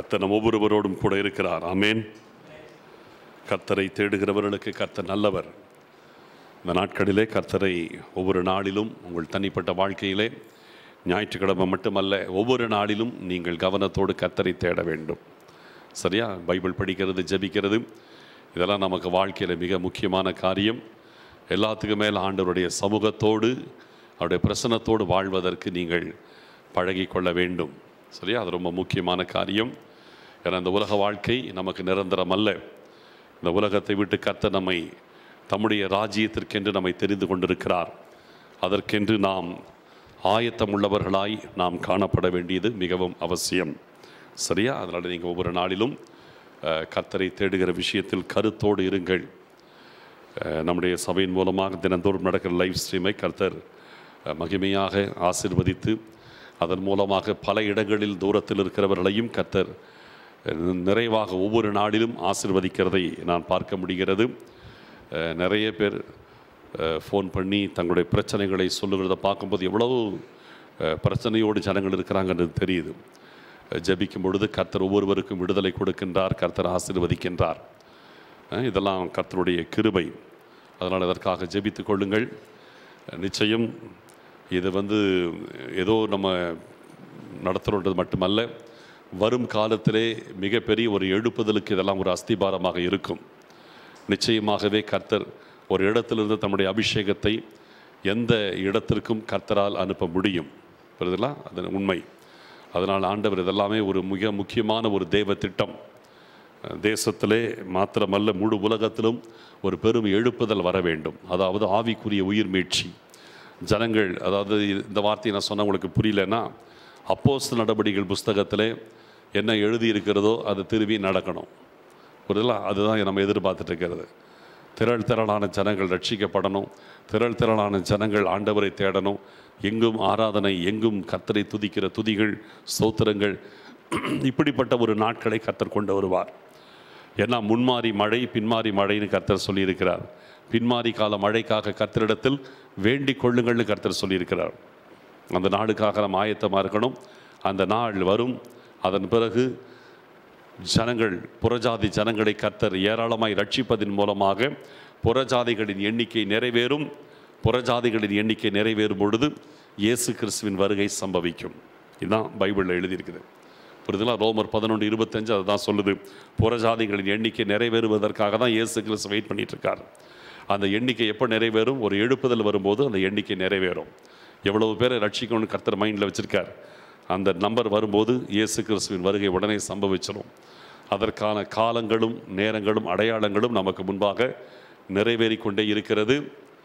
கர்த்தர் நம் ஒவ்வொருவரோடும் கூட இருக்கிறார் ஆமேன் கர்த்தரை தேடுகிறவர்களுக்கு கர்த்தர் நல்லவர் இந்த நாட்களிலே கர்த்தரை ஒவ்வொரு நாளிலும் உங்கள் தனிப்பட்ட வாழ்க்கையிலே ஞாயிற்றுக்கிழமை மட்டுமல்ல ஒவ்வொரு நாளிலும் நீங்கள் கவனத்தோடு கர்த்தரை தேட வேண்டும் சரியா பைபிள் படிக்கிறது ஜெபிக்கிறது இதெல்லாம் நமக்கு வாழ்க்கையில் மிக முக்கியமான காரியம் எல்லாத்துக்கும் மேல் ஆண்டவருடைய சமூகத்தோடு அவருடைய பிரசன்னத்தோடு வாழ்வதற்கு நீங்கள் பழகி கொள்ள வேண்டும் சரியா அது ரொம்ப முக்கியமான காரியம் ஏன்னா இந்த உலக வாழ்க்கை நமக்கு நிரந்தரம் அல்ல இந்த உலகத்தை விட்டு கர்த்தர் நம்மை தம்முடைய ராஜ்யத்திற்கென்று நம்மை தெரிந்து கொண்டிருக்கிறார் அதற்கென்று நாம் ஆயத்தம் உள்ளவர்களாய் நாம் காணப்பட வேண்டியது மிகவும் அவசியம் சரியா அதனால் நீங்கள் ஒவ்வொரு நாளிலும் அஹ், கர்த்தரை தேடுகிற விஷயத்தில் கருத்தோடு இருங்கள் அஹ், நம்முடைய சபையின் மூலமாக தினந்தோறும் நடக்கிற லைவ் ஸ்ட்ரீமை கர்த்தர் அஹ், மகிமையாக ஆசிர்வதித்து அதன் மூலமாக பல இடங்களில் தூரத்தில் இருக்கிறவர்களையும் கர்த்தர் அஹ், நிறைவாக ஒவ்வொரு நாளிலும் ஆசிர்வதிக்கிறதை நான் பார்க்க முடிகிறது அஹ், நிறைய பேர் ஃபோன் பண்ணி தங்களுடைய பிரச்சனைகளை சொல்லுகிறத பார்க்கும்போது எவ்வளவு அஹ், பிரச்சனையோடு ஜனங்கள் இருக்கிறாங்கன்னு தெரியுது அஹ், ஜெபிக்கும் பொழுது கர்த்தர் ஒவ்வொருவருக்கும் விடுதலை கொடுக்கின்றார் கர்த்தர் ஆசீர்வதிக்கின்றார் அஹ், இதெல்லாம் கர்த்தருடைய கிருபை அதனால் இதற்காக ஜெபித்துக் கொள்ளுங்கள் அஹ், நிச்சயம் இது வந்து ஏதோ நம்ம நடத்துகிறது மட்டுமல்ல வரும் காலத்திலே மிகப்பெரிய ஒரு எழுப்புதலுக்கு இதெல்லாம் ஒரு அஸ்திபாரமாக இருக்கும் நிச்சயமாகவே கர்த்தர் ஒரு இடத்திலிருந்து தம்முடைய அபிஷேகத்தை எந்த இடத்திற்கும் கர்த்தரால் அனுப்ப முடியும் புரியுதுங்களா அது உண்மை அதனால் ஆண்டவர் இதெல்லாமே ஒரு மிக முக்கியமான ஒரு தேவ திட்டம் தேசத்திலே மாத்திரமல்ல முழு உலகத்திலும் ஒரு பெரும் எழுப்புதல் வர வேண்டும் அதாவது ஆவிக்குரிய உயிர் மீட்சி ஜனங்கள் அதாவது இந்த வார்த்தையை நான் சொன்ன உங்களுக்கு புரியலன்னா அப்போஸ் நடவடிக்கைகள் புஸ்தகத்திலே என்ன எழுதியிருக்கிறதோ அது திரும்பி நடக்கணும் புரியுதுங்களா அதுதான் நம்ம எதிர்பார்த்துட்டு இருக்கிறது திரள் திரளான ஜனங்கள் ரட்சிக்கப்படணும் திரள் திரளான ஜனங்கள் ஆண்டவரை தேடணும் எங்கும் ஆராதனை எங்கும் கர்த்தரை துதிக்கிற துதிகள் ஸ்தோத்திரங்கள் இப்படிப்பட்ட ஒரு நாட்களை கர்த்தர் கொண்டு வருவார் ஏன்னா முன்மாறி மழை பின்மாறி மழைன்னு கர்த்தர் சொல்லியிருக்கிறார் பின்மாறி கால மழைக்காக கர்த்தரிடத்தில் வேண்டிக் கொள்ளுங்கள்னு கர்த்தர் சொல்லியிருக்கிறார் அந்த நாளுக்காக நம்ம ஆயத்தமாக இருக்கணும் அந்த நாள் வரும் அதன் பிறகு ஜனங்கள் புறஜாதி ஜனங்களை கர்த்தர் ஏராளமாய் ரட்சிப்பதன் மூலமாக புறஜாதிகளின் எண்ணிக்கை நிறைவேறும் புறஜாதிகளின் எண்ணிக்கை நிறைவேறும் பொழுது இயேசு கிறிஸ்துவின் வருகை சம்பவிக்கும் இதுதான் பைபிளில் எழுதியிருக்குது புரியுதுங்களா ரோமர் பதினொன்று இருபத்தஞ்சு அதுதான் சொல்லுது புறஜாதிகளின் எண்ணிக்கை நிறைவேறுவதற்காக தான் இயேசு கிறிஸ்து வெயிட் பண்ணிட்டு இருக்கார் அந்த எண்ணிக்கை எப்போ நிறைவேறும் ஒரு எழுப்புதல் வரும்போது அந்த எண்ணிக்கை நிறைவேறும் எவ்வளவு பேரை ரட்சிக்கணும்னு கர்த்தர் மைண்டில் வச்சிருக்கார் அந்த நம்பர் வரும்போது இயேசு கிறிஸ்துவின் வருகை உடனே சம்பவிச்சிடும் அதற்கான காலங்களும் நேரங்களும் அடையாளங்களும் நமக்கு முன்பாக நிறைவேறி கொண்டே இருக்கிறது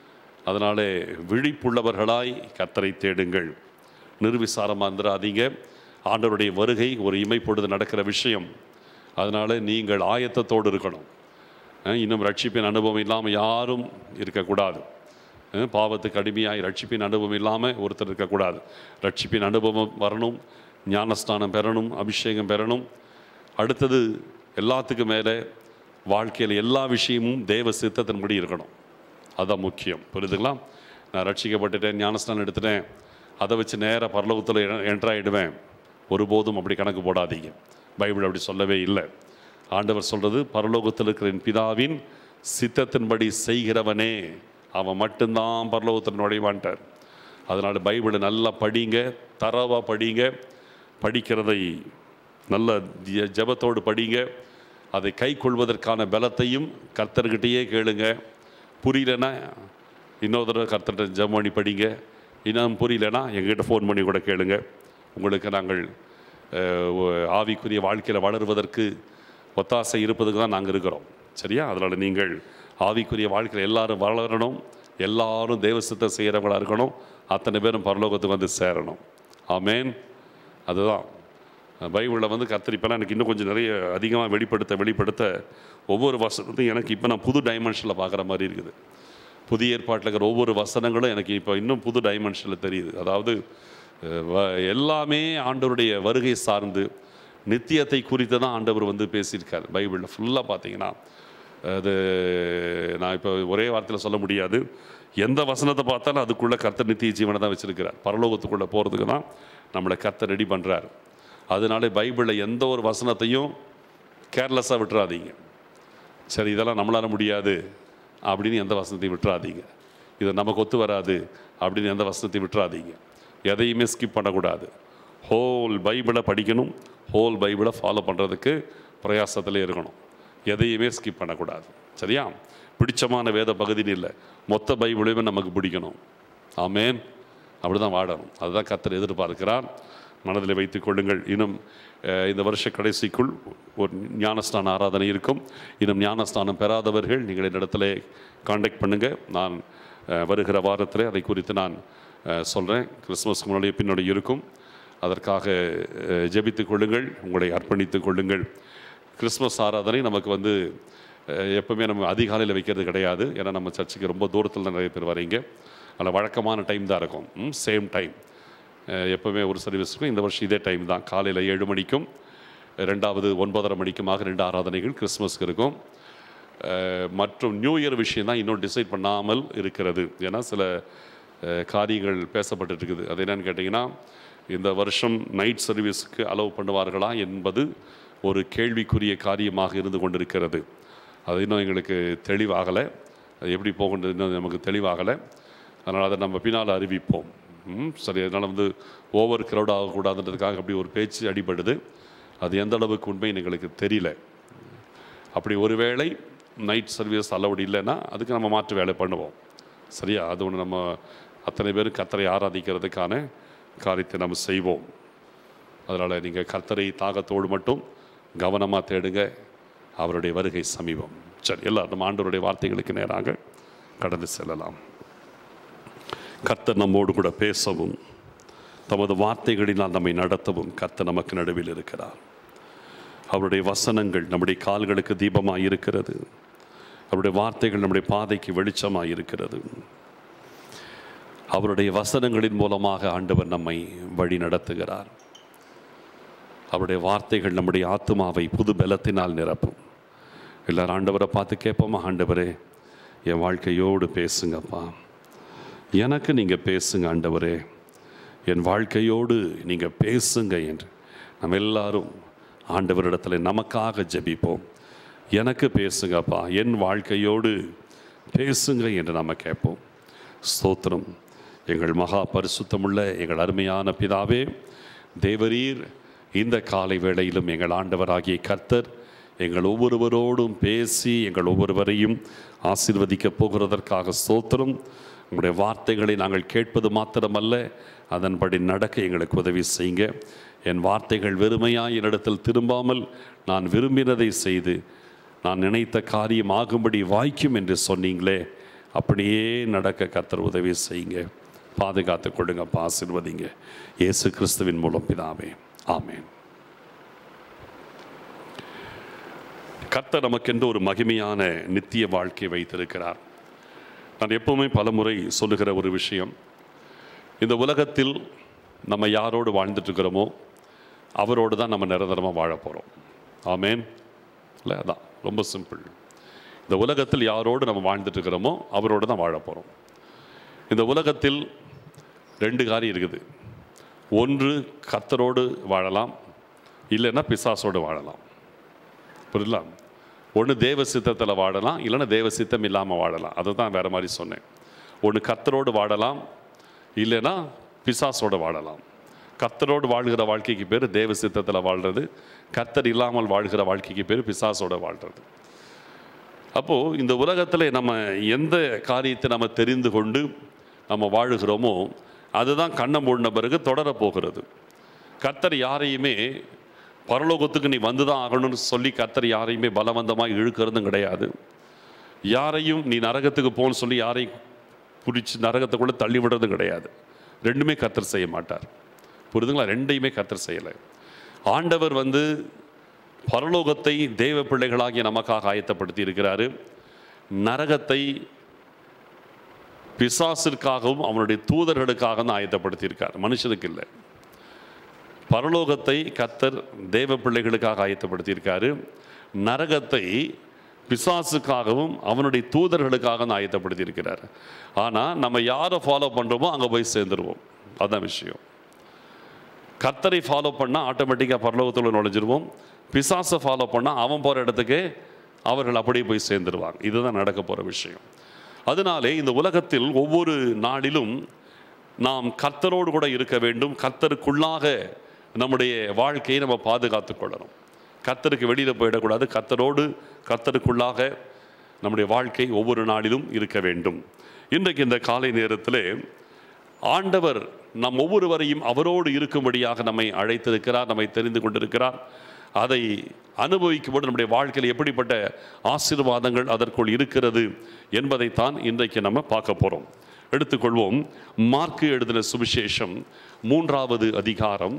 அதனாலே விழிப்புள்ளவர்களாய் கர்த்தரை தேடுங்கள் நிர்விசாரமாக இருந்துடாதீங்க ஆண்டவருடைய வருகை ஒரு இமைப்பொழுது நடக்கிற விஷயம் அதனால் நீங்கள் ஆயத்தத்தோடு இருக்கணும் அஹ் இன்னும் ரட்சிப்பின் அனுபவம் இல்லாமல் யாரும் இருக்கக்கூடாது அஹ் பாவத்துக்கு அடிமையாய் ரட்சிப்பின் அனுபவம் இல்லாமல் ஒருத்தர் இருக்கக்கூடாது ரட்சிப்பின் அனுபவம் வரணும் ஞானஸ்தானம் பெறணும் அபிஷேகம் பெறணும் அடுத்தது எல்லாத்துக்கும் மேலே வாழ்க்கையில் எல்லா விஷயமும் தேவ சித்தத்தின்படி இருக்கணும் அதான் முக்கியம் புரியுதுங்களா நான் ரட்சிக்கப்பட்டுட்டேன் ஞானஸ்தானம் எடுத்துட்டேன் அதை வச்சு நேராக பரலோகத்தில் என்ட்ராயிடுவேன் ஒருபோதும் அப்படி கணக்கு போடாதீங்க பைபிள் அப்படி சொல்லவே இல்லை ஆண்டவர் சொல்கிறது பரலோகத்தில் இருக்கிற என் பிதாவின் சித்தத்தின்படி செய்கிறவனே அவன் மட்டும்தான் பரலோகத்தில் நுழைவான்ட்டார் அதனால் பைபிளை நல்லா படிங்க தரவாக படிங்க படிக்கிறதை நல்ல ஜெ- ஜெபத்தோடு படிங்க அதை கை கொள்வதற்கான பலத்தையும் கர்த்தர்கிட்டயே கேளுங்க புரியலன்னா இன்னொரு தடவை கர்த்தர்கிட்ட ஜெபம் பண்ணி படிங்க இன்னும் புரியலன்னா எங்ககிட்ட ஃபோன் பண்ணி கூட கேளுங்க உங்களுக்கு நாங்கள் அஹ், ஒ- ஆவிக்குரிய வாழ்க்கையில் வளருவதற்கு ஒத்தாசை இருப்பதுக்கு தான் நாங்கள் இருக்கிறோம் சரியா அதனால் நீங்கள் ஆவிக்குரிய வாழ்க்கையில் எல்லாரும் வளரணும் எல்லாரும் தேவசத்தை செய்கிறவங்களா இருக்கணும் அத்தனை பேரும் பரலோகத்துக்கு வந்து சேரணும் ஆமேன் அதுதான் பைபிளில் வந்து கத்திரிப்பெல்லாம் எனக்கு இன்னும் கொஞ்சம் நிறைய அதிகமாக வெளிப்படுத்த வெளிப்படுத்த ஒவ்வொரு வசனத்தையும் எனக்கு இப்போ நான் புது டைமென்ஷனில் பார்க்குற மாதிரி இருக்குது புதிய ஏற்பாட்டில் இருக்கிற ஒவ்வொரு வசனங்களும் எனக்கு இப்போ இன்னும் புது டைமென்ஷனில் தெரியுது அதாவது அஹ், வ- எல்லாமே ஆண்டவருடைய வருகை சார்ந்து நித்தியத்தை குறித்து தான் ஆண்டவர் வந்து பேசியிருக்கார் பைபிளில் ஃபுல்லாக பார்த்தீங்கன்னா அது நான் இப்போ ஒரே வார்த்தையில் சொல்ல முடியாது எந்த வசனத்தை பார்த்தாலும் அதுக்குள்ளே கர்த்தர் நித்திய ஜீவனை தான் வச்சிருக்கிறார் பரலோகத்துக்குள்ளே போகிறதுக்கு தான் நம்மளை கர்த்தர் ரெடி பண்ணுறார் அதனால பைபிளில் எந்த ஒரு வசனத்தையும் கேர்லெஸ்ஸாக விட்டுறாதீங்க சரி இதெல்லாம் நம்மளால முடியாது அப்படின்னு எந்த வசனத்தையும் விட்டுறாதீங்க இது நமக்கு ஒத்து வராது அப்படின்னு எந்த வசனத்தையும் விட்டுறாதீங்க எதையுமே ஸ்கிப் பண்ணக்கூடாது ஹோல் பைபிளை படிக்கணும் ஹோல் பைபிளை ஃபாலோ பண்ணுறதுக்கு பிரயாசத்தில் இருக்கணும் எதையுமே ஸ்கிப் பண்ணக்கூடாது சரியா பிடிச்சமான வேத பகுதின்னு இல்லை மொத்த பைபிளையுமே நமக்கு பிடிக்கணும் ஆமேன் அப்படி தான் வாழணும் அதுதான் கத்தர் எதிர்பார்க்கிறார் மனதில் வைத்துக் கொள்ளுங்கள் இன்னும் அஹ், இந்த வருஷ கடைசிக்குள் ஒரு ஞானஸ்தான ஆராதனை இருக்கும் இன்னும் ஞானஸ்தானம் பெறாதவர்கள் நீங்கள் என்னிடத்துல காண்டாக்ட் பண்ணுங்கள் நான் அஹ், வருகிற வாரத்தில் அதை குறித்து நான் சொல்கிறேன் கிறிஸ்மஸ் முன்னாடியே பின்னாடி இருக்கும் அதற்காக அஹ், ஜெபித்துக் கொள்ளுங்கள் உங்களை அர்ப்பணித்துக் கொள்ளுங்கள் கிறிஸ்மஸ் ஆராதனை நமக்கு வந்து அஹ், எப்பவுமே நம்ம அதிகாலையில் வைக்கிறது கிடையாது ஏன்னா நம்ம சர்ச்சுக்கு ரொம்ப தூரத்தில் தான் நிறைய பேர் வரீங்க அதில் வழக்கமான டைம் தான் இருக்கும் சேம் டைம் எப்போவுமே ஒரு சர்வீஸ் இருக்கும் இந்த வருஷம் இதே டைம் தான் காலையில் ஏழு மணிக்கும் ரெண்டாவது ஒன்பதரை மணிக்குமாக ரெண்டு ஆராதனைகள் கிறிஸ்மஸ்க்கு இருக்கும் அஹ், மற்றும் நியூ இயர் விஷயம் தான் இன்னும் டிசைட் பண்ணாமல் இருக்கிறது ஏன்னா சில அஹ், காரியங்கள் பேசப்பட்டு இருக்குது அது என்னன்னு கேட்டிங்கன்னா இந்த வருஷம் நைட் சர்வீஸுக்கு அலோவ் பண்ணுவார்களா என்பது ஒரு கேள்விக்குரிய காரியமாக இருந்து கொண்டிருக்கிறது அது இன்னும் எங்களுக்கு தெளிவாகலை அது எப்படி போகின்றது இன்னும் நமக்கு தெளிவாகலை அதனால் அதை நம்ம பின்னால் அறிவிப்போம் ம், சரி அதனால் வந்து ஓவர் க்ரௌட் ஆகக்கூடாதுன்றதுக்காக அப்படி ஒரு பேச்சு அடிபடுது அது எந்த அளவுக்கு உண்மைன்னு எங்களுக்கு தெரியல அப்படி ஒருவேளை நைட் சர்வீஸ் அலவுட் இல்லைன்னா அதுக்கு நம்ம மாற்று வேலை பண்ணுவோம் சரியா அது ஒன்று நம்ம அத்தனை பேரும் கத்தரை ஆராதிக்கிறதுக்கான காரியத்தை நம்ம செய்வோம் அதனால் நீங்கள் கர்த்தரை தாகத்தோடு மட்டும் கவனமாக தேடுங்க அவருடைய வருகை சமீபம் சரி எல்லாரும் நம்ம ஆண்டவருடைய வார்த்தைகளுக்கு நேராக கடந்து செல்லலாம் கர்த்தர் நம்மோடு கூட பேசவும் தமது வார்த்தைகளினால் நம்மை நடத்தவும் கர்த்தர் நமக்கு நடுவில் இருக்கிறார் அவருடைய வசனங்கள் நம்முடைய கால்களுக்கு தீபமாக இருக்கிறது அவருடைய வார்த்தைகள் நம்முடைய பாதைக்கு வெளிச்சமாக இருக்கிறது அவருடைய வசனங்களின் மூலமாக ஆண்டவர் நம்மை வழி நடத்துகிறார் அவருடைய வார்த்தைகள் நம்முடைய ஆத்மாவை புது பலத்தினால் நிரப்பும் எல்லாரும் ஆண்டவரை பார்த்து கேட்போமா ஆண்டவரே என் வாழ்க்கையோடு பேசுங்கப்பா எனக்கு நீங்கள் பேசுங்க ஆண்டவரே என் வாழ்க்கையோடு நீங்கள் பேசுங்க என்று நம்ம எல்லாரும் ஆண்டவரிடத்தில் நமக்காக ஜெபிப்போம் எனக்கு பேசுங்கப்பா என் வாழ்க்கையோடு பேசுங்க என்று நம்ம கேட்போம் ஸ்தோத்திரம் எங்கள் மகா பரிசுத்தமுள்ள எங்கள் அருமையான பிதாவே தேவரீர் இந்த காலை வேளையிலும் எங்கள் ஆண்டவராகிய கர்த்தர் எங்கள் ஒவ்வொருவரோடும் பேசி எங்கள் ஒவ்வொருவரையும் ஆசீர்வதிக்கப் போகிறதற்காக ஸ்தோத்திரம் உங்களுடைய வார்த்தைகளை நாங்கள் கேட்பது மாத்திரமல்ல அதன்படி நடக்க எங்களுக்கு உதவி செய்யுங்க என் வார்த்தைகள் வெறுமையாய் என்னிடத்தில் திரும்பாமல் நான் விரும்பினதை செய்து நான் நினைத்த காரியம் ஆகும்படி வாய்க்கும் என்று சொன்னீங்களே அப்படியே நடக்க கர்த்தர் உதவி செய்யுங்க பாதுகாத்து கொள்ளுங்கப்பா ஆசீர்வதிங்க இயேசு கிறிஸ்துவின் மூலம் பிதாவே ஆமென் கர்த்தர் நமக்கென்று ஒரு மகிமையான நித்திய வாழ்க்கை வைத்திருக்கிறார் நான் எப்பவுமே பலமுறை சொல்லுகிற ஒரு விஷயம் இந்த உலகத்தில் நம்ம யாரோடு வாழ்ந்துட்டு இருக்கிறோமோ அவரோடு தான் நம்ம நிரந்தரமாக வாழ போகிறோம் ஆமேன் இல்லை அதான் ரொம்ப சிம்பிள் இந்த உலகத்தில் யாரோடு நம்ம வாழ்ந்துட்டு இருக்கிறோமோ அவரோடு தான் வாழ போகிறோம் இந்த உலகத்தில் ரெண்டு காரியம் இருக்குது ஒன்று கர்த்தரோடு வாழலாம் இல்லைன்னா பிசாசோடு வாழலாம் புரியலாம் ஒன்று தேவ சித்தத்தில் வாழலாம் இல்லைன்னா தேவ சித்தம் இல்லாமல் வாழலாம் அதை தான் வேறு மாதிரி சொன்னேன் ஒன்று கர்த்தரோடு வாழலாம் இல்லைன்னா பிசாசோடு வாழலாம் கர்த்தரோடு வாழ்கிற வாழ்க்கைக்கு பேர் தேவ சித்தத்தில் வாழ்கிறது கர்த்தர் இல்லாமல் வாழ்கிற வாழ்க்கைக்கு பேர் பிசாசோட வாழ்கிறது அப்போது இந்த உலகத்தில் நம்ம எந்த காரியத்தை நம்ம தெரிந்து கொண்டு நம்ம வாழுகிறோமோ அதுதான் கண்ணை மூடின பிறகு தொடரப் போகிறது கர்த்தர் யாரையுமே பரலோகத்துக்கு நீ வந்து தான் ஆகணும்னு சொல்லி கர்த்தர் யாரையுமே பலவந்தமாக இழுக்கிறதும் கிடையாது யாரையும் நீ நரகத்துக்கு போன்னு சொல்லி யாரையும் பிடிச்சி நரகத்துக்குள்ளே தள்ளி விடுறதும் கிடையாது ரெண்டுமே கர்த்தர் செய்ய மாட்டார் புரியுதுங்களா ரெண்டையுமே கர்த்தர் செய்யலை ஆண்டவர் வந்து பரலோகத்தை தேவ பிள்ளைகளாகிய நமக்காக ஆயத்தப்படுத்தி இருக்கிறாரு நரகத்தை பிசாசிற்காகவும் அவனுடைய தூதர்களுக்காக தான் ஆயத்தப்படுத்தியிருக்கார் மனுஷனுக்கு இல்லை பரலோகத்தை கத்தர் தேவ பிள்ளைகளுக்காக ஆயத்தப்படுத்தியிருக்காரு நரகத்தை பிசாசுக்காகவும் அவனுடைய தூதர்களுக்காக தான் ஆயத்தப்படுத்தியிருக்கிறார் ஆனால் நம்ம யாரை ஃபாலோ பண்ணுறோமோ அங்கே போய் சேர்ந்துருவோம் அதுதான் விஷயம் கர்த்தரை ஃபாலோ பண்ணால் ஆட்டோமேட்டிக்காக பரலோகத்தில் நுழைஞ்சிருவோம் பிசாசை ஃபாலோ பண்ணால் அவன் போகிற இடத்துக்கு அவர்கள் அப்படியே போய் சேர்ந்துருவாங்க இதுதான் நடக்க போகிற விஷயம் அதனாலே இந்த உலகத்தில் ஒவ்வொரு நாளிலும் நாம் கர்த்தரோடு கூட இருக்க வேண்டும் கர்த்தருக்குள்ளாக நம்முடைய வாழ்க்கையை நம்ம பாதுகாத்து கொள்ளணும் கர்த்தருக்கு வெளியில் போயிடக்கூடாது கர்த்தரோடு கர்த்தருக்குள்ளாக நம்முடைய வாழ்க்கை ஒவ்வொரு நாளிலும் இருக்க வேண்டும் இன்றைக்கு இந்த காலை நேரத்திலே ஆண்டவர் நம் ஒவ்வொருவரையும் அவரோடு இருக்கும்படியாக நம்மை அழைத்திருக்கிறார் நம்மை தெரிந்து கொண்டிருக்கிறார் அதை அனுபவிக்கும்போது நம்முடைய வாழ்க்கையில் எப்படிப்பட்ட ஆசீர்வாதங்கள் அதற்குள் இருக்கிறது என்பதைத்தான் இன்றைக்கு நம்ம பார்க்க போகிறோம் எடுத்துக்கொள்வோம் மார்க்கு எழுதின சுவிசேஷம் மூன்றாவது அதிகாரம்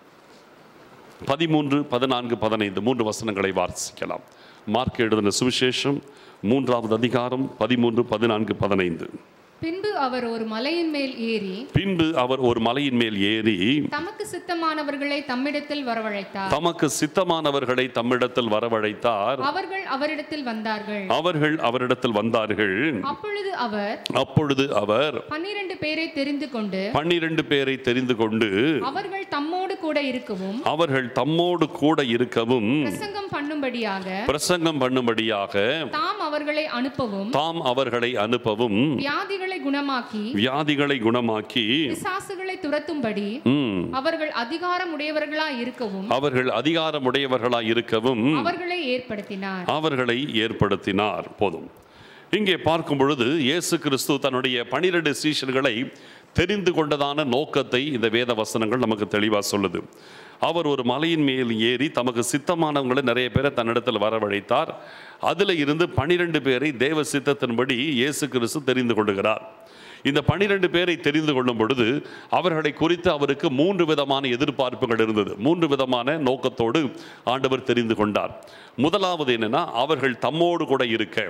பதிமூன்று பதினான்கு பதினைந்து மூன்று வசனங்களை வாசிக்கலாம் மார்க் எழுதின சுவிசேஷம் மூன்றாவது அதிகாரம் பதிமூன்று பதினான்கு பதினைந்து பின்பு அவர் ஒரு மலையின் மேல் ஏறி பின்பு அவர் ஒரு மலையின் மேல் ஏறி தமக்கு சித்தமானவர்களை தம்மிடத்தில் வரவழைத்தார் தமக்கு சித்தமானவர்களை தம்மிடத்தில் வரவழைத்தார் அவர்கள் அவரிடத்தில் வந்தார்கள் அவர்கள் அவரிடத்தில் வந்தார்கள் அப்பொழுது அவர் அப்பொழுது அவர் பன்னிரண்டு பேரை தெரிந்து கொண்டு பன்னிரண்டு பேரை தெரிந்து கொண்டு அவர்கள் தம்மோடு கூட இருக்கவும் அவர்கள் தம்மோடு கூட இருக்கவும் பிரசங்கம் பண்ணும்படியாக பிரசங்கம் பண்ணும்படியாக தாம் அவர்களை அனுப்பவும் தாம் அவர்களை அனுப்பவும் வியாதிகளை குணமாக்கி வியாதிகளை குணமாக்கி பிசாசுகளை துரத்தும்படி ம், அவர்கள் அதிகாரம் உடையவர்களாய் இருக்கவும் அவர்கள் அதிகாரமுடையவர்களாய் இருக்கவும் அவர்களை ஏற்படுத்தினார் அவர்களை ஏற்படுத்தினார் போதும் இங்கே பார்க்கும் பொழுது இயேசு கிறிஸ்து தன்னுடைய பனிரெண்டு சீஷர்களை தெரிந்து கொண்டதான நோக்கத்தை இந்த வேத வசனங்கள் நமக்கு தெளிவாக சொல்லுது அவர் ஒரு மலையின் மேல் ஏறி தமக்கு சித்தமானவங்களை நிறைய பேரை தன்னிடத்தில் வரவழைத்தார் அதில் இருந்து பனிரெண்டு பேரை தேவ சித்தத்தின்படி இயேசு கிறிஸ்து தெரிந்து கொள்ளுகிறார் இந்த பனிரெண்டு பேரை தெரிந்து கொள்ளும் பொழுது அவர்களை குறித்து அவருக்கு மூன்று விதமான எதிர்பார்ப்புகள் இருந்தது மூன்று விதமான நோக்கத்தோடு ஆண்டவர் தெரிந்து கொண்டார் முதலாவது என்னன்னா அவர்கள் தம்மோடு கூட இருக்க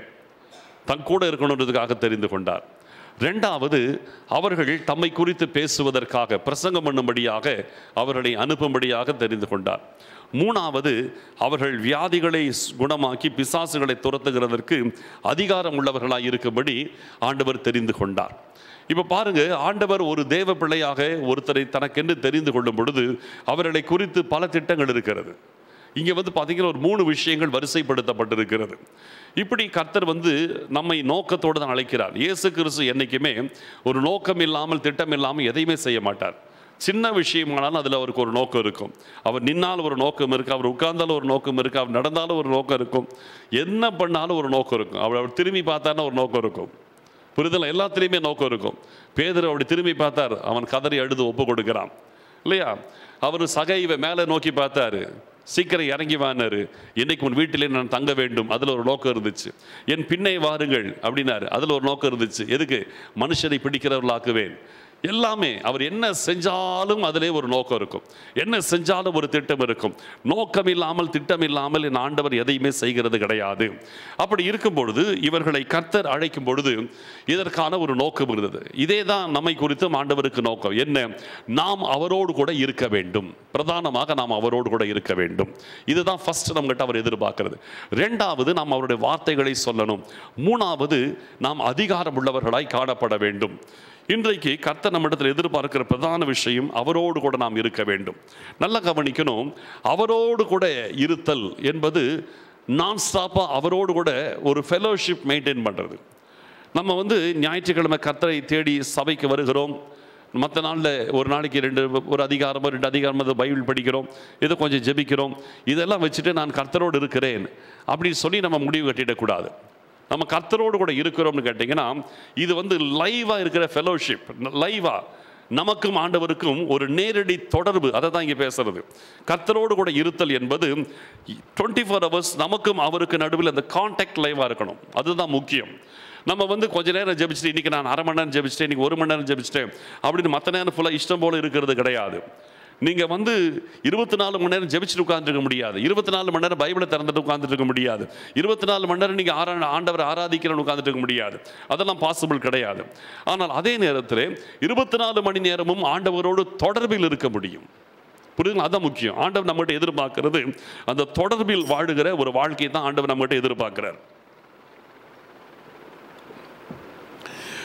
தன் கூட இருக்கணுன்றதுக்காக தெரிந்து கொண்டார் ரெண்டாவது அவர்கள் தம்மை குறித்து பேசுவதற்காக பிரசங்கம் பண்ணும்படியாக அவர்களை அனுப்பும்படியாக தெரிந்து கொண்டார் மூணாவது அவர்கள் வியாதிகளை ஸ்- குணமாக்கி பிசாசுகளை துரத்துகிறதற்கு அதிகாரம் உள்ளவர்களாக இருக்கும்படி ஆண்டவர் தெரிந்து கொண்டார் இப்போ பாருங்க ஆண்டவர் ஒரு தேவ பிள்ளையாக ஒருத்தரை தனக்கென்று தெரிந்து கொள்ளும் பொழுது அவர்களை குறித்து பல திட்டங்கள் இருக்கிறது இங்கே வந்து பார்த்தீங்கன்னா ஒரு மூணு விஷயங்கள் வரிசைப்படுத்தப்பட்டிருக்கிறது இப்படி கர்த்தர் வந்து நம்மை நோக்கத்தோடு தான் அழைக்கிறார் இயேசு கிறிஸ்து என்றைக்குமே ஒரு நோக்கம் இல்லாமல் திட்டம் இல்லாமல் எதையுமே செய்ய மாட்டார் சின்ன விஷயமானாலும் அதில் அவருக்கு ஒரு நோக்கம் இருக்கும் அவர் நின்னால் ஒரு நோக்கம் இருக்குது அவர் உட்கார்ந்தாலும் ஒரு நோக்கம் இருக்குது அவர் நடந்தாலும் ஒரு நோக்கம் இருக்கும் என்ன பண்ணாலும் ஒரு நோக்கம் இருக்கும் அவர் அவர் திரும்பி பார்த்தாருன்னா ஒரு நோக்கம் இருக்கும் புரிதல் எல்லாத்துலேயுமே நோக்கம் இருக்கும் பேதர் அப்படி திரும்பி பார்த்தார் அவன் கதறி அழுது ஒப்பு கொடுக்கிறான் இல்லையா அவர் சகைவை மேலே நோக்கி பார்த்தாரு சீக்கிரம் இறங்கி வானாரு இன்னைக்கு உன் வீட்டிலே நான் தங்க வேண்டும் அதில் ஒரு நோக்கம் இருந்துச்சு என் பின்னே வாருங்கள் அப்படின்னாரு அதில் ஒரு நோக்கம் இருந்துச்சு எதுக்கு மனுஷரை பிடிக்கிறவர்களாக்குவேன் எல்லாமே அவர் என்ன செஞ்சாலும் அதிலே ஒரு நோக்கம் இருக்கும் என்ன செஞ்சாலும் ஒரு திட்டம் இருக்கும் நோக்கம் இல்லாமல் திட்டம் இல்லாமல் என் ஆண்டவர் எதையுமே செய்கிறது கிடையாது அப்படி இருக்கும் பொழுது இவர்களை கர்த்தர் அழைக்கும் பொழுது இதற்கான ஒரு நோக்கம் இருந்தது இதே தான் நம்மை குறித்தும் ஆண்டவருக்கு நோக்கம் என்ன நாம் அவரோடு கூட இருக்க வேண்டும் பிரதானமாக நாம் அவரோடு கூட இருக்க வேண்டும் இதுதான் ஃபர்ஸ்ட் நம்மகிட்ட அவர் எதிர்பார்க்கிறது ரெண்டாவது நாம் அவருடைய வார்த்தைகளை சொல்லணும் மூணாவது நாம் அதிகாரம் உள்ளவர்களாய் காணப்பட வேண்டும் இன்றைக்கு கர்த்தர் நம்மிடத்தில் எதிர்பார்க்கிற பிரதான விஷயம் அவரோடு கூட நாம் இருக்க வேண்டும் நல்லா கவனிக்கணும் அவரோடு கூட இருத்தல் என்பது நான் ஸ்டாப்பாக அவரோடு கூட ஒரு ஃபெலோஷிப் மெயின்டைன் பண்ணுறது நம்ம வந்து ஞாயிற்றுக்கிழமை கர்த்தரை தேடி சபைக்கு வருகிறோம் மற்ற நாளில் ஒரு நாளைக்கு ரெண்டு ஒரு அதிகாரமோ ரெண்டு அதிகாரமோ ஏதோ பைபிள் படிக்கிறோம் ஏதோ கொஞ்சம் ஜெபிக்கிறோம் இதெல்லாம் வச்சுட்டு நான் கர்த்தரோடு இருக்கிறேன் அப்படின்னு சொல்லி நம்ம முடிவு கட்டிடக்கூடாது நம்ம கர்த்தரோடு கூட இருக்கிறோம்னு கேட்டிங்கன்னா இது வந்து லைவாக இருக்கிற ஃபெலோஷிப் லைவாக நமக்கும் ஆண்டவருக்கும் ஒரு நேரடி தொடர்பு அதை தான் இங்கே பேசுறது கர்த்தரோடு கூட இருத்தல் என்பது டுவெண்ட்டி ஃபோர் ஹவர்ஸ் நமக்கும் அவருக்கு நடுவில் அந்த கான்டாக்ட் லைவாக இருக்கணும் அதுதான் முக்கியம் நம்ம வந்து கொஞ்ச நேரம் ஜெபிச்சுட்டு இன்னைக்கு நான் அரை மணி நேரம் ஜெபிச்சிட்டேன் இன்னைக்கு ஒரு மணி நேரம் ஜெபிச்சிட்டேன் அப்படின்னு மற்ற நேரம் ஃபுல்லாக இஷ்டம் போல இருக்கிறது கிடையாது நீங்கள் வந்து இருபத்தி நாலு மணி நேரம் ஜெபிச்சுட்டு உட்காந்துருக்க முடியாது இருபத்தி நாலு மணி நேரம் பைபிளை திறந்துட்டு உட்காந்துட்டு இருக்க முடியாது இருபத்தி நாலு மணி நேரம் நீங்கள் ஆரா ஆண்டவர் ஆராதிக்கிறன்னு உட்காந்துட்டு இருக்க முடியாது அதெல்லாம் பாசிபிள் கிடையாது ஆனால் அதே நேரத்தில் இருபத்தி நாலு மணி நேரமும் ஆண்டவரோடு தொடர்பில் இருக்க முடியும் புரியுதுங்களா அதான் முக்கியம் ஆண்டவர் நம்மகிட்ட எதிர்பார்க்கிறது அந்த தொடர்பில் வாழுகிற ஒரு வாழ்க்கையை தான் ஆண்டவர் நம்மகிட்ட எதிர்பார்க்கிறார்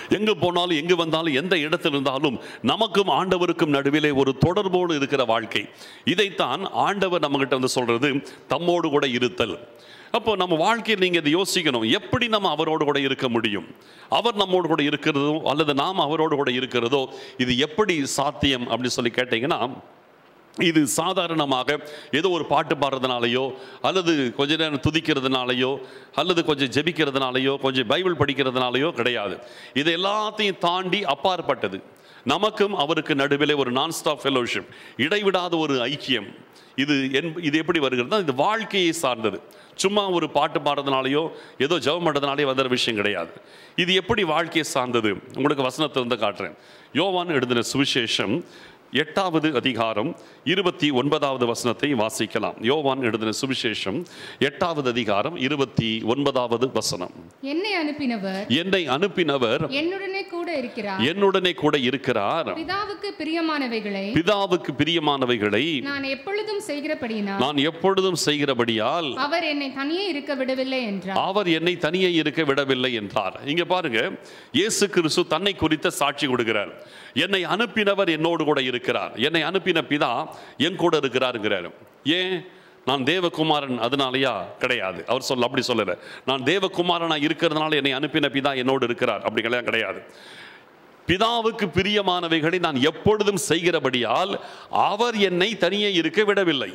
எங்கு போனாலும் எங்கு வந்தாலும் எந்த இடத்தில் இருந்தாலும் நமக்கும் ஆண்டவருக்கும் நடுவிலே ஒரு தொடர்போடு இருக்கிற வாழ்க்கை இதைத்தான் ஆண்டவர் நம்மகிட்ட வந்து சொல்றது தம்மோடு கூட இருத்தல் அப்போ நம்ம வாழ்க்கையில் நீங்கள் இதை யோசிக்கணும் எப்படி நம்ம அவரோடு கூட இருக்க முடியும் அவர் நம்மோடு கூட இருக்கிறதோ அல்லது நாம் அவரோடு கூட இருக்கிறதோ இது எப்படி சாத்தியம் அப்படின்னு சொல்லி கேட்டிங்கன்னா இது சாதாரணமாக ஏதோ ஒரு பாட்டு பாடுறதுனாலையோ அல்லது கொஞ்ச நேரம் துதிக்கிறதுனாலையோ அல்லது கொஞ்சம் ஜெபிக்கிறதுனாலையோ கொஞ்சம் பைபிள் படிக்கிறதுனாலையோ கிடையாது இது எல்லாத்தையும் தாண்டி அப்பாற்பட்டது நமக்கும் அவருக்கு நடுவிலே ஒரு நான் ஸ்டாப் ஃபெலோஷிப் இடைவிடாத ஒரு ஐக்கியம் இது என் இது எப்படி வருகிறதுனா இது வாழ்க்கையை சார்ந்தது சும்மா ஒரு பாட்டு பாடுறதுனாலையோ ஏதோ ஜெபம் பண்ணுறதுனாலே வந்துற விஷயம் கிடையாது இது எப்படி வாழ்க்கையை சார்ந்தது உங்களுக்கு வசனத்தை வந்து காட்டுறேன் யோவான் எழுதின சுவிசேஷம் எட்டாவது அதிகாரம் இருபத்தி ஒன்பதாவது வசனத்தை வாசிக்கலாம் யோவான் எழுதின சுவிசேஷம் எட்டாவது அதிகாரம் இருபத்தி ஒன்பதாவது வசனம் என்னை அனுப்பினவர் என்னை அனுப்பினவர் என்னுடனே கூட இருக்கிறார் என்னுடனே கூட இருக்கிறார் பிதாவுக்கு பிரியமானவைகளை பிதாவுக்கு பிரியமானவைகளை நான் எப்பொழுதும் செய்கிறபடியினால் நான் எப்பொழுதும் செய்கிறபடியால் அவர் என்னை தனியே இருக்க விடவில்லை என்றார் அவர் என்னை தனியே இருக்க விடவில்லை என்றார் இங்க பாருங்க இயேசு கிறிஸ்து தன்னை குறித்த சாட்சி கொடுக்கிறார் என்னை அனுப்பினவர் என்னோடு கூட இருக்கிறார் என்னை அனுப்பின பிதா என் கூட இருக்கிறாருங்கிறார் ஏன் நான் தேவகுமாரன் அதனாலயா கிடையாது அவர் சொல்ல அப்படி சொல்லல நான் தேவகுமாரனா இருக்கிறதுனால என்னை அனுப்பின பிதா என்னோடு இருக்கிறார் அப்படி கிடையாது கிடையாது பிதாவுக்கு பிரியமானவைகளை நான் எப்பொழுதும் செய்கிறபடியால் அவர் என்னை தனியே இருக்க விடவில்லை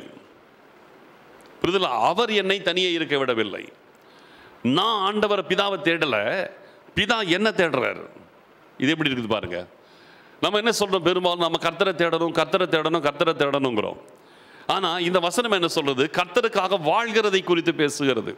புரிதல அவர் என்னை தனியே இருக்க விடவில்லை நான் ஆண்டவர் பிதாவை தேடல பிதா என்ன தேடுறாரு இது எப்படி இருக்குது பாருங்க நம்ம என்ன சொல்றோம் பெரும்பாலும் நம்ம கர்த்தரை தேடணும் கர்த்தரை தேடணும் கர்த்தரை தேடணுங்கிறோம் ஆனா இந்த வசனம் என்ன சொல்றது கர்த்தருக்காக வாழ்கிறதை குறித்து பேசுகிறது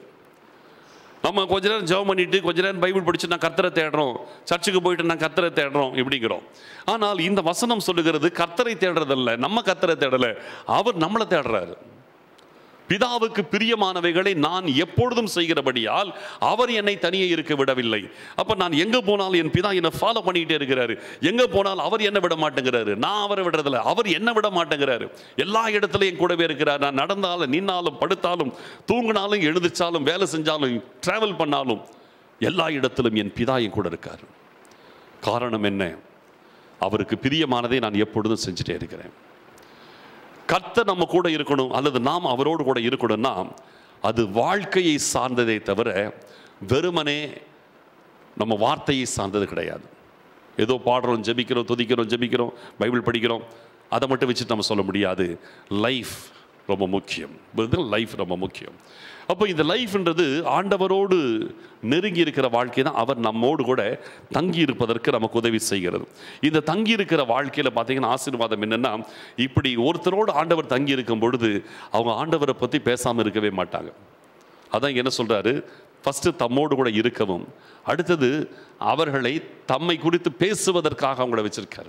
நம்ம கொஞ்ச நேரம் ஜெபம் பண்ணிட்டு கொஞ்ச நேரம் பைபிள் படிச்சு நான் கர்த்தரை தேடுறோம் சர்ச்சுக்கு போயிட்டு நான் கர்த்தரை தேடுறோம் இப்படிங்கிறோம் ஆனால் இந்த வசனம் சொல்லுகிறது கர்த்தரை தேடுறதல்ல நம்ம கர்த்தரை தேடல அவர் நம்மளை தேடுறாரு பிதாவுக்கு பிரியமானவைகளை நான் எப்பொழுதும் செய்கிறபடியால் அவர் என்னை தனியே இருக்க விடவில்லை அப்ப நான் எங்க போனாலும் என் பிதா என்னை ஃபாலோ பண்ணிக்கிட்டே இருக்கிறாரு எங்க போனாலும் அவர் என்ன விட மாட்டேங்கிறாரு நான் அவரை விடுறதில்ல அவர் என்ன விட மாட்டேங்கிறாரு எல்லா இடத்துலையும் கூடவே இருக்கிறார் நான் நடந்தாலும் நின்னாலும் படுத்தாலும் தூங்கினாலும் எழுந்திருச்சாலும் வேலை செஞ்சாலும் டிராவல் பண்ணாலும் எல்லா இடத்திலும் என் பிதா என் கூட இருக்கார் காரணம் என்ன அவருக்கு பிரியமானதை நான் எப்பொழுதும் செஞ்சுட்டே இருக்கிறேன் கர்த்தர் நம்ம கூட இருக்கணும் அல்லது நாம் அவரோடு கூட இருக்கணும்னா அது வாழ்க்கையை சார்ந்ததே தவிர வெறுமனே நம்ம வார்த்தையை சார்ந்தது கிடையாது ஏதோ பாடுறோம் ஜெபிக்கிறோம் துதிக்கிறோம் ஜெபிக்கிறோம் பைபிள் படிக்கிறோம் அதை மட்டும் வச்சுட்டு நம்ம சொல்ல முடியாது லைஃப் ரொம்ப முக்கியம் லைஃப் ரொம்ப முக்கியம் அப்போ இந்த லைஃப்ன்றது ஆண்டவரோடு நெருங்கி இருக்கிற வாழ்க்கை தான் அவர் நம்மோடு கூட தங்கி இருப்பதற்கு நமக்கு உதவி செய்கிறது இந்த தங்கி இருக்கிற வாழ்க்கையில் பார்த்தீங்கன்னா ஆசீர்வாதம் என்னென்னா இப்படி ஒருத்தரோடு ஆண்டவர் தங்கி இருக்கும் பொழுது அவங்க ஆண்டவரை பற்றி பேசாமல் இருக்கவே மாட்டாங்க அதான் என்ன சொல்றாரு ஃபஸ்ட்டு தம்மோடு கூட இருக்கவும் அடுத்தது அவர்களை தம்மை குறித்து பேசுவதற்காக அவங்கள வச்சிருக்காரு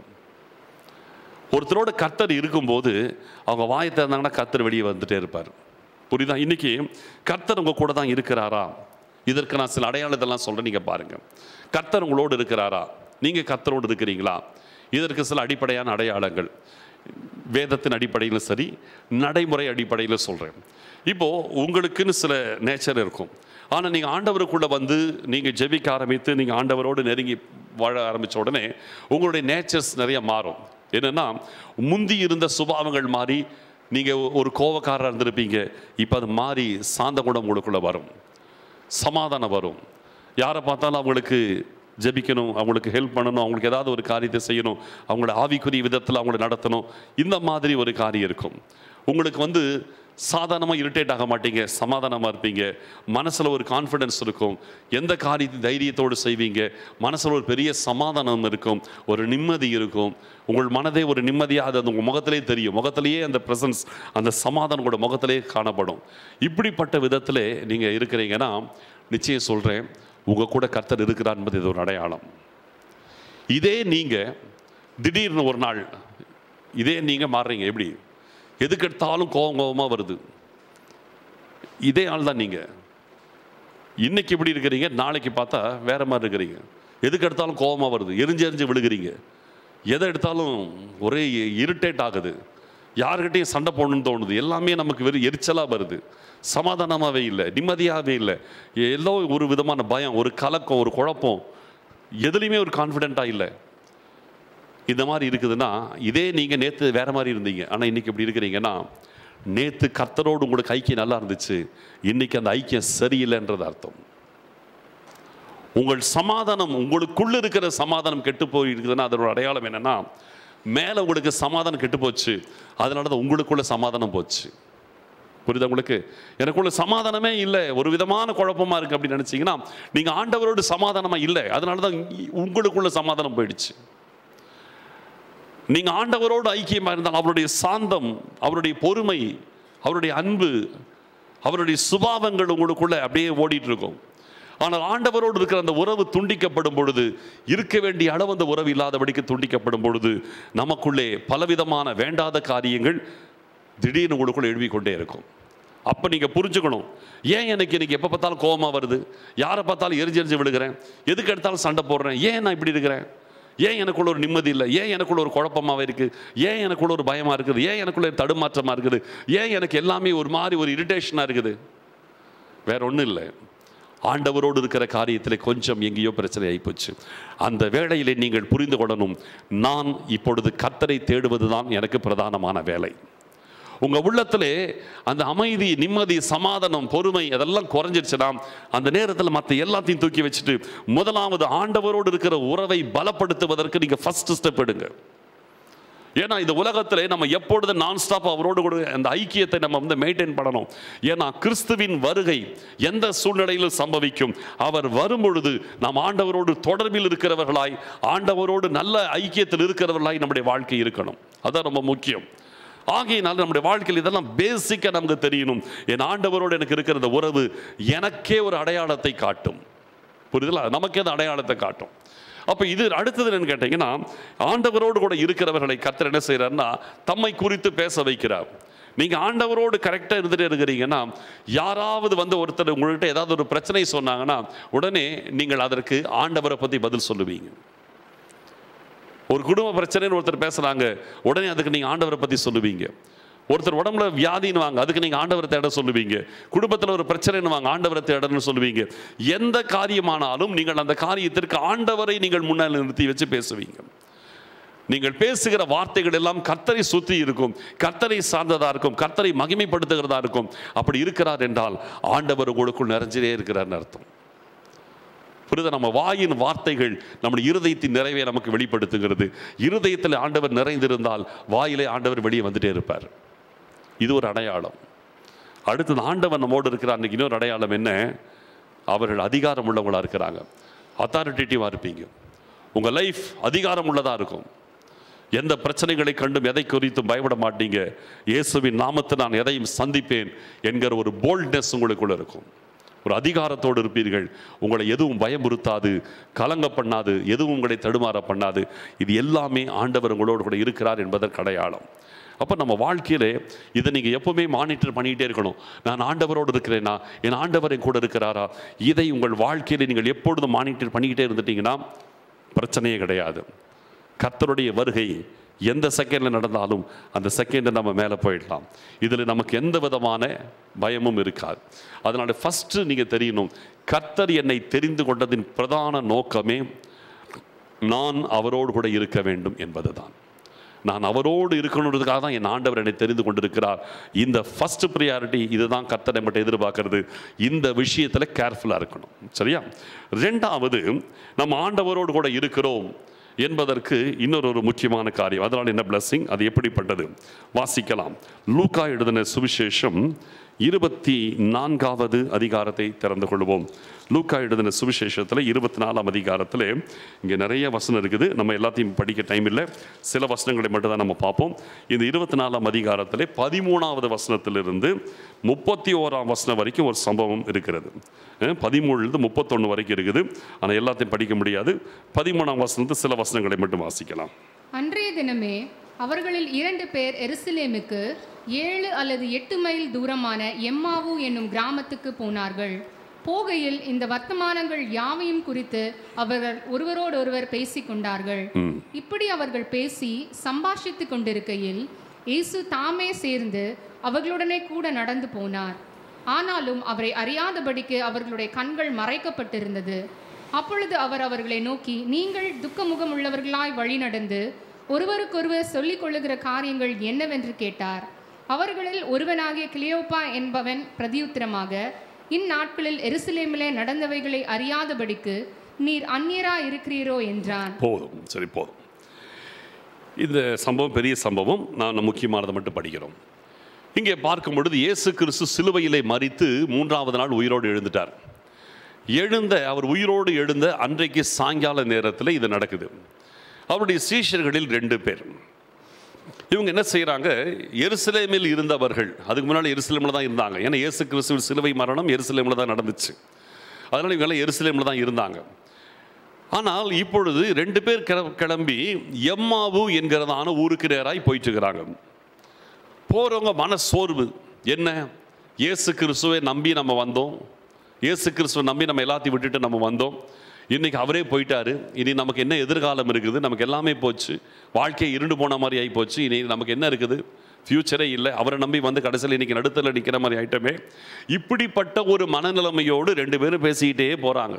ஒருத்தரோட கர்த்தர் இருக்கும்போது அவங்க வாயை திறந்தாங்கன்னா கர்த்தர் வெளியே வந்துட்டே இருப்பார் புரியுதா இன்னைக்கு கர்த்தர் உங்க கூட தான் இருக்கிறாரா இதற்கு நான் சில அடையாளத்தெல்லாம் சொல்றேன் நீங்க பாருங்க கர்த்தர் உங்களோடு இருக்கிறாரா நீங்க கர்த்தரோடு இருக்கிறீங்களா இதற்கு சில அடிப்படையான அடையாளங்கள் வேதத்தின் அடிப்படையிலும் சரி நடைமுறை அடிப்படையில் சொல்கிறேன் இப்போது உங்களுக்குன்னு சில நேச்சர் இருக்கும் ஆனால் நீங்கள் ஆண்டவருக்குள்ளே வந்து நீங்கள் ஜெபிக்க ஆரம்பித்து நீங்கள் ஆண்டவரோடு நெருங்கி வாழ ஆரம்பித்த உடனே உங்களுடைய நேச்சர்ஸ் நிறைய மாறும் என்னென்னா முந்தி இருந்த சுபாவங்கள் மாறி நீங்கள் ஒரு கோவக்காரராக இருந்திருப்பீங்க இப்போ அது மாறி சாந்த குணம் உங்களுக்குள்ளே வரும் சமாதானம் வரும் யாரை பார்த்தாலும் அவங்களுக்கு ஜெபிக்கணும் அவங்களுக்கு ஹெல்ப் பண்ணணும் அவங்களுக்கு ஏதாவது ஒரு காரியத்தை செய்யணும் அவங்களோட ஆவிக்குரிய விதத்தில் அவங்கள நடத்தணும் இந்த மாதிரி ஒரு காரியம் இருக்கும் உங்களுக்கு வந்து சாதாரணமாக இரிட்டேட் ஆக மாட்டீங்க சமாதானமாக இருப்பீங்க மனசில் ஒரு கான்ஃபிடென்ஸ் இருக்கும் எந்த காரியத்தை தைரியத்தோடு செய்வீங்க மனசில் ஒரு பெரிய சமாதானம் இருக்கும் ஒரு நிம்மதி இருக்கும் உங்கள் மனதே ஒரு நிம்மதியாக அது உங்கள் முகத்திலே தெரியும் முகத்திலேயே அந்த ப்ரெசன்ஸ் அந்த சமாதானம் கூட முகத்திலே காணப்படும் இப்படிப்பட்ட விதத்தில் நீங்கள் இருக்கிறீங்கன்னா நிச்சயம் சொல்கிறேன் உங்கள் கூட கர்த்தர் இருக்கிறார் என்பது இது ஒரு அடையாளம் இதே நீங்கள் திடீர்னு ஒரு நாள் இதே நீங்கள் மாறுறீங்க எப்படி எதுக்கெடுத்தாலும் கோவம் கோவமாக வருது இதே ஆள் தான் நீங்கள் இன்னைக்கு இப்படி இருக்கிறீங்க நாளைக்கு பார்த்தா வேற மாதிரி இருக்கிறீங்க எதுக்கு எடுத்தாலும் கோவமாக வருது எரிஞ்சு எரிஞ்சு விழுகிறீங்க எதை எடுத்தாலும் ஒரே இரிட்டேட் ஆகுது யார்கிட்டையும் சண்டை போடணும்னு தோணுது எல்லாமே நமக்கு வெறும் எரிச்சலாக வருது சமாதானமாகவே இல்லை நிம்மதியாகவே இல்லை ஏதோ ஒரு விதமான பயம் ஒரு கலக்கம் ஒரு குழப்பம் எதுலேயுமே ஒரு கான்ஃபிடென்ட்டாக இல்லை இந்த மாதிரி இருக்குதுன்னா இதே நீங்கள் நேற்று வேற மாதிரி இருந்தீங்க ஆனால் இன்னைக்கு இப்படி இருக்கிறீங்கன்னா நேற்று கர்த்தரோடு உங்களுக்கு ஐக்கியம் நல்லா இருந்துச்சு இன்னைக்கு அந்த ஐக்கியம் சரியில்லைன்றது அர்த்தம் உங்கள் சமாதானம் உங்களுக்குள்ள இருக்கிற சமாதானம் கெட்டு போய் இருக்குதுன்னா அதோட அடையாளம் என்னன்னா மேலே உங்களுக்கு சமாதானம் கெட்டு போச்சு அதனால தான் உங்களுக்குள்ள சமாதானம் போச்சு புரியுதா உங்களுக்கு எனக்குள்ள சமாதானமே இல்லை ஒரு விதமான குழப்பமா இருக்கு அப்படின்னு நினைச்சீங்கன்னா நீங்க ஆண்டவரோடு சமாதானமா இல்லை அதனால தான் உங்களுக்குள்ள சமாதானம் போயிடுச்சு நீங்க ஆண்டவரோடு ஐக்கியமா இருந்தால் அவருடைய சாந்தம் அவருடைய பொறுமை அவருடைய அன்பு அவருடைய சுபாவங்கள் உங்களுக்குள்ள அப்படியே ஓடிட்டு இருக்கும் ஆனால் ஆண்டவரோடு இருக்கிற அந்த உறவு துண்டிக்கப்படும் பொழுது இருக்க வேண்டிய அளவு அந்த உறவு இல்லாதபடிக்கு துண்டிக்கப்படும் பொழுது நமக்குள்ளே பலவிதமான வேண்டாத காரியங்கள் திடீர்னு உங்களுக்குள்ள எழுப்பிக்கொண்டே இருக்கும் அப்போ நீங்கள் புரிஞ்சுக்கணும் ஏன் எனக்கு இன்னைக்கு எப்போ பார்த்தாலும் கோபமாக வருது யாரை பார்த்தாலும் எரிஞ்சு எரிஞ்சு விழுகிறேன் எதுக்கு எடுத்தாலும் சண்டை போடுறேன் ஏன் நான் இப்படி இருக்கிறேன் ஏன் எனக்குள்ள ஒரு நிம்மதி இல்லை ஏன் எனக்குள்ள ஒரு குழப்பமாவே இருக்குது ஏன் எனக்குள்ள ஒரு பயமாக இருக்குது ஏன் எனக்குள்ள ஒரு தடுமாற்றமாக இருக்குது ஏன் எனக்கு எல்லாமே ஒரு மாதிரி ஒரு இரிட்டேஷனாக இருக்குது வேற ஒன்றும் இல்லை ஆண்டவரோடு இருக்கிற காரியத்தில் கொஞ்சம் எங்கேயோ பிரச்சனை ஆகிப்போச்சு அந்த வேளையிலே நீங்கள் புரிந்து கொள்ளணும் நான் இப்பொழுது கத்தரை தேடுவது தான் எனக்கு பிரதானமான வேலை உங்க உள்ளத்திலே அந்த அமைதி நிம்மதி சமாதானம் பொறுமை அதெல்லாம் குறைஞ்சிருச்சுன்னா அந்த நேரத்தில் மற்ற எல்லாத்தையும் தூக்கி வச்சுட்டு முதலாவது ஆண்டவரோடு இருக்கிற உறவை பலப்படுத்துவதற்கு நீங்க ஃபர்ஸ்ட் ஸ்டெப் எடுங்க ஏன்னா இந்த உலகத்திலே நம்ம எப்பொழுது நான் ஸ்டாப் அவரோடு கூட அந்த ஐக்கியத்தை நம்ம வந்து மெயின்டைன் பண்ணணும் ஏன்னா கிறிஸ்துவின் வருகை எந்த சூழ்நிலையிலும் சம்பவிக்கும் அவர் வரும்பொழுது நாம் ஆண்டவரோடு தொடர்பில் இருக்கிறவர்களாய் ஆண்டவரோடு நல்ல ஐக்கியத்தில் இருக்கிறவர்களாய் நம்முடைய வாழ்க்கை இருக்கணும் அதான் ரொம்ப முக்கியம் ஆகையினால் நம்முடைய வாழ்க்கையில் இதெல்லாம் பேசிக்காக நமக்கு தெரியணும் என் ஆண்டவரோடு எனக்கு இருக்கிற அந்த உறவு எனக்கே ஒரு அடையாளத்தை காட்டும் புரியுதுல நமக்கே அந்த அடையாளத்தை காட்டும் அப்போ இது அடுத்தது என்னன்னு கேட்டிங்கன்னா ஆண்டவரோடு கூட இருக்கிறவர்களை கத்தர் என்ன செய்கிறாருன்னா தம்மை குறித்து பேச வைக்கிறார் நீங்கள் ஆண்டவரோடு கரெக்டாக இருந்துகிட்டே இருக்கிறீங்கன்னா யாராவது வந்து ஒருத்தர் உங்கள்கிட்ட ஏதாவது ஒரு பிரச்சனை சொன்னாங்கன்னா உடனே நீங்கள் அதற்கு ஆண்டவரை பற்றி பதில் சொல்லுவீங்க ஒரு குடும்ப பிரச்சனைன்னு ஒருத்தர் பேசுகிறாங்க உடனே அதுக்கு நீங்கள் ஆண்டவரை பற்றி சொல்லுவீங்க ஒருத்தர் உடம்புல வியாதின்னு வாங்க அதுக்கு நீங்கள் ஆண்டவரை தேட சொல்லுவீங்க குடும்பத்தில் ஒரு பிரச்சனைன்னு வாங்க ஆண்டவரை தேடன்னு சொல்லுவீங்க எந்த காரியமானாலும் நீங்கள் அந்த காரியத்திற்கு ஆண்டவரை நீங்கள் முன்னால் நிறுத்தி வச்சு பேசுவீங்க நீங்கள் பேசுகிற வார்த்தைகள் எல்லாம் கர்த்தரை சுற்றி இருக்கும் கர்த்தரை சார்ந்ததா இருக்கும் கர்த்தரை மகிமைப்படுத்துகிறதா இருக்கும் அப்படி இருக்கிறார் என்றால் ஆண்டவர் உங்களுக்குள் நிறைஞ்சிலே இருக்கிறார்னு அர்த்தம் புரியுதா நம்ம வாயின் வார்த்தைகள் நம்முடைய இருதயத்தின் நிறைவை நமக்கு வெளிப்படுத்துகிறது இருதயத்தில் ஆண்டவர் நிறைந்திருந்தால் வாயிலே ஆண்டவர் வெளியே வந்துட்டே இருப்பார் இது ஒரு அடையாளம் அடுத்தது ஆண்டவர் நம்மோடு இருக்கிறார் அன்னைக்கு இன்னொரு அடையாளம் என்ன அவர்கள் அதிகாரம் உள்ளவங்களா இருக்கிறாங்க அத்தாரிட்டேட்டிவாக இருப்பீங்க உங்கள் லைஃப் அதிகாரம் உள்ளதாக இருக்கும் எந்த பிரச்சனைகளை கண்டும் எதை குறித்தும் பயப்பட மாட்டீங்க இயேசுவின் நாமத்தை நான் எதையும் சந்திப்பேன் என்கிற ஒரு போல்ட்னஸ் உங்களுக்குள்ள இருக்கும் ஒரு அதிகாரத்தோடு இருப்பீர்கள் உங்களை எதுவும் பயமுறுத்தாது கலங்க பண்ணாது எதுவும் உங்களை தடுமாற பண்ணாது இது எல்லாமே ஆண்டவர் உங்களோடு கூட இருக்கிறார் என்பதற்கு அடையாளம் அப்போ நம்ம வாழ்க்கையிலே இதை நீங்கள் எப்பவுமே மானிட்டர் பண்ணிக்கிட்டே இருக்கணும் நான் ஆண்டவரோடு இருக்கிறேனா என் ஆண்டவர் என் கூட இருக்கிறாரா இதை உங்கள் வாழ்க்கையில நீங்கள் எப்பொழுதும் மானிட்டர் பண்ணிக்கிட்டே இருந்துட்டீங்கன்னா பிரச்சனையே கிடையாது கர்த்தருடைய வருகை எந்த செகண்டில் நடந்தாலும் அந்த செகண்டில் நம்ம மேலே போயிடலாம் இதில் நமக்கு எந்த விதமான பயமும் இருக்காது அதனால ஃபஸ்ட்டு நீங்கள் தெரியணும் கர்த்தர் என்னை தெரிந்து கொண்டதின் பிரதான நோக்கமே நான் அவரோடு கூட இருக்க வேண்டும் என்பதுதான் நான் அவரோடு இருக்கணுன்றதுக்காக தான் என் ஆண்டவர் என்னை தெரிந்து கொண்டிருக்கிறார் இந்த ஃபர்ஸ்ட் ப்ரியாரிட்டி இதுதான் கர்த்தரை மட்டும் எதிர்பார்க்கறது இந்த விஷயத்தில் கேர்ஃபுல்லாக இருக்கணும் சரியா ரெண்டாவது நம்ம ஆண்டவரோடு கூட இருக்கிறோம் என்பதற்கு இன்னொரு ஒரு முக்கியமான காரியம் அதனால் என்ன blessing அது எப்படிப்பட்டது வாசிக்கலாம் லூக்கா எழுதின சுவிசேஷம் இருபத்தி நான்காவது அதிகாரத்தை திறந்து கொள்வோம் லூக்கா எழுதின சுவிசேஷத்தில் இருபத்தி நாலாம் அதிகாரத்தில் இங்கே நிறைய வசனம் இருக்குது நம்ம எல்லாத்தையும் படிக்க டைம் இல்லை சில வசனங்களை மட்டும் தான் நம்ம பார்ப்போம் இந்த இருபத்தி நாலாம் அதிகாரத்தில் பதிமூணாவது வசனத்திலிருந்து முப்பத்தி ஓராம் வசனம் வரைக்கும் ஒரு சம்பவம் இருக்கிறது அஹ் பதிமூணுலேருந்து முப்பத்தொன்று வரைக்கும் இருக்குது ஆனால் எல்லாத்தையும் படிக்க முடியாது பதிமூணாம் வசனத்து சில வசனங்களை மட்டும் வாசிக்கலாம் அன்றைய தினமே அவர்களில் இரண்டு பேர் எருசலேமுக்கு ஏழு அல்லது எட்டு மைல் தூரமான எம்மாவு என்னும் கிராமத்துக்கு போனார்கள் போகையில் இந்த வர்த்தமானங்கள் யாவையும் குறித்து அவர்கள் ஒருவரோடொருவர் பேசிக் கொண்டார்கள் இப்படி அவர்கள் பேசி சம்பாஷித்துக் கொண்டிருக்கையில் இயேசு தாமே சேர்ந்து அவர்களுடனே கூட நடந்து போனார் ஆனாலும் அவரை அறியாதபடிக்கு அவர்களுடைய கண்கள் மறைக்கப்பட்டிருந்தது அப்பொழுது அவர் அவர்களை நோக்கி நீங்கள் துக்கமுகம் உள்ளவர்களாய் வழி நடந்து ஒருவருக்கொருவர் சொல்லிக் கொள்ளுகிற காரியங்கள் என்னவென்று கேட்டார் அவர்களில் ஒருவனாகிய கிளியோப்பா என்பவன் பிரதியுத்தரமாக இந்நாட்களில் எருசலேமிலே நடந்தவைகளை அறியாதபடிக்கு நீர் அந்நியரா இருக்கிறீரோ என்றான் போதும் சரி போதும் இந்த சம்பவம் பெரிய சம்பவம் நான் முக்கியமானதை மட்டும் படிக்கிறோம் இங்கே பார்க்கும் பொழுது இயேசு கிறிஸ்து சிலுவையிலே மறித்து மூன்றாவது நாள் உயிரோடு எழுந்துட்டார் எழுந்த அவர் உயிரோடு எழுந்த அன்றைக்கு சாயங்கால நேரத்தில் இது நடக்குது அவருடைய சீஷர்களில் ரெண்டு பேர் இவங்க என்ன செய்கிறாங்க எருசலேமில் இருந்தவர்கள் அதுக்கு முன்னால் எருசலேமில் தான் இருந்தாங்க ஏன்னா இயேசு கிறிஸ்துவின் சிலுவை மரணம் எருசலேமில் தான் நடந்துச்சு அதனால் இவங்கெல்லாம் எருசலேமில் தான் இருந்தாங்க ஆனால் இப்பொழுது ரெண்டு பேர் கிள- கிளம்பி எம்மாவு என்கிறதான ஊருக்கு நேராய் போயிட்டு இருக்கிறாங்க போகிறவங்க மன சோர்வு என்ன இயேசு கிறிஸ்துவை நம்பி நம்ம வந்தோம் இயேசு கிறிஸ்துவை நம்பி நம்ம எல்லாத்தையும் விட்டுட்டு நம்ம வந்தோம் இன்னைக்கு அவரே போயிட்டாரு இனி நமக்கு என்ன எதிர்காலம் இருக்குது நமக்கு எல்லாமே போச்சு வாழ்க்கை இருண்டு போன மாதிரி ஆகி போச்சு இனி நமக்கு என்ன இருக்குது ஃப்யூச்சரே இல்லை அவரை நம்பி வந்து கடைசியில் இன்னைக்கு நடுத்தல நிற்கிற மாதிரி ஆயிட்டமே இப்படிப்பட்ட ஒரு மனநிலைமையோடு ரெண்டு பேரும் பேசிக்கிட்டே போகிறாங்க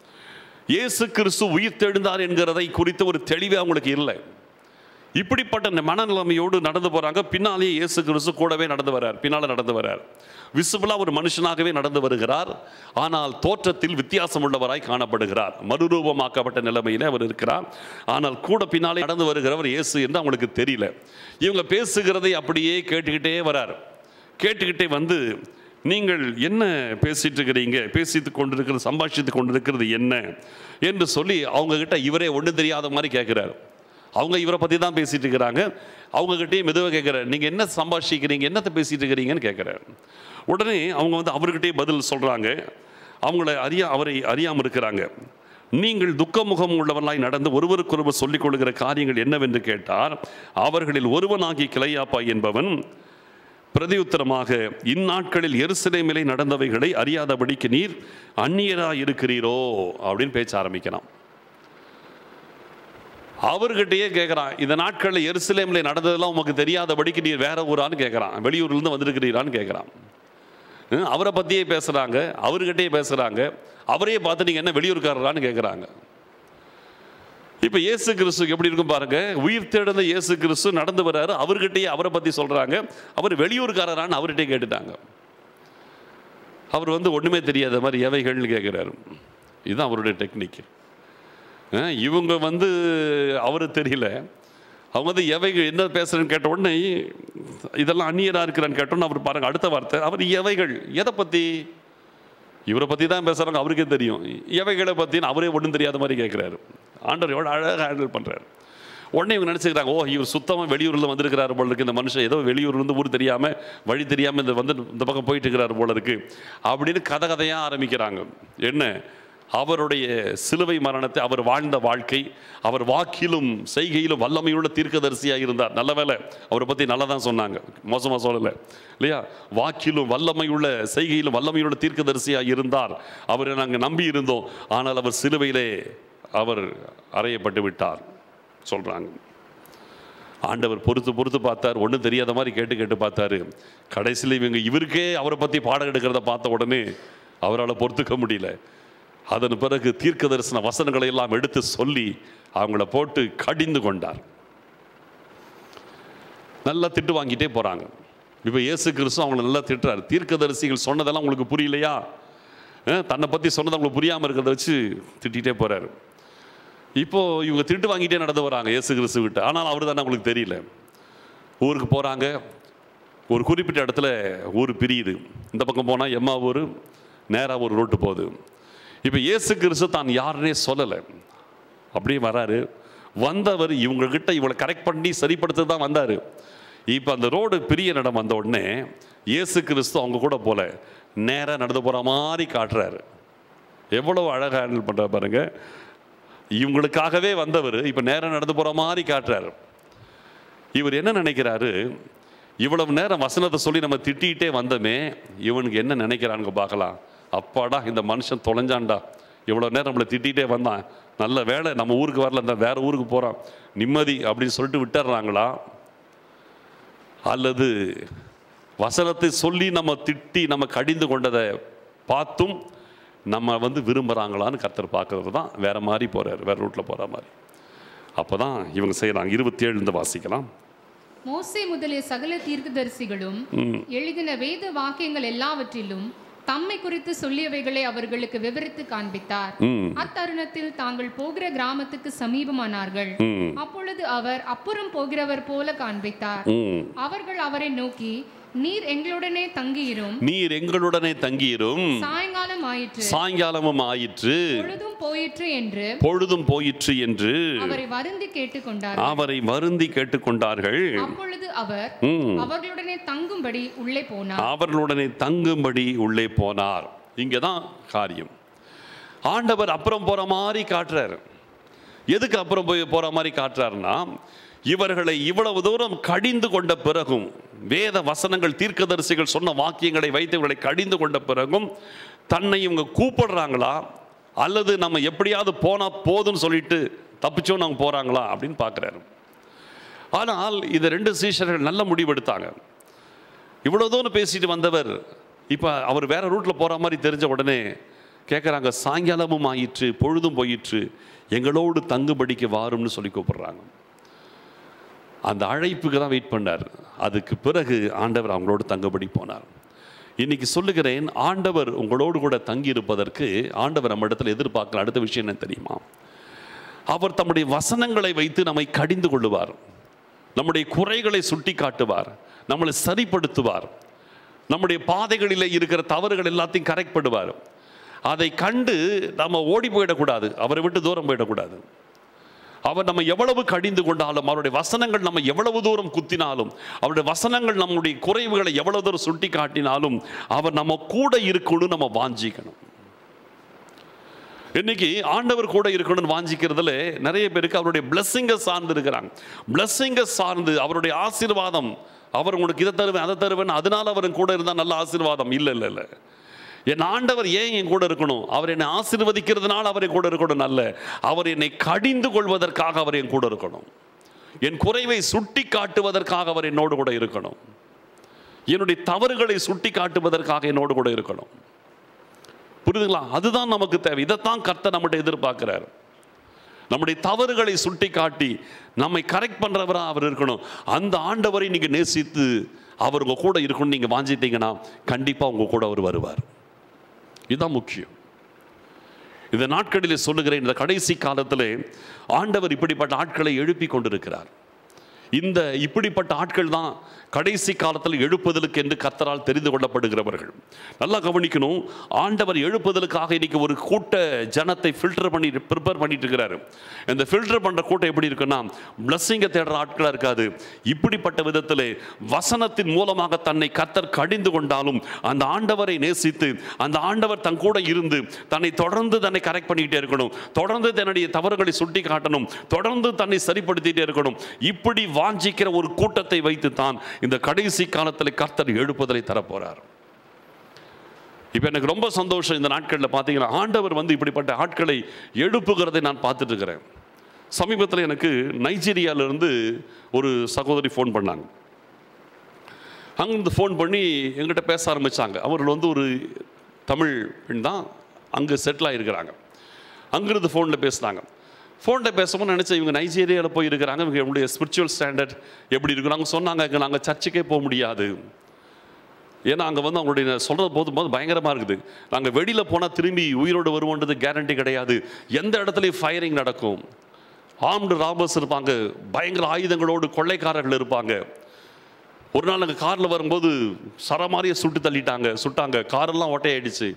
இயேசு கிறிஸ்து உயிர் தெழுந்தார் என்கிறதை குறித்த ஒரு தெளிவே அவங்களுக்கு இல்லை இப்படிப்பட்ட மனநிலைமையோடு நடந்து போறாங்க பின்னாலே இயேசு கிறிஸ்து கூடவே நடந்து வரார் பின்னால நடந்து வரார் விசுபலா ஒரு மனுஷனாகவே நடந்து வருகிறார் ஆனால் தோற்றத்தில் வித்தியாசம் உள்ளவராய் காணப்படுகிறார் மறுரூபமாக்கப்பட்ட நிலைமையில அவர் இருக்கிறார் ஆனால் கூட பின்னாலே நடந்து வருகிறவர் இயேசு என்று அவங்களுக்கு தெரியல இவங்க பேசுகிறதை அப்படியே கேட்டுக்கிட்டே வரார் கேட்டுக்கிட்டே வந்து நீங்கள் என்ன பேசிட்டு இருக்கிறீங்க பேசிட்டு கொண்டிருக்கிறது சம்பாஷித்து கொண்டிருக்கிறது என்ன என்று சொல்லி அவங்க கிட்ட இவரே ஒன்றும் தெரியாத மாதிரி கேட்குறாரு அவங்க இவரை பற்றி தான் பேசிட்டு இருக்கிறாங்க அவங்ககிட்டயும் மெதுவாக கேட்குறாரு நீங்கள் என்ன சம்பாஷிக்கிறீங்க என்னத்தை பேசிட்டு இருக்கிறீங்கன்னு கேட்குறாரு உடனே அவங்க வந்து அவர்கிட்டயே பதில் சொல்கிறாங்க அவங்கள அறியா அவரை அறியாமல் இருக்கிறாங்க நீங்கள் துக்கமுகம் உள்ளவர்களாய் நடந்து ஒருவருக்கொருவர் சொல்லிக் கொள்கிற காரியங்கள் என்னவென்று கேட்டார் அவர்களில் ஒருவனாகி கிளையாப்பா என்பவன் பிரதியுத்தரமாக இந்நாட்களில் எருசலேமிலே நடந்தவைகளை அறியாதபடிக்கு நீர் அந்நியரா இருக்கிறீரோ அப்படின்னு பேச்ச ஆரம்பிக்கிறான் அவர்கிட்டயே கேட்குறான் இந்த நாட்களில் எருசலேமில் நடந்ததெல்லாம் உமக்கு தெரியாதபடிக்கு நீர் வேற ஊரான்னு கேட்குறான் வெளியூர்லேருந்து வந்திருக்கிறீரான்னு கேட்குறான் ஹம், அவரை பற்றியே பேசுகிறாங்க அவர்கிட்டயே பேசுகிறாங்க அவரையே பார்த்து நீங்கள் என்ன வெளியூர்காரரான்னு கேட்குறாங்க இப்போ இயேசு கிறிஸ்து எப்படி இருக்கும் பாருங்க உயிர் தேடுந்த இயேசு கிறிஸ்து நடந்து வர்றாரு அவர்கிட்டயே அவரை பற்றி சொல்கிறாங்க அவர் வெளியூர்காரரான்னு அவர்கிட்டயே கேட்டுட்டாங்க அவர் வந்து ஒன்றுமே தெரியாத மாதிரி எவைகள்னு கேட்குறாரு இதுதான் அவருடைய டெக்னிக் இவங்க வந்து அவரு தெரியல அவங்க வந்து எவைகள் என்ன பேசுறேன்னு கேட்ட உடனே இதெல்லாம் அந்நியராக இருக்கிறான்னு கேட்டோன்னு அவர் பாருங்க அடுத்த வார்த்தை அவர் எவைகள் எதை பற்றி இவரை பற்றி தான் பேசுகிறாங்க அவருக்கே தெரியும் எவைகளை பற்றின்னு அவரே ஒன்றும் தெரியாத மாதிரி கேட்குறாரு ஆண்டவர் எவ்வளோ அழகாக ஹேண்டில் பண்ணுறாரு உடனே இவங்க நினச்சிக்கிறாங்க ஓ இவர் சுத்தமாக வெளியூரில் வந்திருக்கிறாரு போல இருக்கு இந்த மனுஷன் ஏதோ வெளியூர்லேருந்து ஊர் தெரியாமல் வழி தெரியாமல் இந்த வந்து இந்த பக்கம் போயிட்டு இருக்கிறாரு போல இருக்கு அப்படின்னு கதை கதையாக ஆரம்பிக்கிறாங்க என்ன அவருடைய சிலுவை மரணத்தை அவர் வாழ்ந்த வாழ்க்கை அவர் வாக்கிலும் செய்கையிலும் வல்லமையுள்ள தீர்க்கதரிசியாக இருந்தார் நல்ல வேலை அவரை பற்றி நல்லா தான் சொன்னாங்க மோசமாக சொல்லலை இல்லையா வாக்கிலும் வல்லமையுள்ள செய்கையிலும் வல்லமையுள்ள தீர்க்கதரிசியாக இருந்தார் அவரை நாங்கள் நம்பி இருந்தோம் ஆனால் அவர் சிலுவையிலே அவர் அறையப்பட்டு விட்டார் சொல்கிறாங்க ஆண்டவர் பொறுத்து பொறுத்து பார்த்தார் ஒன்றும் தெரியாத மாதிரி கேட்டு கேட்டு பார்த்தாரு கடைசியில் இவங்க இவருக்கே அவரை பற்றி பாடம் எடுக்கிறத பார்த்த உடனே அவரால் பொறுத்துக்க முடியல அதன் பிறகு தீர்க்க தரிசன வசனங்களை எல்லாம் எடுத்து சொல்லி அவங்கள போட்டு கடிந்து கொண்டார் நல்லா திட்டு வாங்கிட்டே போகிறாங்க இப்போ இயேசு கிறிஸ்து அவங்கள நல்லா திட்டுறாரு தீர்க்கதரிசிகள் சொன்னதெல்லாம் உங்களுக்கு புரியலையா அஹ், தன்னை பற்றி சொன்னது அவங்களுக்கு புரியாமல் இருக்கிறத வச்சு திட்டிகிட்டே போகிறாரு இப்போ இவங்க திட்டு வாங்கிட்டே நடந்து வராங்க இயேசு கிறிஸ்து விட்டு ஆனால் அவர் தானே அவங்களுக்கு தெரியல ஊருக்கு போகிறாங்க ஒரு குறிப்பிட்ட இடத்துல ஊர் பிரியுது இந்த பக்கம் போனால் எம்மா ஊர் நேராக ஒரு ரோட்டு போகுது இப்போ இயேசு கிறிஸ்து தான் யாருன்னே சொல்லலை அப்படியே வராரு வந்தவர் இவங்ககிட்ட இவங்களை கரெக்ட் பண்ணி சரிப்படுத்த தான் வந்தார் இப்போ அந்த ரோடு பிரிய நடம் வந்த உடனே இயேசு கிறிஸ்து அவங்க கூட போல நேராக நடந்து போகிற மாதிரி காட்டுறாரு எவ்வளவு அழகாக ஹேண்டில் பண்ணுற பாருங்க இவங்களுக்காகவே வந்தவர் இப்போ நேரம் நடந்து போகிற மாதிரி காட்டுறாரு இவர் என்ன நினைக்கிறாரு இவ்வளவு நேரம் வசனத்தை சொல்லி நம்ம திட்டிகிட்டே வந்தோமே இவனுக்கு என்ன நினைக்கிறானுங்க பார்க்கலாம் அப்பாடா இந்த மனுஷன் தொலைஞ்சான்டா இவ்வளோ நேரம் நம்மளை திட்டிகிட்டே வந்தான் நல்ல வேலை நம்ம ஊருக்கு வரல இந்த வேற ஊருக்கு போகிறான் நிம்மதி அப்படின்னு சொல்லிட்டு விட்டுறாங்களா அல்லது வசனத்தை சொல்லி நம்ம திட்டி நம்ம கடிந்து கொண்டதை பார்த்தும் நம்ம வந்து விரும்புகிறாங்களான்னு கர்த்தர் பார்க்கறது தான் வேற மாதிரி போகிறார் வேற ரூட்டில் போகிற மாதிரி அப்போ தான் இவங்க செய்கிறாங்க இருபத்தி ஏழுலேருந்து வாசிக்கலாம் மோசே முதலிய சகல தீர்க்கதரிசிகளும் எழுதின வேத வாக்கியங்கள் எல்லாவற்றிலும் தம்மை குறித்து சொல்லியவைகளை அவர்களுக்கு விவரித்து காண்பித்தார் ம் அத்தருணத்தில் தாங்கள் போகிற கிராமத்துக்கு சமீபமானார்கள் ம் அப்பொழுது அவர் அப்புறம் போகிறவர் போல காண்பித்தார் ம் அவர்கள் அவரை நோக்கி நீர் எங்களுடனே தங்கியிரும் நீர் எங்களுடனே தங்கியிரும் சாயங்காலம் ஆயிற்று சாயங்காலமும் ஆயிற்று பொழுதும் போயிற்று என்று பொழுதும் போயிற்று என்று அவரை வருந்தி கேட்டுக்கொண்டார் அவரை வருந்தி கேட்டுக்கொண்டார்கள் அப்பொழுது அவர் ம் அவர்களுடனே தங்கும்படி உள்ளே போனார் அவர்களுடனே தங்கும்படி உள்ளே போனார் இங்கே தான் காரியம் ஆண்டவர் அப்புறம் போகிற மாதிரி காட்டுறாரு எதுக்கு அப்புறம் போய் போகிற மாதிரி காட்டுறாருன்னா இவர்களை இவ்வளவு தூரம் கடிந்து கொண்ட பிறகும் வேத வசனங்கள் தீர்க்கதரிசிகள் சொன்ன வாக்கியங்களை வைத்து இவர்களை கடிந்து கொண்ட பிறகும் தன்னை இவங்க கூப்பிடுறாங்களா அல்லது நம்ம எப்படியாவது போனால் போதும்னு சொல்லிட்டு தப்பிச்சோம் அவங்க போகிறாங்களா அப்படின்னு பார்க்குறாரு ஆனால் இந்த ரெண்டு சீஷர்கள் நல்ல முடிவெடுத்தாங்க இவ்வளோ தூரம் பேசிட்டு வந்தவர் இப்போ அவர் வேற ரூட்டில் போகிற மாதிரி தெரிஞ்ச உடனே கேட்குறாங்க சாயங்காலமும் ஆயிற்று பொழுதும் போயிற்று எங்களோடு தங்குபடிக்கு வாரும்னு சொல்லி கூப்பிடுறாங்க அந்த அழைப்புக்கு தான் வெயிட் பண்ணார் அதுக்கு பிறகு ஆண்டவர் அவங்களோடு தங்குபடி போனார் இன்னைக்கு சொல்லுகிறேன் ஆண்டவர் உங்களோடு கூட தங்கி இருப்பதற்கு ஆண்டவர் நம்ம இடத்துல எதிர்பார்க்குற அடுத்த விஷயம் என்ன தெரியுமா அவர் தம்முடைய வசனங்களை வைத்து நம்மை கடிந்து கொள்ளுவார் நம்முடைய குறைகளை சுட்டி காட்டுவார் நம்மளை சரிப்படுத்துவார் நம்முடைய பாதைகளில் இருக்கிற தவறுகள் எல்லாத்தையும் கரெக்ட் பண்ணுவார் அதை கண்டு நம்ம ஓடி போயிடக்கூடாது அவரை விட்டு தூரம் போயிடக்கூடாது அவர் நம்ம எவ்வளவு கடிந்து கொண்டாலும் அவருடைய வசனங்கள் நம்ம எவ்வளவு தூரம் குத்தினாலும் அவருடைய வசனங்கள் நம்முடைய குறைவுகளை எவ்வளவு தூரம் சுட்டி காட்டினாலும் அவர் நம்ம கூட இருக்கணும்னு நம்ம வாஞ்சிக்கணும் இன்னைக்கு ஆண்டவர் கூட இருக்கணும்னு வாஞ்சிக்கிறதுல நிறைய பேருக்கு அவருடைய பிளஸ்ஸிங்கை சார்ந்து இருக்கிறாங்க பிளஸ்ஸிங்கை சார்ந்து அவருடைய ஆசீர்வாதம் அவர் உங்களுக்கு இதை தருவேன் அதை தருவேன் அதனால அவர் கூட இருந்தால் நல்ல ஆசீர்வாதம் இல்லை இல்லை இல்லை என் ஆண்டவர் ஏன் என் கூட இருக்கணும் அவர் என்னை ஆசீர்வதிக்கிறதுனால அவர் என் கூட இருக்கணும் நல்ல அவர் என்னை கடிந்து கொள்வதற்காக அவர் என் கூட இருக்கணும் என் குறைவை சுட்டி காட்டுவதற்காக அவர் என்னோடு கூட இருக்கணும் என்னுடைய தவறுகளை சுட்டி காட்டுவதற்காக என்னோடு கூட இருக்கணும் புரியுதுங்களா அதுதான் நமக்கு தேவை இதைத்தான் கர்த்தர் நம்மகிட்ட எதிர்பார்க்கிறார் நம்முடைய தவறுகளை சுட்டி காட்டி நம்மை கரெக்ட் பண்றவரா அவர் இருக்கணும் அந்த ஆண்டவரை நீங்க நேசித்து அவர் உங்க கூட இருக்கணும் நீங்க வாஞ்சிட்டீங்கன்னா கண்டிப்பா உங்க கூட அவர் வருவார் இதுதான் முக்கியம் இந்த நாட்களிலே சொல்லுகிறேன் இந்த கடைசி காலத்திலே ஆண்டவர் இப்படிப்பட்ட ஆட்களை எழுப்பி கொண்டிருக்கிறார் இந்த இப்படிப்பட்ட ஆட்கள் தான் கடைசி காலத்தில் எழுப்புதலுக்கு என்று கர்த்தரால் தெரிந்து கொள்ளப்படுகிறவர்கள் நல்லா கவனிக்கணும் ஆண்டவர் எழுப்புதலுக்காக இன்னைக்கு ஒரு கூட்ட ஜனத்தை ஃபில்டர் பண்ணி ப்ரிப்பேர் பண்ணிட்டு இருக்கிறாரு இந்த ஃபில்டர் பண்ற கூட்டம் எப்படி இருக்குன்னா பிளஸ்ஸிங்கை தேடுற ஆட்களா இருக்காது இப்படிப்பட்ட விதத்திலே வசனத்தின் மூலமாக தன்னை கர்த்தர் கடிந்து கொண்டாலும் அந்த ஆண்டவரை நேசித்து அந்த ஆண்டவர் தன் கூட இருந்து தன்னை தொடர்ந்து தன்னை கரெக்ட் பண்ணிக்கிட்டே இருக்கணும் தொடர்ந்து தன்னுடைய தவறுகளை சுட்டி காட்டணும் தொடர்ந்து தன்னை சரிப்படுத்திட்டே இருக்கணும் இப்படி வாஞ்சிக்கிற ஒரு கூட்டத்தை வைத்து தான் இந்த கடைசி காலத்தில் கர்த்தர் எழுப்புதலை தரப்போறார் இப்போ எனக்கு ரொம்ப சந்தோஷம் இந்த நாட்களில் பார்த்தீங்கன்னா ஆண்டவர் வந்து இப்படிப்பட்ட ஆட்களை எழுப்புகிறதை நான் பார்த்துட்டு இருக்கிறேன் சமீபத்தில் எனக்கு நைஜீரியாவிலிருந்து ஒரு சகோதரி ஃபோன் பண்ணாங்க அங்கிருந்து ஃபோன் பண்ணி எங்கிட்ட பேச ஆரம்பித்தாங்க அவர்கள் வந்து ஒரு தமிழ் பெண் தான் அங்கே செட்டில் ஆகிருக்கிறாங்க அங்கிருந்து ஃபோனில் பேசுனாங்க ஃபோனில் பேசும்போது நினச்சேன் இவங்க நைஜீரியாவில் போய் இருக்கிறாங்க இவங்க என்னுடைய ஸ்பிரிச்சுவல் ஸ்டாண்டர்ட் எப்படி இருக்கு நாங்கள் சொன்னாங்க இங்கே நாங்கள் சர்ச்சுக்கே போக முடியாது ஏன்னா அங்கே வந்து அவங்களுடைய சொல்கிறது போதும் போது பயங்கரமாக இருக்குது நாங்கள் வெளியில் போனால் திரும்பி உயிரோடு வருவோன்றது கேரண்டி கிடையாது எந்த இடத்துலையும் ஃபயரிங் நடக்கும் ஆர்ம்டு ராபர்ஸ் இருப்பாங்க பயங்கர ஆயுதங்களோடு கொள்ளைக்காரர்கள் இருப்பாங்க ஒரு நாள் நாங்கள் காரில் வரும்போது சரமாரியை சுட்டு தள்ளிட்டாங்க சுட்டாங்க காரெல்லாம் ஒட்டையாயிடுச்சு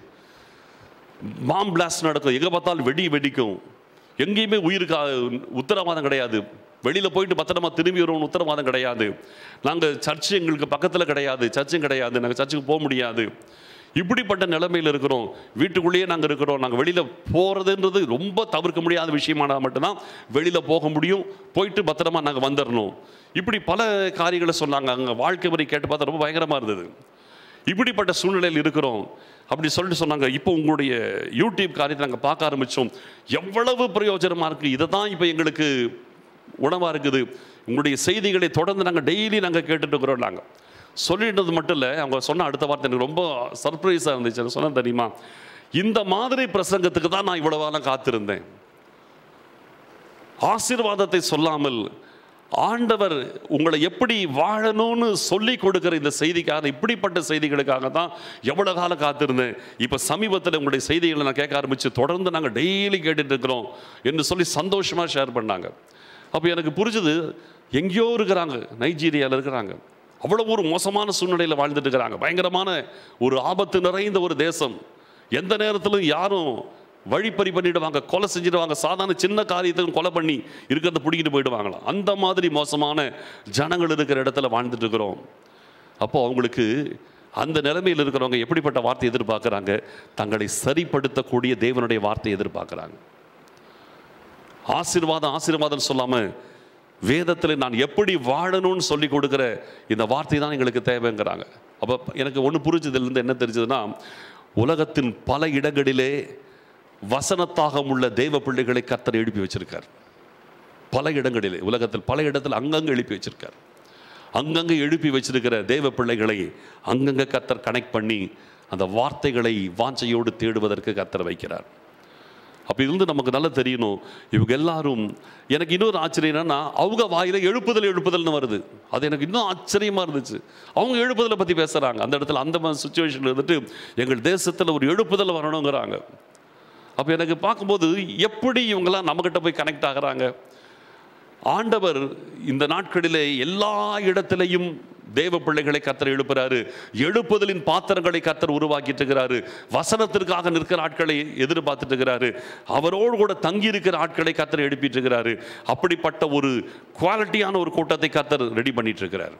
பாம் பிளாஸ்ட் நடக்கும் எங்கே பார்த்தாலும் வெடி வெடிக்கும் எங்கேயுமே உயிருக்கு ஆ- உத்தரவாதம் கிடையாது வெளியில் போயிட்டு பத்திரமா திரும்பி வருவோம் உத்தரவாதம் கிடையாது நாங்கள் சர்ச்சு எங்களுக்கு பக்கத்தில் கிடையாது சர்ச்சும் கிடையாது நாங்கள் சர்ச்சுக்கு போக முடியாது இப்படிப்பட்ட நிலைமையில் இருக்கிறோம் வீட்டுக்குள்ளேயே நாங்கள் இருக்கிறோம் நாங்கள் வெளியில் போகிறதுன்றது ரொம்ப தவிர்க்க முடியாத விஷயமானால் மட்டும்தான் வெளியில் போக முடியும் போயிட்டு பத்திரமா நாங்கள் வந்துடணும் இப்படி பல காரியங்களை சொன்னாங்க அங்கே வாழ்க்கை முறை கேட்டு பார்த்தா ரொம்ப பயங்கரமாக இருந்தது இப்படிப்பட்ட சூழ்நிலையில் இருக்கிறோம் அப்படி சொல்லிட்டு சொன்னாங்க இப்போ உங்களுடைய யூடியூப் காரியத்தை நாங்கள் பார்க்க ஆரம்பித்தோம் எவ்வளவு பிரயோஜனமாக இருக்குது இதை தான் இப்போ எங்களுக்கு உணவாக இருக்குது உங்களுடைய செய்திகளை தொடர்ந்து நாங்கள் டெய்லி நாங்கள் கேட்டுட்டு இருக்கிறோம் நாங்கள் சொல்லிட்டது மட்டும் இல்லை அவங்க சொன்ன அடுத்த வார்த்தை எனக்கு ரொம்ப சர்ப்ரைஸாக இருந்துச்சு எனக்கு சொன்ன தெரியுமா இந்த மாதிரி பிரசங்கத்துக்கு தான் நான் இவ்வளவு காலம் காத்திருந்தேன் ஆசீர்வாதத்தை சொல்லாமல் ஆண்டவர் உங்களை எப்படி வாழணும்னு சொல்லி கொடுக்கிற இந்த செய்திக்காக இப்படிப்பட்ட செய்திகளுக்காக தான் எவ்வளோ காலம் காத்திருந்தேன் இப்போ சமீபத்தில் உங்களுடைய செய்திகளை நான் கேட்க ஆரம்பித்து தொடர்ந்து நாங்கள் டெய்லி கேட்டுட்டு இருக்கிறோம் என்று சொல்லி சந்தோஷமாக ஷேர் பண்ணாங்க அப்போ எனக்கு புரிஞ்சுது எங்கேயோ இருக்கிறாங்க நைஜீரியாவில் இருக்கிறாங்க அவ்வளோ ஒரு மோசமான சூழ்நிலையில் வாழ்ந்துட்டு இருக்கிறாங்க பயங்கரமான ஒரு ஆபத்து நிறைந்த ஒரு தேசம் எந்த நேரத்திலும் யாரும் வழிப்பறி பண்ணிடுவாங்க கொலை செஞ்சிடுவாங்க சாதாரண சின்ன காரியத்துக்கு கொலை பண்ணி இருக்கிறத பிடிக்கிட்டு போயிடுவாங்களாம் அந்த மாதிரி மோசமான ஜனங்கள் இருக்கிற இடத்துல வாழ்ந்துட்டு இருக்கிறோம் அப்போ அவங்களுக்கு அந்த நிலைமையில் இருக்கிறவங்க எப்படிப்பட்ட வார்த்தை எதிர்பார்க்குறாங்க தங்களை சரிப்படுத்தக்கூடிய தேவனுடைய வார்த்தை எதிர்பார்க்குறாங்க ஆசீர்வாதம் ஆசீர்வாதம் சொல்லாமல் வேதத்தில் நான் எப்படி வாழணும்னு சொல்லி கொடுக்குற இந்த வார்த்தை தான் எங்களுக்கு தேவைங்கிறாங்க அப்போ எனக்கு ஒன்று புரிஞ்சதுலேருந்து என்ன தெரிஞ்சதுன்னா உலகத்தின் பல இடங்களிலே வசனத்தாக உள்ள தெய்வ பிள்ளைகளை கர்த்தர் எழுப்பி வச்சிருக்கார் பல இடங்களிலே உலகத்தில் பல இடத்தில் அங்கங்கே எழுப்பி வச்சிருக்கார் அங்கங்கே எழுப்பி வச்சிருக்கிற தெய்வ பிள்ளைகளை அங்கங்கே கர்த்தர் கனெக்ட் பண்ணி அந்த வார்த்தைகளை வாஞ்சையோடு தேடுவதற்கு கர்த்தர் வைக்கிறார் அப்போ இருந்து நமக்கு நல்லா தெரியணும் இவங்க எல்லாரும் எனக்கு இன்னொரு ஆச்சரியம் என்னன்னா அவங்க வாயில எழுப்புதல் எழுப்புதல்னு வருது அது எனக்கு இன்னும் ஆச்சரியமா இருந்துச்சு அவங்க எழுப்புதலை பத்தி பேசுறாங்க அந்த இடத்துல அந்த மாதிரி சுச்சுவேஷன்ல இருந்துட்டு எங்கள் தேசத்துல ஒரு எழுப்புதல் வரணுங்கிறாங்க அப்போ எனக்கு பார்க்கும்போது எப்படி இவங்கெல்லாம் நம்மக்கிட்ட போய் கனெக்ட் ஆகுறாங்க ஆண்டவர் இந்த நாட்களிலே எல்லா இடத்திலையும் தேவ பிள்ளைகளை கத்தர் எழுப்புறாரு எழுப்புதலின் பாத்திரங்களை கத்தர் உருவாக்கிட்டு இருக்கிறாரு வசனத்திற்காக நிற்கிற ஆட்களை எதிர்பார்த்துட்டு இருக்கிறாரு அவரோடு கூட தங்கி இருக்கிற ஆட்களை கத்தர் எழுப்பிட்டு இருக்கிறாரு அப்படிப்பட்ட ஒரு குவாலிட்டியான ஒரு கூட்டத்தை கத்தர் ரெடி பண்ணிட்டு இருக்கிறார்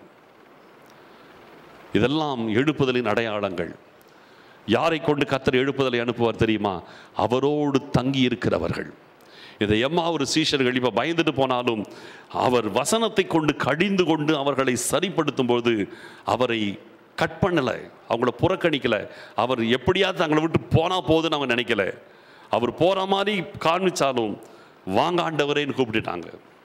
இதெல்லாம் எழுப்புதலின் அடையாளங்கள் யாரை கொண்டு கத்தர் எழுப்புதலை அனுப்புவார் தெரியுமா அவரோடு தங்கி இருக்கிறவர்கள் இதை எம்மா ஒரு சீஷர்கள் இப்போ பயந்துட்டு போனாலும் அவர் வசனத்தை கொண்டு கடிந்து கொண்டு அவர்களை சரிப்படுத்தும் போது அவரை கட் பண்ணலை அவங்கள புறக்கணிக்கல அவர் எப்படியாவது தங்களை விட்டு போனால் போதுன்னு அவங்க நினைக்கல அவர் போகிற மாதிரி காண்பிச்சாலும் வாங்க ஆண்டவரேன்னு கூப்பிட்டுட்டாங்க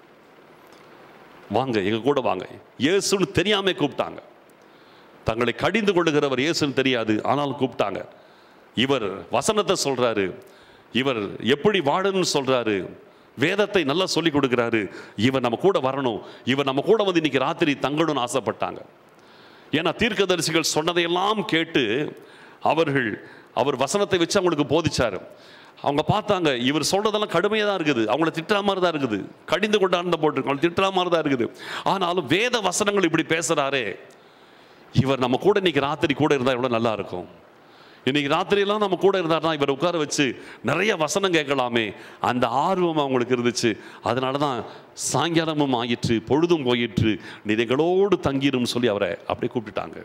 வாங்க எங்க கூட வாங்க இயேசுன்னு தெரியாம கூப்பிட்டாங்க தங்களை கடிந்து கொள்ளுகிறவர் இயேசுன்னு தெரியாது ஆனால் கூப்பிட்டாங்க இவர் வசனத்தை சொல்றாரு இவர் எப்படி வாழணும்னு சொல்றாரு வேதத்தை நல்லா சொல்லி கொடுக்குறாரு இவர் நம்ம கூட வரணும் இவர் நம்ம கூட வந்து இன்னைக்கு ராத்திரி தங்கணும்னு ஆசைப்பட்டாங்க ஏன்னா தீர்க்கதரிசிகள் சொன்னதையெல்லாம் கேட்டு அவர்கள் அவர் வசனத்தை வச்சு அவங்களுக்கு போதிச்சாரு அவங்க பார்த்தாங்க இவர் சொல்றதெல்லாம் கடுமையாக தான் இருக்குது அவங்கள திட்டுற மாதிரி தான் இருக்குது கடிந்து கொண்டாந்த போட்டு அவங்களை திட்டுற மாதிரி தான் இருக்குது ஆனாலும் வேத வசனங்கள் இப்படி பேசுறாரே இவர் நம்ம கூட இன்னைக்கு ராத்திரி கூட இருந்தால் எவ்வளோ நல்லா இருக்கும் இன்னைக்கு ராத்திரியெல்லாம் நம்ம கூட இருந்தார்னா இவர் உட்கார வச்சு நிறைய வசனம் கேட்கலாமே அந்த ஆர்வம் அவங்களுக்கு இருந்துச்சு அதனால தான் சாயங்காலமும் ஆயிற்று பொழுதும் போயிற்று நீ எங்களோடு தங்கிரும் சொல்லி அவரை அப்படியே கூப்பிட்டுட்டாங்க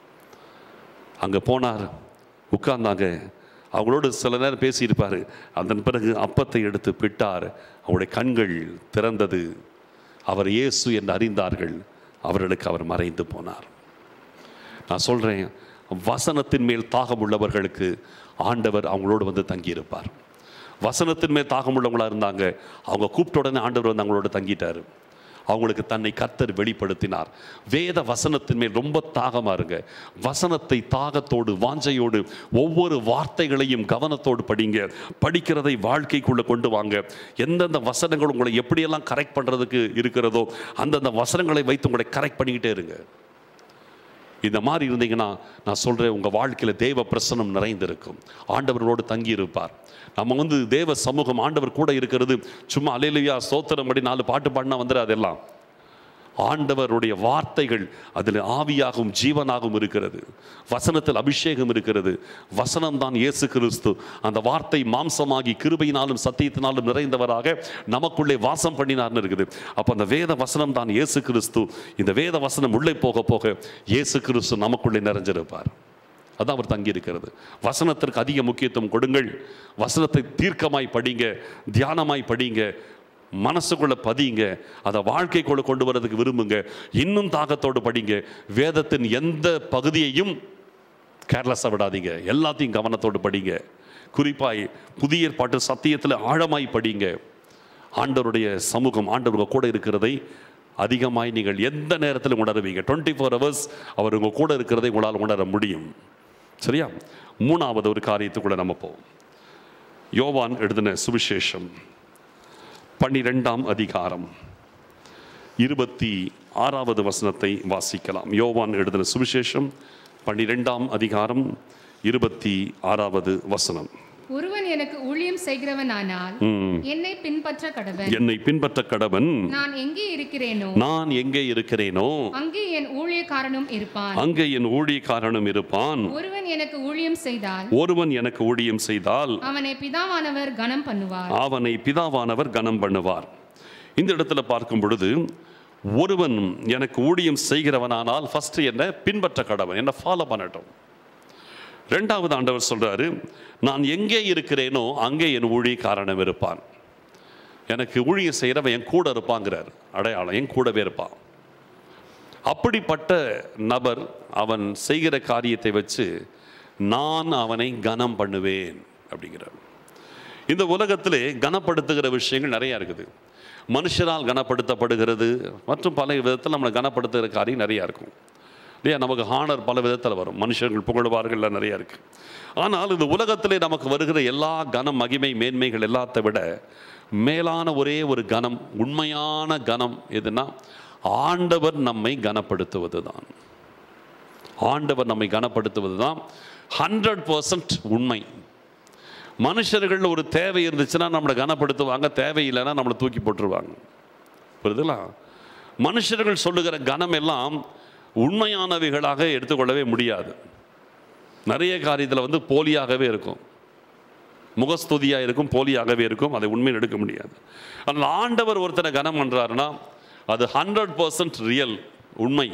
அங்கே போனார் உட்கார்ந்தாங்க அவங்களோடு சில நேரம் பேசியிருப்பார் அதன் பிறகு அப்பத்தை எடுத்து பிட்டார் அவருடைய கண்கள் திறந்தது அவர் இயேசு என்று அறிந்தார்கள் அவர்களுக்கு அவர் மறைந்து போனார் நான் சொல்கிறேன் வசனத்தின் மேல் தாகம் உள்ளவர்களுக்கு ஆண்டவர் அவங்களோடு வந்து தங்கியிருப்பார் வசனத்தின் மேல் தாகம் உள்ளவங்களா இருந்தாங்க அவங்க கூப்பிட்ட உடனே ஆண்டவர் வந்து அவங்களோட தங்கிட்டாரு அவங்களுக்கு தன்னை கர்த்தர் வெளிப்படுத்தினார் வேத வசனத்தின் மேல் ரொம்ப தாகமா இருங்க வசனத்தை தாகத்தோடு வாஞ்சையோடு ஒவ்வொரு வார்த்தைகளையும் கவனத்தோடு படிங்க படிக்கிறதை வாழ்க்கைக்குள்ள கொண்டு வாங்க எந்தெந்த வசனங்கள் உங்களை எப்படியெல்லாம் கரெக்ட் பண்றதுக்கு இருக்கிறதோ அந்தந்த வசனங்களை வைத்து உங்களை கரெக்ட் பண்ணிக்கிட்டே இருங்க இந்த மாதிரி இருந்தீங்கன்னா நான் சொல்கிறேன் உங்கள் வாழ்க்கையில் தேவ பிரசனம் நிறைந்திருக்கும் ஆண்டவரோடு தங்கி இருப்பார் நம்ம வந்து தேவ சமூகம் ஆண்டவர் கூட இருக்கிறது சும்மா அலையிலையா ஸ்தோத்திரம் படி நாலு பாட்டு பாடினா வந்துடாது எல்லாம் ஆண்டவருடைய வார்த்தைகள் அதில் ஆவியாகவும் ஜீவனாகவும் இருக்கிறது வசனத்தில் அபிஷேகம் இருக்கிறது வசனம் தான் இயேசு கிறிஸ்து அந்த வார்த்தை மாம்சமாகி கிருபையினாலும் சத்தியத்தினாலும் நிறைந்தவராக நமக்குள்ளே வாசம் பண்ணினார்னு இருக்குது அப்போ அந்த வேத வசனம் தான் இயேசு கிறிஸ்து இந்த வேத வசனம் உள்ளே போக போக இயேசு கிறிஸ்து நமக்குள்ளே நிறைஞ்சிருப்பார் அதான் அவர் தங்கி இருக்கிறது வசனத்திற்கு அதிக முக்கியத்துவம் கொடுங்கள் வசனத்தை தீர்க்கமாய் படிங்க தியானமாய் படிங்க மனசுக்குள்ள பதியுங்க அதை வாழ்க்கைக்குள்ள கொண்டு வரதுக்கு விரும்புங்க இன்னும் தாகத்தோடு படிங்க வேதத்தின் எந்த பகுதியையும் கேர்லெஸ்ஸாக விடாதீங்க எல்லாத்தையும் கவனத்தோடு படிங்க குறிப்பாய் புதிய ஏற்பாட்டு சத்தியத்தில் ஆழமாய் படிங்க ஆண்டவருடைய சமூகம் ஆண்டவர் கூட இருக்கிறதை அதிகமாய் நீங்கள் எந்த நேரத்திலும் உணருவீங்க டுவெண்ட்டி ஃபோர் ஹவர்ஸ் அவர் உங்கள் கூட இருக்கிறதை உங்களால் உணர முடியும் சரியா மூணாவது ஒரு காரியத்துக்குள்ள நம்ம போவோம் யோவான் எழுதின சுவிசேஷம் பன்னிரெண்டாம் அதிகாரம் இருபத்தி ஆறாவது வசனத்தை வாசிக்கலாம் யோவான் எழுதின சுவிசேஷம் பன்னிரெண்டாம் அதிகாரம் இருபத்தி ஆறாவது வசனம் ஒருவன் எனக்கு ஊழியம் செய்கிறவனானால் என்னை பின்பற்ற கடவன் என்னை பின்பற்ற கடவன் நான் எங்கே இருக்கிறேனோ நான் எங்கே இருக்கிறேனோ அங்கே என் ஊழியக்காரனும் இருப்பான் அங்கே என் ஊழியக்காரனும் இருப்பான் ஒருவன் எனக்கு ஊழியம் செய்தால் ஒருவன் எனக்கு ஊழியம் செய்தால் அவனை பிதாவானவர் கனம் பண்ணுவார் அவனை பிதாவானவர் கனம் பண்ணுவார் இந்த இடத்துல பார்க்கும் பொழுது ஒருவன் எனக்கு ஊழியம் செய்கிறவனானால் ஃபர்ஸ்ட் என்ன பின்பற்ற கடவன் என்ன ஃபாலோ பண்ணட்டும் ரெண்டாவது ஆண்டவர் சொல்றாரு நான் எங்கே இருக்கிறேனோ அங்கே என் ஊழியக்காரனும் இருப்பான் எனக்கு ஊழியம் செய்கிறவன் என் கூட இருப்பாங்கிறார் அடையாளம் என் கூடவே இருப்பான் அப்படிப்பட்ட நபர் அவன் செய்கிற காரியத்தை வச்சு நான் அவனை கனம் பண்ணுவேன் அப்படிங்கிறார் இந்த உலகத்திலே கனப்படுத்துகிற விஷயங்கள் நிறையா இருக்குது மனுஷரால் கனப்படுத்தப்படுகிறது மற்றும் பல விதத்தில் நம்மளை கனப்படுத்துகிற காரியம் நிறையா இருக்கும் இல்லையா நமக்கு ஹானர் பல விதத்தில் வரும் மனுஷர்கள் புகழ்வார்கள் நிறையா இருக்கு ஆனால் இந்த உலகத்திலே நமக்கு வருகிற எல்லா கனம் மகிமை மேன்மைகள் எல்லாத்தை விட மேலான ஒரே ஒரு கனம் உண்மையான கனம் எதுனா ஆண்டவர் நம்மை கனப்படுத்துவது தான் ஆண்டவர் நம்மை கனப்படுத்துவது தான் ஹண்ட்ரட் பர்சன்ட் உண்மை மனுஷர்கள் ஒரு தேவை இருந்துச்சுன்னா நம்மளை கனப்படுத்துவாங்க தேவையில்லைன்னா நம்மளை தூக்கி போட்டுருவாங்க புரியுதுங்களா மனுஷர்கள் சொல்லுகிற கனம் எல்லாம் உண்மையானவைகளாக எடுத்துக்கொள்ளவே முடியாது நிறைய காரியத்தில் வந்து போலியாகவே இருக்கும் முகஸ்துதியாக இருக்கும் போலியாகவே இருக்கும் அதை உண்மையில் எடுக்க முடியாது ஆனால் ஆண்டவர் ஒருத்தனை கனம் பண்ணுறாருன்னா அது ஹண்ட்ரட் பர்சன்ட் ரியல் உண்மை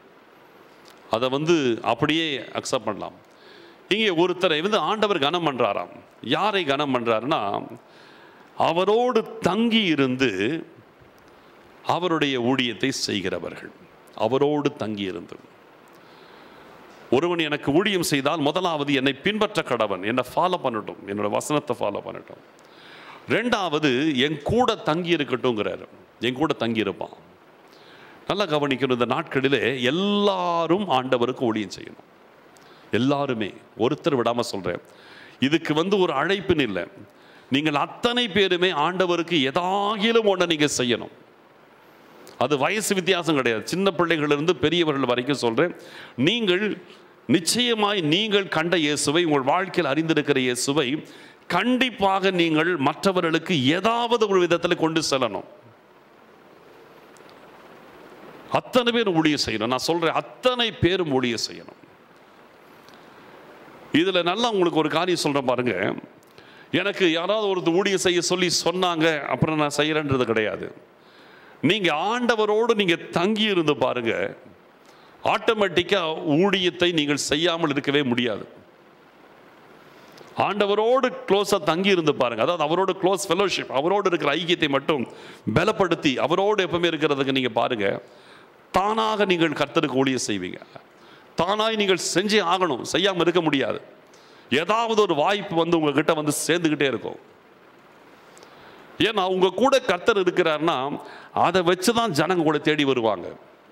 அதை வந்து அப்படியே அக்செப்ட் பண்ணலாம் இங்கே ஒருத்தரை வந்து ஆண்டவர் கனம் பண்ணுறாராம் யாரை கனம் பண்ணுறாருன்னா அவரோடு தங்கி இருந்து அவருடைய ஊழியத்தை செய்கிறவர்கள் அவரோடு தங்கி இருந்து ஒருவன் எனக்கு ஊழியம் செய்தால் முதலாவது என்னை பின்பற்ற கடவன் என்னை ஃபாலோ பண்ணட்டும் என்னோட வசனத்தை ஃபாலோ பண்ணட்டும் ரெண்டாவது என் கூட தங்கி இருக்கட்டும்ங்கிறாரு என் கூட தங்கி இருப்பான் நல்லா கவனிக்கணும் இந்த நாட்களிலே எல்லாரும் ஆண்டவருக்கு ஊழியம் செய்யணும் எல்லாருமே ஒருத்தர் விடாமல் சொல்கிறேன் இதுக்கு வந்து ஒரு அழைப்புன்னு இல்லை நீங்கள் அத்தனை பேருமே ஆண்டவருக்கு எதாகிலும் ஒன்றை நீங்கள் செய்யணும் அது வயசு வித்தியாசம் கிடையாது சின்ன பிள்ளைகளிலிருந்து பெரியவர்கள் வரைக்கும் சொல்கிறேன் நீங்கள் நிச்சயமாய் நீங்கள் கண்ட இயேசுவை உங்கள் வாழ்க்கையில் அறிந்திருக்கிற இயேசுவை கண்டிப்பாக நீங்கள் மற்றவர்களுக்கு ஏதாவது ஒரு விதத்தில் கொண்டு செல்லணும் அத்தனை பேர் ஊழிய செய்யணும் நான் சொல்றேன் அத்தனை பேரும் ஊழிய செய்யணும் இதுல நல்லா உங்களுக்கு ஒரு காரியம் சொல்றேன் பாருங்க எனக்கு யாராவது ஒருத்தர் ஊழிய செய்ய சொல்லி சொன்னாங்க அப்புறம் நான் செய்யறேன்றது கிடையாது நீங்க ஆண்டவரோடு நீங்க தங்கி இருந்து பாருங்க ஆட்டோமேட்டிக்கா ஊழியத்தை நீங்கள் செய்யாமல் இருக்கவே முடியாது ஆண்டவரோடு க்ளோஸாக தங்கி இருந்து பாருங்க அதாவது அவரோட க்ளோஸ் ஃபெலோஷிப் அவரோடு இருக்கிற ஐக்கியத்தை மட்டும் பலப்படுத்தி அவரோடு எப்பவுமே இருக்கிறதுக்கு நீங்க பாருங்க தானாக நீங்கள் கர்த்தருக்கு ஊழியம் செய்வீங்க தானாய் நீங்கள் செஞ்சே ஆகணும் செய்யாமல் இருக்க முடியாது ஏதாவது ஒரு வாய்ப்பு வந்து உங்ககிட்ட வந்து சேர்ந்துக்கிட்டே இருக்கும் ஏன்னா உங்க கூட கர்த்தர் இருக்கிறாருன்னா அதை வச்சு தான் ஜனங்க கூட தேடி வருவாங்க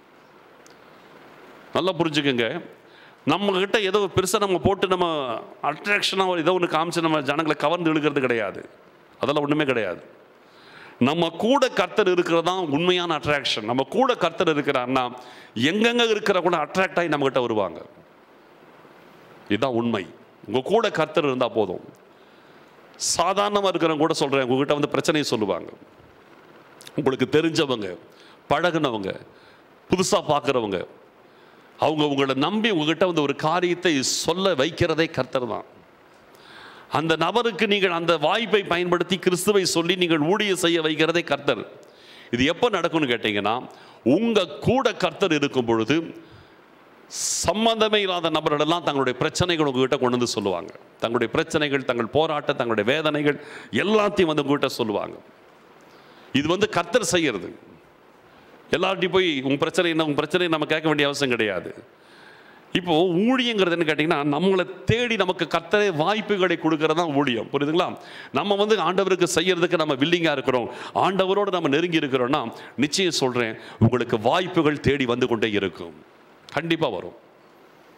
நல்லா புரிஞ்சுக்கோங்க நம்ம கிட்ட ஏதோ பெருசாக நம்ம போட்டு நம்ம அட்ராக்ஷனாக ஏதோ ஒன்று காமிச்சு நம்ம ஜனங்களை கவர்ந்து இழுக்கிறது கிடையாது அதெல்லாம் ஒன்றுமே கிடையாது நம்ம கூட கர்த்தர் இருக்கிறது தான் உண்மையான அட்ராக்ஷன் நம்ம கூட கர்த்தர் இருக்கிறாருன்னா எங்கெங்க இருக்கிற கூட அட்ராக்ட் ஆகி நம்மகிட்ட வருவாங்க இதுதான் உண்மை உங்கள் கூட கர்த்தர் இருந்தால் போதும் சாதாரணமாக இருக்கிறவங்க கூட சொல்கிறேன் உங்ககிட்ட வந்து பிரச்சனையை சொல்லுவாங்க உங்களுக்கு தெரிஞ்சவங்க பழகுனவங்க புதுசாக பார்க்குறவங்க அவங்க உங்களை நம்பி உங்ககிட்ட வந்து ஒரு காரியத்தை சொல்ல வைக்கிறதே கர்த்தர் தான் அந்த நபருக்கு நீங்கள் அந்த வாய்ப்பை பயன்படுத்தி கிறிஸ்துவை சொல்லி நீங்கள் ஊழிய செய்ய வைக்கிறதே கர்த்தர் இது எப்போ நடக்கும்னு கேட்டிங்கன்னா உங்கள் கூட கர்த்தர் இருக்கும் பொழுது சம்பந்தமே இல்லாத நபர்களெல்லாம் தங்களுடைய பிரச்சனைகள் உங்ககிட்ட கொண்டு வந்து சொல்லுவாங்க தங்களுடைய பிரச்சனைகள் தங்கள் போராட்டம் தங்களுடைய வேதனைகள் எல்லாத்தையும் வந்து உங்ககிட்ட சொல்லுவாங்க இது வந்து கர்த்தர் செய்யறது எல்லார்ட்டையும் போய் உங்க பிரச்சனை என்ன உங்க பிரச்சனை நம்ம கேட்க வேண்டிய அவசியம் கிடையாது இப்போ ஊழியங்கிறது என்ன கேட்டிங்கன்னா நம்மளை தேடி நமக்கு கர்த்தரே வாய்ப்புகளை கொடுக்கறது தான் ஊழியம் புரியுதுங்களா நம்ம வந்து ஆண்டவருக்கு செய்யறதுக்கு நம்ம வில்லிங்காக இருக்கிறோம் ஆண்டவரோடு நம்ம நெருங்கி இருக்கிறோம்னா நிச்சயம் சொல்கிறேன் உங்களுக்கு வாய்ப்புகள் தேடி வந்து கொண்டே இருக்கும் கண்டிப்பாக வரும்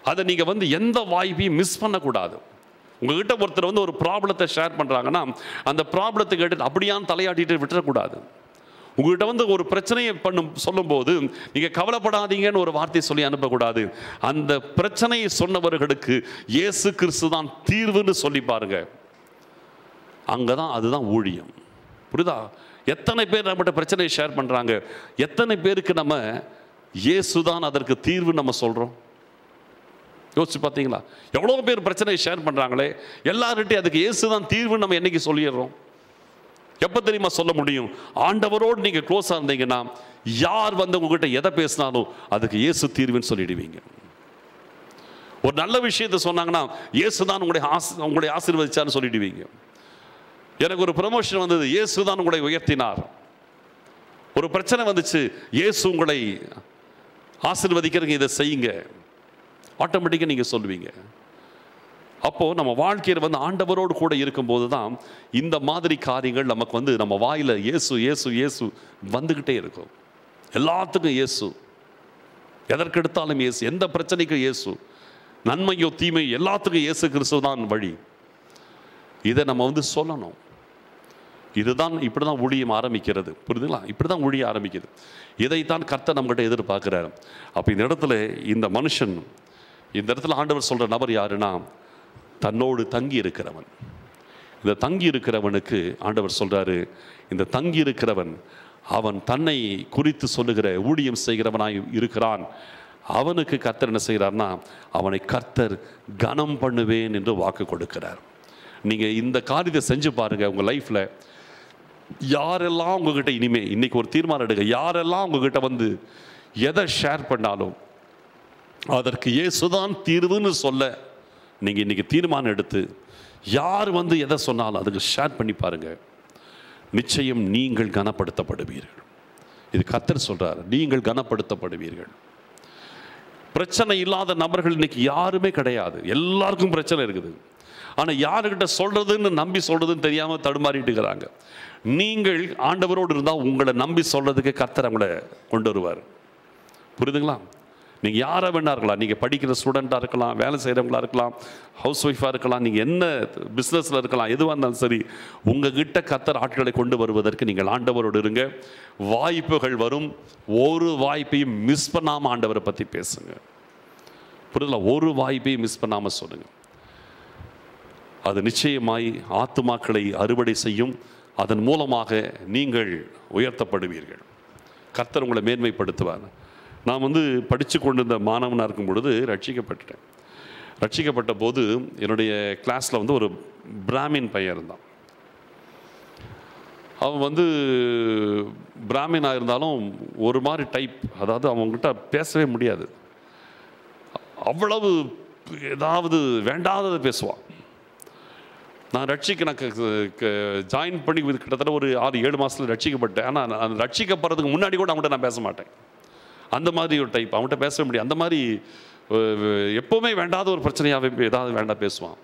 அதை நீங்கள் வந்து எந்த வாய்ப்பையும் மிஸ் பண்ணக்கூடாது உங்ககிட்ட ஒருத்தர் வந்து ஒரு ப்ராப்ளத்தை ஷேர் பண்ணுறாங்கன்னா அந்த ப்ராப்ளத்தை கேட்டு அப்படியான்னு தலையாட்டிட்டு விட்டுறக்கூடாது உங்ககிட்ட வந்து ஒரு பிரச்சனையை பண்ணும் சொல்லும்போது நீங்கள் கவலைப்படாதீங்கன்னு ஒரு வார்த்தை சொல்லி அனுப்பக்கூடாது அந்த பிரச்சனையை சொன்னவர்களுக்கு இயேசு கிறிஸ்து தான் தீர்வுன்னு சொல்லி பாருங்க அங்கே தான் அதுதான் ஊழியம் புரியுதா எத்தனை பேர் நம்மகிட்ட பிரச்சனையை ஷேர் பண்ணுறாங்க எத்தனை பேருக்கு நம்ம இயேசு தான் அதற்கு தீர்வு நம்ம சொல்கிறோம் யோசிச்சு பார்த்தீங்களா எவ்வளோ பேர் பிரச்சனையை ஷேர் பண்ணுறாங்களே எல்லார்கிட்டையும் அதுக்கு இயேசு தான் தீர்வு நம்ம என்னைக்கு சொல்லிடுறோம் எப்போ தெரியுமா சொல்ல முடியும் ஆண்டவரோடு நீங்கள் க்ளோஸாக இருந்தீங்கன்னா யார் வந்து உங்ககிட்ட எதை பேசினாலும் அதுக்கு இயேசு தீர்வுன்னு சொல்லிடுவீங்க ஒரு நல்ல விஷயத்தை சொன்னாங்கன்னா இயேசு தான் உங்களுடைய ஆசி உங்களுடைய ஆசீர்வதிச்சான்னு சொல்லிடுவீங்க எனக்கு ஒரு ப்ரமோஷன் வந்தது இயேசு தான் உங்களை உயர்த்தினார் ஒரு பிரச்சனை வந்துச்சு இயேசு உங்களை ஆசீர்வதிக்கிறதுக்கு இதை செய்யுங்க ஆட்டோமேட்டிக்காக நீங்கள் சொல்லுவீங்க அப்போது நம்ம வாழ்க்கையில் வந்து ஆண்டவரோடு கூட இருக்கும்போது தான் இந்த மாதிரி காரியங்கள் நமக்கு வந்து நம்ம வாயில் இயேசு இயேசு இயேசு வந்துக்கிட்டே இருக்கும் எல்லாத்துக்கும் இயேசு எதற்கெடுத்தாலும் இயேசு எந்த பிரச்சனைக்கும் இயேசு நன்மையோ தீமையோ எல்லாத்துக்கும் இயேசு கிறிஸ்து தான் வழி இதை நம்ம வந்து சொல்லணும் இதுதான் இப்படி தான் ஊழியம் ஆரம்பிக்கிறது புரியுதுங்களா இப்படி தான் ஊழியம் ஆரம்பிக்குது இதைத்தான் கர்த்தர் நம்மகிட்ட எதிர்பார்க்குறாரு அப்போ இந்த இடத்துல இந்த மனுஷன் இந்த இடத்துல ஆண்டவர் சொல்கிற நபர் யாருன்னா தன்னோடு தங்கி இருக்கிறவன் இந்த தங்கி இருக்கிறவனுக்கு ஆண்டவர் சொல்றாரு இந்த தங்கி இருக்கிறவன் அவன் தன்னை குறித்து சொல்லுகிற ஊழியம் செய்கிறவனாய் இருக்கிறான் அவனுக்கு கர்த்தர் என்ன செய்கிறார்னா அவனை கர்த்தர் கனம் பண்ணுவேன் என்று வாக்கு கொடுக்கிறார் நீங்கள் இந்த காரியத்தை செஞ்சு பாருங்க உங்கள் லைஃப்பில் யாரெல்லாம் உங்ககிட்ட இனிமே இன்னைக்கு ஒரு தீர்மானம் எடுங்க யாரெல்லாம் உங்ககிட்ட வந்து எதை ஷேர் பண்ணாலும் அதற்கு இயேசுதான் தீர்வுன்னு சொல்ல நீங்கள் இன்னைக்கு தீர்மானம் எடுத்து யார் வந்து எதை சொன்னாலும் அதுக்கு ஷேர் பண்ணி பாருங்க நிச்சயம் நீங்கள் கனப்படுத்தப்படுவீர்கள் இது கத்தர் சொல்றார் நீங்கள் கனப்படுத்தப்படுவீர்கள் பிரச்சனை இல்லாத நபர்கள் இன்னைக்கு யாருமே கிடையாது எல்லாருக்கும் பிரச்சனை இருக்குது ஆனால் யாருக்கிட்ட சொல்றதுன்னு நம்பி சொல்றதுன்னு தெரியாம தடுமாறிட்டு இருக்கிறாங்க நீங்கள் ஆண்டவரோடு இருந்தால் உங்களை நம்பி சொல்றதுக்கு கர்த்தர் உங்களை கொண்டு வருவார் புரியுதுங்களா நீங்கள் யாரை வேணா இருக்கலாம் நீங்கள் படிக்கிற ஸ்டூடெண்ட்டாக இருக்கலாம் வேலை செய்கிறவங்களா இருக்கலாம் ஹவுஸ் ஒய்ஃபாக இருக்கலாம் நீங்கள் என்ன பிஸ்னஸில் இருக்கலாம் எதுவாக இருந்தாலும் சரி உங்ககிட்ட கத்தர் ஆட்களை கொண்டு வருவதற்கு நீங்கள் ஆண்டவரோடு இருங்க வாய்ப்புகள் வரும் ஒரு வாய்ப்பையும் மிஸ் பண்ணாமல் ஆண்டவரை பற்றி பேசுங்க புரியுதுங்களா ஒரு வாய்ப்பையும் மிஸ் பண்ணாமல் சொல்லுங்கள் அது நிச்சயமாய் ஆத்துமாக்களை அறுவடை செய்யும் அதன் மூலமாக நீங்கள் உயர்த்தப்படுவீர்கள் கர்த்தர் உங்களை மேன்மைப்படுத்துவார் நான் வந்து படித்து கொண்டிருந்த மாணவனாக இருக்கும் பொழுது ரட்சிக்கப்பட்டுட்டேன் ரட்சிக்கப்பட்ட போது என்னுடைய கிளாஸில் வந்து ஒரு பிராமின் பையன் இருந்தான் அவன் வந்து பிராமினாக இருந்தாலும் ஒரு மாதிரி டைப் அதாவது அவங்ககிட்ட பேசவே முடியாது அவ்வளவு ஏதாவது வேண்டாததை பேசுவான் நான் ரட்சிக்க நான் ஜாயின் பண்ணி இது கிட்டத்தட்ட ஒரு ஆறு ஏழு மாதத்தில் ரட்சிக்கப்பட்டேன் ஆனால் நான் ரட்சிக்கப்படுறதுக்கு முன்னாடி கூட அவன்கிட்ட நான் பேச மாட்டேன் அந்த மாதிரி ஒரு டைப் அவன்கிட்ட பேசவே முடியாது அந்த மாதிரி அஹ், எப்போவுமே வேண்டாத ஒரு பிரச்சனையாகவே ஏதாவது வேண்டாம் பேசுவான்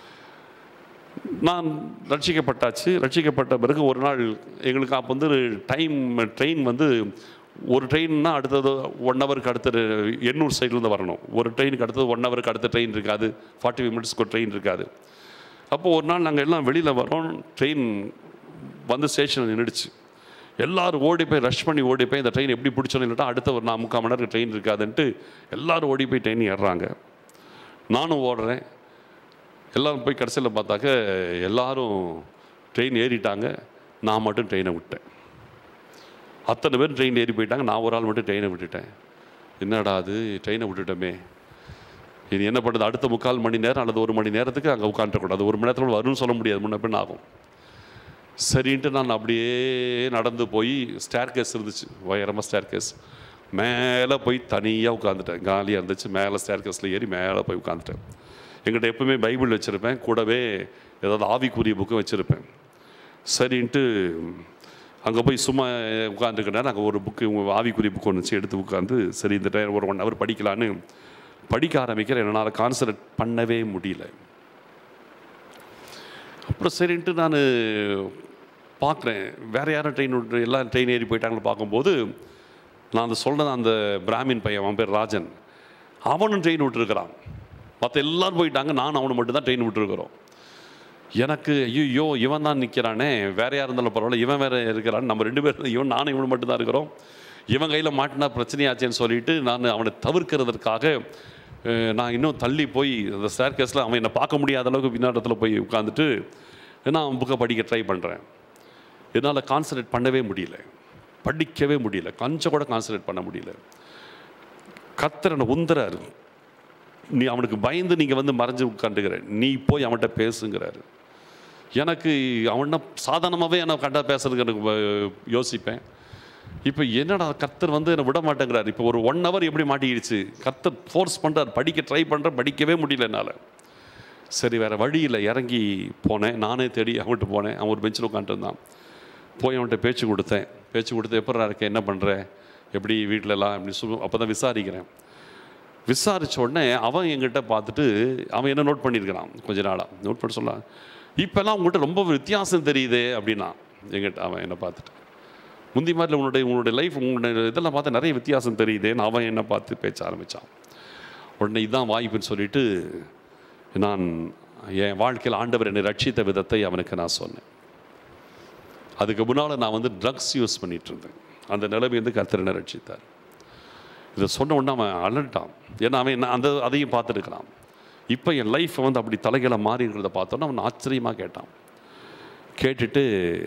நான் ரட்சிக்கப்பட்டாச்சு ரட்சிக்கப்பட்ட பிறகு ஒரு நாள் எங்களுக்கு அப்போ வந்து டைம் ட்ரெயின் வந்து ஒரு ட்ரெயின்னா அடுத்தது ஒன் ஹவருக்கு அடுத்த எண்ணூர் சைட்லேருந்து வரணும் ஒரு ட்ரெயினுக்கு அடுத்தது ஒன் ஹவருக்கு அடுத்த ட்ரெயின் இருக்காது ஃபார்ட்டி ஃபைவ் மினிட்ஸ்க்கு ஒரு ட்ரெயின் இருக்காது அப்போ ஒரு நாள் நாங்கள் எல்லாம் வெளியில் வரோம் ட்ரெயின் வந்து ஸ்டேஷனில் நின்றுடுச்சு எல்லாரும் ஓடி போய் ரஷ் பண்ணி ஓடி போய் இந்த ட்ரெயின் எப்படி பிடிச்சோன்னு இல்லட்டா அடுத்த ஒரு நான் முக்கால் மணி நேரம் ட்ரெயின் இருக்காதுன்ட்டு எல்லாரும் ஓடி போய் ட்ரெயின் ஏறுறாங்க நானும் ஓடுறேன் எல்லாரும் போய் கடைசியில் பார்த்தாக்க எல்லாரும் ட்ரெயின் ஏறிட்டாங்க நான் மட்டும் ட்ரெயினை விட்டேன் அத்தனை பேர் ட்ரெயின் ஏறி போயிட்டாங்க நான் ஒரு ஆள் மட்டும் ட்ரெயினை விட்டுட்டேன் என்னடா அது ட்ரெயினை விட்டுட்டோமே இனி என்ன பண்ணுறது அடுத்த முக்கால் மணி நேரம் அல்லது ஒரு மணி நேரத்துக்கு அங்கே உட்காந்துடக்கூடாது ஒரு மணி நேரத்தில் வரும்னு சொல்ல முடியாது முன்ன பின்ன ஆகும் சரின்ட்டு நான் அப்படியே நடந்து போய் ஸ்டேர் கேஸ் இருந்துச்சு உயரமாக ஸ்டேர் கேஸ் மேலே போய் தனியாக உட்காந்துட்டேன் காலியாக இருந்துச்சு மேலே ஸ்டேர் கேஸில் ஏறி மேலே போய் உட்காந்துட்டேன் எங்கிட்ட எப்பவுமே பைபிள் வச்சுருப்பேன் கூடவே ஏதாவது ஆவிக்குரிய புக்கும் வச்சுருப்பேன் சரின்ட்டு அங்கே போய் சும்மா உட்காந்துருக்கேன் அங்கே ஒரு புக்கு ஆவிக்குரிய புக் ஒன்று வச்சு எடுத்து உட்காந்து சரி இந்த டைம் ஒரு ஒன் ஹவர் படிக்கலான்னு படிக்க ஆரம்பிக்கிற என்னால் கான்சன்ட்ரேட் பண்ணவே முடியல அப்புறம் சரின்ட்டு நான் பார்க்குறேன் வேறு யாரும் ட்ரெயின் விட்டு எல்லாம் ட்ரெயின் ஏறி போயிட்டாங்கன்னு பார்க்கும்போது நான் அந்த சொல்கிறேன் அந்த பிராமின் பையன் அவன் பேர் ராஜன் அவனும் ட்ரெயின் விட்டுருக்கிறான் மற்ற எல்லாரும் போயிட்டாங்க நான் அவனை மட்டும் தான் ட்ரெயின் விட்டுருக்குறோம் எனக்கு ஐயோ இவன் தான் நிற்கிறானே வேற யார் இருந்தாலும் பரவாயில்ல இவன் வேற இருக்கிறான் நம்ம ரெண்டு பேரும் இவன் நானும் இவன் மட்டும் தான் இருக்கிறோம் இவன் கையில் மாட்டினா பிரச்சனையாச்சேன்னு சொல்லிட்டு நான் அவனை தவிர்க்கிறதற்காக அஹ், நான் இன்னும் தள்ளி போய் அந்த ஸ்டேர்கேஸில் அவன் என்னை பார்க்க முடியாத அளவுக்கு பின்னாடத்தில் போய் உட்காந்துட்டு நான் அவன் புக்கை படிக்க ட்ரை பண்ணுறேன் என்னால் கான்சன்ட்ரேட் பண்ணவே முடியல படிக்கவே முடியல கொஞ்சம் கூட கான்சன்ட்ரேட் பண்ண முடியல கத்தரனை உந்துறாரு நீ அவனுக்கு பயந்து நீங்கள் வந்து மறைஞ்சு உட்காந்துக்கிற நீ போய் அவன்கிட்ட பேசுங்கிறாரு எனக்கு அவனை சாதாரணமாகவே என்னை கண்டா பேசுறதுக்கு எனக்கு வ- யோசிப்பேன் இப்போ என்னடா கர்த்தர் வந்து என்னை விட மாட்டேங்கிறார் இப்போ ஒரு ஒன் ஹவர் எப்படி மாட்டிக்கிடுச்சு கர்த்தர் ஃபோர்ஸ் பண்ணுறார் படிக்க ட்ரை பண்ணுறேன் படிக்கவே முடியல என்னால் சரி வேறு வழியில் இறங்கி போனேன் நானே தேடி அவன்கிட்ட போனேன் அவன் ஒரு பெஞ்சில் உட்காந்துருந்தான் போய் அவன்கிட்ட பேச்சு கொடுத்தேன் பேச்சு கொடுத்து எப்படா இருக்க என்ன பண்ணுற எப்படி வீட்டிலலாம் அப்படி சொல்லு அப்போ தான் விசாரிக்கிறேன் விசாரித்த உடனே அவன் என்கிட்ட பார்த்துட்டு அவன் என்ன நோட் பண்ணியிருக்கிறான் கொஞ்ச நாளாக நோட் பண்ண சொல்ல இப்போல்லாம் உங்கள்கிட்ட ரொம்ப வித்தியாசம் தெரியுதே அப்படின்னா என்கிட்ட அவன் என்னை பார்த்துட்டு முந்தி மாதிரி உன்னுடைய உன்னுடைய லைஃப் உன்னுடைய இதெல்லாம் பார்த்தா நிறைய வித்தியாசம் தெரியுதேன்னு அவன் என்னை பார்த்து பேச ஆரம்பித்தான் உடனே இதான் வாய்ப்புன்னு சொல்லிட்டு நான் என் வாழ்க்கையில் ஆண்டவர் என்னை ரட்சித்த விதத்தை அவனுக்கு நான் சொன்னேன் அதுக்கு முன்னால் நான் வந்து ட்ரக்ஸ் யூஸ் பண்ணிட்டு இருந்தேன் அந்த நிலைமை வந்து கர்த்தர் என்னை ரட்சித்தார் இதை சொன்ன உடனே அவன் அலட்டான் ஏன்னா அவன் என்ன அந்த அதையும் பார்த்துருக்கிறான் இப்போ என் லைஃப் வந்து அப்படி தலைகளை மாறி இருக்கிறத பார்த்தோன்னா அவன் ஆச்சரியமாக கேட்டான் கேட்டுட்டு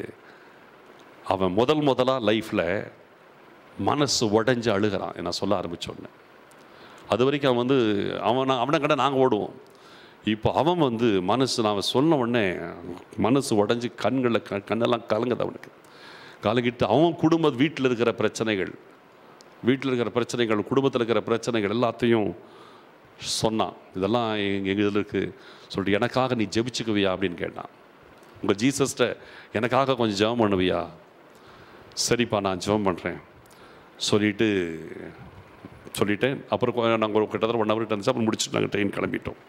அவன் முதல் முதலாக லைஃப்பில் மனசு உடஞ்சி அழுகிறான் நான் சொல்ல ஆரம்பிச்ச உடனே அது வரைக்கும் அவன் வந்து அவன் அவனை கடை நாங்கள் ஓடுவோம் இப்போ அவன் வந்து மனசு நான் சொன்ன உடனே மனசு உடஞ்சி கண்களில் க கண்ணெல்லாம் கலங்குது அவனுக்கு கலங்கிட்டு அவன் குடும்ப வீட்டில் இருக்கிற பிரச்சனைகள் வீட்டில் இருக்கிற பிரச்சனைகள் குடும்பத்தில் இருக்கிற பிரச்சனைகள் எல்லாத்தையும் சொன்னான் இதெல்லாம் எங்கள் எங்கள் இதில் இருக்குது சொல்லிட்டு எனக்காக நீ ஜெபிச்சுக்குவியா அப்படின்னு கேட்டான் உங்கள் ஜீசஸ்ட்ட எனக்காக கொஞ்சம் ஜெபம் பண்ணுவியா சரிப்பா நான் ஜெபம் பண்ணுறேன் சொல்லிட்டு சொல்லிட்டேன் அப்புறம் கொ- நாங்கள் ஒரு கிட்டத்தட்ட ஒன் ஹவர் இருந்துச்சு அப்புறம் முடிச்சுட்டு நாங்கள் ட்ரெயின் கிளம்பிட்டோம்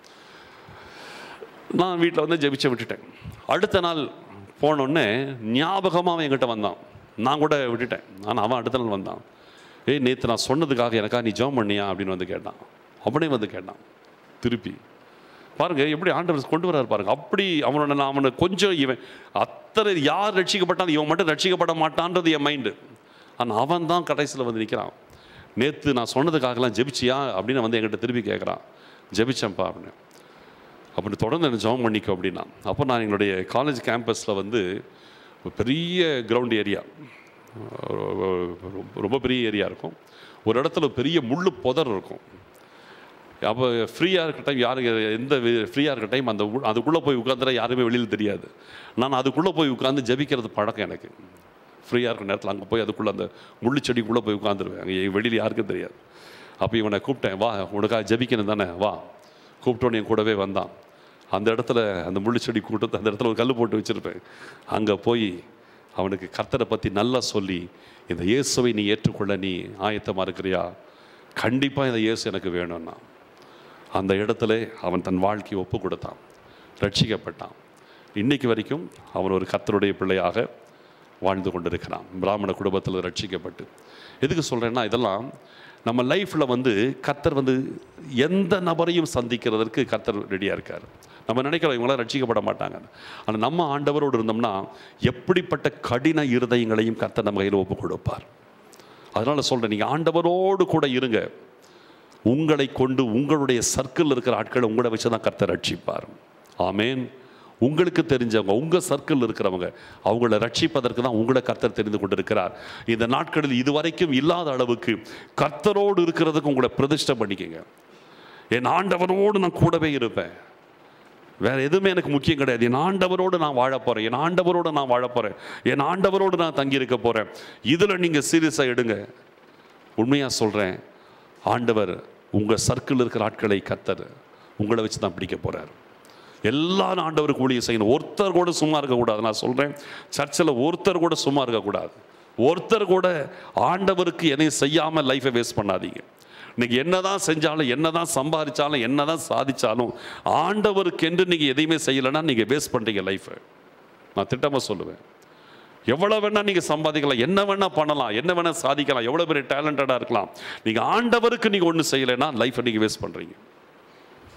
நான் வீட்டில் வந்து ஜெபிச்ச விட்டுட்டேன் அடுத்த நாள் போனோடனே ஞாபகமாக அவன் என்கிட்ட வந்தான் நான் கூட விட்டுட்டேன் ஆனால் அவன் அடுத்த நாள் வந்தான் ஏய் நேற்று நான் சொன்னதுக்காக எனக்கா நீ ஜெபம் பண்ணியா அப்படின்னு வந்து கேட்டான் அவனே வந்து கேட்டான் திருப்பி பாருங்க எப்படி ஆண்டவர் கொண்டு வர்றாரு பாருங்க அப்படி அவனோட நான் அவனை கொஞ்சம் இவன் அத்தனை யார் ரட்சிக்கப்பட்டான் இவன் மட்டும் ரட்சிக்கப்பட மாட்டான்றது என் மைண்டு ஆனால் அவன் தான் கடைசியில் வந்து நிற்கிறான் நேற்று நான் சொன்னதுக்காகலாம் ஜெபிச்சியா அப்படின்னு வந்து என்கிட்ட திருப்பி கேட்குறான் ஜெபிச்சேன்ப்பா அப்படின்னு அப்படி தொடர்ந்து எனக்கு ஜாம் பண்ணிக்கோ அப்படின்னா அப்போ நான் எங்களுடைய காலேஜ் கேம்பஸில் வந்து ஒரு பெரிய கிரவுண்ட் ஏரியா ரொம்ப பெரிய ஏரியா இருக்கும் ஒரு இடத்துல பெரிய முள்ளு புதர் இருக்கும் அப்போ ஃப்ரீயாக இருக்க டைம் யாருக்கு எந்த ஃப்ரீயாக இருக்க டைம் அந்த உள்- அதுக்குள்ளே போய் உட்காந்துட யாருமே வெளியில் தெரியாது நான் அதுக்குள்ளே போய் உட்காந்து ஜெபிக்கிறது பழக்கம் எனக்கு ஃப்ரீயாக இருக்கிற நேரத்தில் அங்கே போய் அதுக்குள்ளே அந்த முள்ளு செடிக்குள்ளே போய் உட்காந்துருவேன் அங்கே வெளியில் யாருக்கும் தெரியாது அப்போ இவனை கூப்பிட்டேன் வா உனக்காக ஜெபிக்கணும் தானே வா கூப்பிட்டோன்னு என் கூடவே வந்தான் அந்த இடத்துல அந்த முள்ளு செடி கூட்டத்தை அந்த இடத்துல ஒரு கல் போட்டு வச்சுருப்பேன் அங்கே போய் அவனுக்கு கர்த்தரை பற்றி நல்லா சொல்லி இந்த இயேசுவை நீ ஏற்றுக்கொள்ள நீ ஆயத்தமாக இருக்கிறியா கண்டிப்பாக இந்த இயேசு எனக்கு வேணும்னா அந்த இடத்துல அவன் தன் வாழ்க்கையை ஒப்பு கொடுத்தான் ரட்சிக்கப்பட்டான் இன்னைக்கு வரைக்கும் அவன் ஒரு கர்த்தருடைய பிள்ளையாக வாழ்ந்து கொண்டிருக்கிறான் பிராமண குடும்பத்தில் ரட்சிக்கப்பட்டு எதுக்கு சொல்கிறேன்னா இதெல்லாம் நம்ம லைஃப்பில் வந்து கர்த்தர் வந்து எந்த நபரையும் சந்திக்கிறதற்கு கர்த்தர் ரெடியாக இருக்கார் நம்ம நினைக்கிறோம் இவங்களாம் ரட்சிக்கப்பட மாட்டாங்க ஆனால் நம்ம ஆண்டவரோடு இருந்தோம்னா எப்படிப்பட்ட கடின இருதயங்களையும் கர்த்தர் நம்ம கையில் ஒப்பு கொடுப்பார் அதனால் சொல்கிறேன் நீங்கள் ஆண்டவரோடு கூட இருங்க உங்களை கொண்டு உங்களுடைய சர்க்கிள் இருக்கிற ஆட்களை உங்களை வச்சு தான் கர்த்தர் ரட்சிப்பார் ஆமேன் உங்களுக்கு தெரிஞ்சவங்க உங்கள் சர்க்கிள் இருக்கிறவங்க அவங்கள ரட்சிப்பதற்கு தான் உங்களை கர்த்தர் தெரிந்து கொண்டிருக்கிறார் இந்த நாட்களில் இதுவரைக்கும் இல்லாத அளவுக்கு கர்த்தரோடு இருக்கிறதுக்கு உங்களை பிரதிஷ்டை பண்ணிக்கங்க என் ஆண்டவரோடு நான் கூடவே இருப்பேன் வேற எதுவுமே எனக்கு முக்கியம் கிடையாது என் ஆண்டவரோடு நான் வாழ போறேன் என் ஆண்டவரோடு நான் வாழ போறேன் என் ஆண்டவரோடு நான் தங்கி இருக்க போறேன் இதுல நீங்க சீரியஸாக எடுங்க உண்மையா சொல்றேன் ஆண்டவர் உங்க சர்க்கிள் இருக்கிற ஆட்களை கத்தர் உங்களை வச்சு தான் பிடிக்க போறார் எல்லாரும் ஆண்டவருக்கு ஊழியம் செய்யணும் ஒருத்தர் கூட சும்மா இருக்கக்கூடாது நான் சொல்றேன் சர்ச்சில் ஒருத்தர் கூட சும்மா இருக்கக்கூடாது ஒருத்தர் கூட ஆண்டவருக்கு எதையும் செய்யாம லைஃபை வேஸ்ட் பண்ணாதீங்க இன்னைக்கு என்னதான் செஞ்சாலும் என்னதான் சம்பாதிச்சாலும் என்னதான் சாதிச்சாலும் ஆண்டவருக்கு என்று நீங்க எதையுமே செய்யலைன்னா நீங்க வேஸ்ட் பண்றீங்க லைஃபை நான் திட்டமா சொல்லுவேன் எவ்வளவு வேணா நீங்க சம்பாதிக்கலாம் என்ன வேணா பண்ணலாம் என்ன வேணா சாதிக்கலாம் எவ்வளவு பெரிய டேலண்டடா இருக்கலாம் நீங்க ஆண்டவருக்கு நீங்க ஒண்ணு செய்யலைன்னா லைஃப்பை நீங்க வேஸ்ட் பண்றீங்க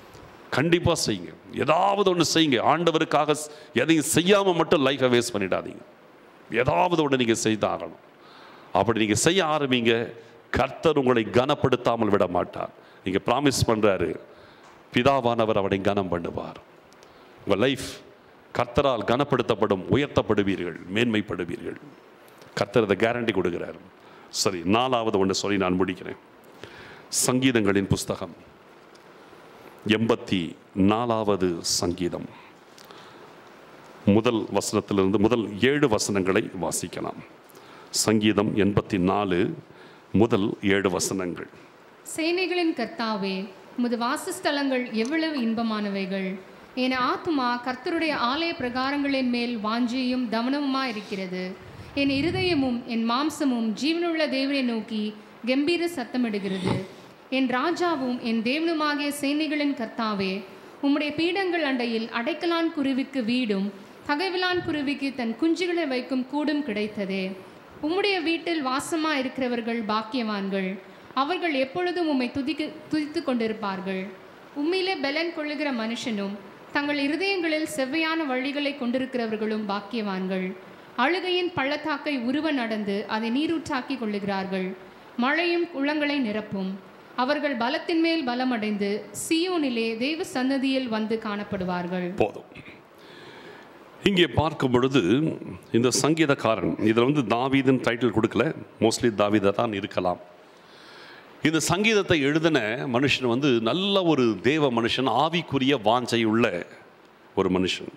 கண்டிப்பாக செய்யுங்க ஏதாவது ஒன்று செய்யுங்க ஆண்டவருக்காக ஸ்- எதையும் செய்யாமல் மட்டும் லைஃப்பை வேஸ்ட் பண்ணிடாதீங்க ஏதாவது ஒன்று நீங்கள் செய்தாகணும் அப்படி நீங்கள் செய்ய ஆரம்பிங்க கர்த்தர் உங்களை கனப்படுத்தாமல் விட மாட்டார் நீங்கள் ப்ராமிஸ் பண்ணுறாரு பிதாவானவர் அவனை கனம் பண்ணுவார் உங்கள் லைஃப் கர்த்தரால் கனப்படுத்தப்படும் உயர்த்தப்படுவீர்கள் மேன்மைப்படுவீர்கள் கர்த்தர் அதை கேரண்டி கொடுக்கிறார் சரி நாலாவது ஒன்று சொல்லி நான் முடிக்கிறேன் சங்கீதங்களின் புஸ்தகம் எண்பத்தி நாலாவது சங்கீதம் முதல் வசனத்திலிருந்து முதல் ஏழு வசனங்களை வாசிக்கலாம் சங்கீதம் எண்பத்தி நாலு முதல் ஏழு வசனங்கள் சேனைகளின் கர்த்தாவே உமது வாசஸ்தலங்கள் எவ்வளவு இன்பமானவைகள் என் ஆத்துமா கர்த்தருடைய ஆலய பிரகாரங்களின் மேல் வாஞ்சியும் தவனமுமா இருக்கிறது என் இருதயமும் என் மாம்சமும் ஜீவனுள்ள தேவனை நோக்கி கம்பீர சத்தமிடுகிறது என் ராஜாவும் என் தேவனுமாகிய சேனைகளின் கர்த்தாவே உம்முடைய பீடங்கள் அண்டையில் அடைக்கலான் குருவிக்கு வீடும் தகைவிலான் குருவிக்கு தன் குஞ்சுகளை வைக்கும் கூடும் கிடைத்ததே உம்முடைய வீட்டில் வாசமா இருக்கிறவர்கள் பாக்கியவான்கள் அவர்கள் எப்பொழுதும் உம்மை துதிக்கு துதித்து கொண்டிருப்பார்கள் உம்மிலே பலன் கொள்ளுகிற மனுஷனும் தங்கள் இருதயங்களில் செவ்வையான வழிகளை கொண்டிருக்கிறவர்களும் பாக்கியவான்கள் அழுகையின் பள்ளத்தாக்கை உருவ நடந்து அதை நீரூற்றாக்கி கொள்ளுகிறார்கள் மழையும் குளங்களை நிரப்பும் அவர்கள் பலத்தின் மேல் பலமடைந்து சியோனிலே தெய்வ சன்னதியில் வந்து காணப்படுவார்கள் போதும் இங்கே பார்க்கும் பொழுது இந்த சங்கீதக்காரன் இதில் வந்து தாவீதுன்னு டைட்டில் கொடுக்கல மோஸ்ட்லி தாவீதை தான் இருக்கலாம் இந்த சங்கீதத்தை எழுதின மனுஷன் வந்து நல்ல ஒரு தேவ மனுஷன் ஆவிக்குரிய வாஞ்சை உள்ள ஒரு மனுஷன்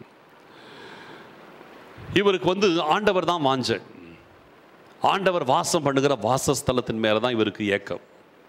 இவருக்கு வந்து ஆண்டவர் தான் வாஞ்சை ஆண்டவர் வாசம் பண்ணுகிற வாசஸ்தலத்தின் மேலே தான் இவருக்கு ஏக்கம்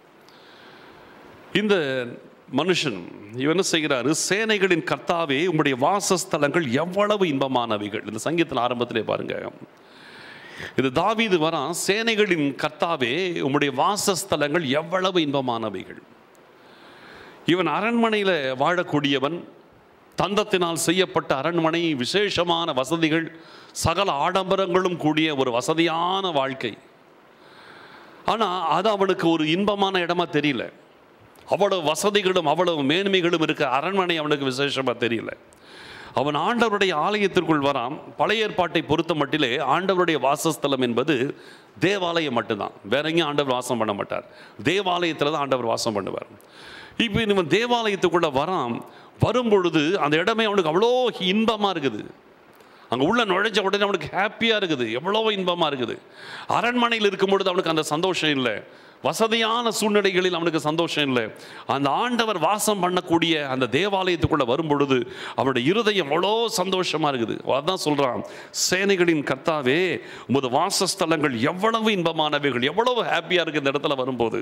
இந்த மனுஷன் இவன் என்ன செய்கிறாரு சேனைகளின் கர்த்தாவே உம்முடைய வாசஸ்தலங்கள் எவ்வளவு இன்பமானவைகள் இந்த சங்கீதத்தின் ஆரம்பத்திலே பாருங்க இது தாவீது வரான் சேனைகளின் கர்த்தாவே உம்முடைய வாசஸ்தலங்கள் எவ்வளவு இன்பமானவைகள் இவன் அரண்மனையில் வாழக்கூடியவன் தந்தத்தினால் செய்யப்பட்ட அரண்மனை விசேஷமான வசதிகள் சகல ஆடம்பரங்களும் கூடிய ஒரு வசதியான வாழ்க்கை ஆனால் அது அவனுக்கு ஒரு இன்பமான இடமா தெரியல அவ்வளவு வசதிகளும் அவ்வளவு மேன்மைகளும் இருக்க அரண்மனை அவனுக்கு விசேஷமாக தெரியல அவன் ஆண்டவருடைய ஆலயத்திற்குள் வரான் பழைய ஏற்பாட்டை பொறுத்த மட்டிலே ஆண்டவருடைய வாசஸ்தலம் என்பது தேவாலயம் மட்டும்தான் வேற எங்கேயும் ஆண்டவர் வாசம் பண்ண மாட்டார் தேவாலயத்தில் தான் ஆண்டவர் வாசம் பண்ணுவார் இப்போ இவன் தேவாலயத்துக்குள்ள வரான் வரும்பொழுது அந்த இடமே அவனுக்கு அவ்வளோ இன்பமாக இருக்குது அங்கே உள்ள நுழைஞ்ச உடனே அவனுக்கு ஹாப்பியாக இருக்குது எவ்வளோ இன்பமாக இருக்குது அரண்மனையில் இருக்கும் பொழுது அவனுக்கு அந்த சந்தோஷம் இல்லை வசதியான சூழ்நிலைகளில் அவனுக்கு சந்தோஷம் இல்லை அந்த ஆண்டவர் வாசம் பண்ணக்கூடிய அந்த தேவாலயத்துக்குள்ள வரும் பொழுது அவனுடைய இருதயம் அவ்வளோ சந்தோஷமா இருக்குது அதான் சொல்றான் சேனைகளின் கர்த்தாவே உமது வாசஸ்தலங்கள் எவ்வளவு இன்பமானவைகள் எவ்வளவு ஹாப்பியா இருக்கு இந்த இடத்துல வரும்போது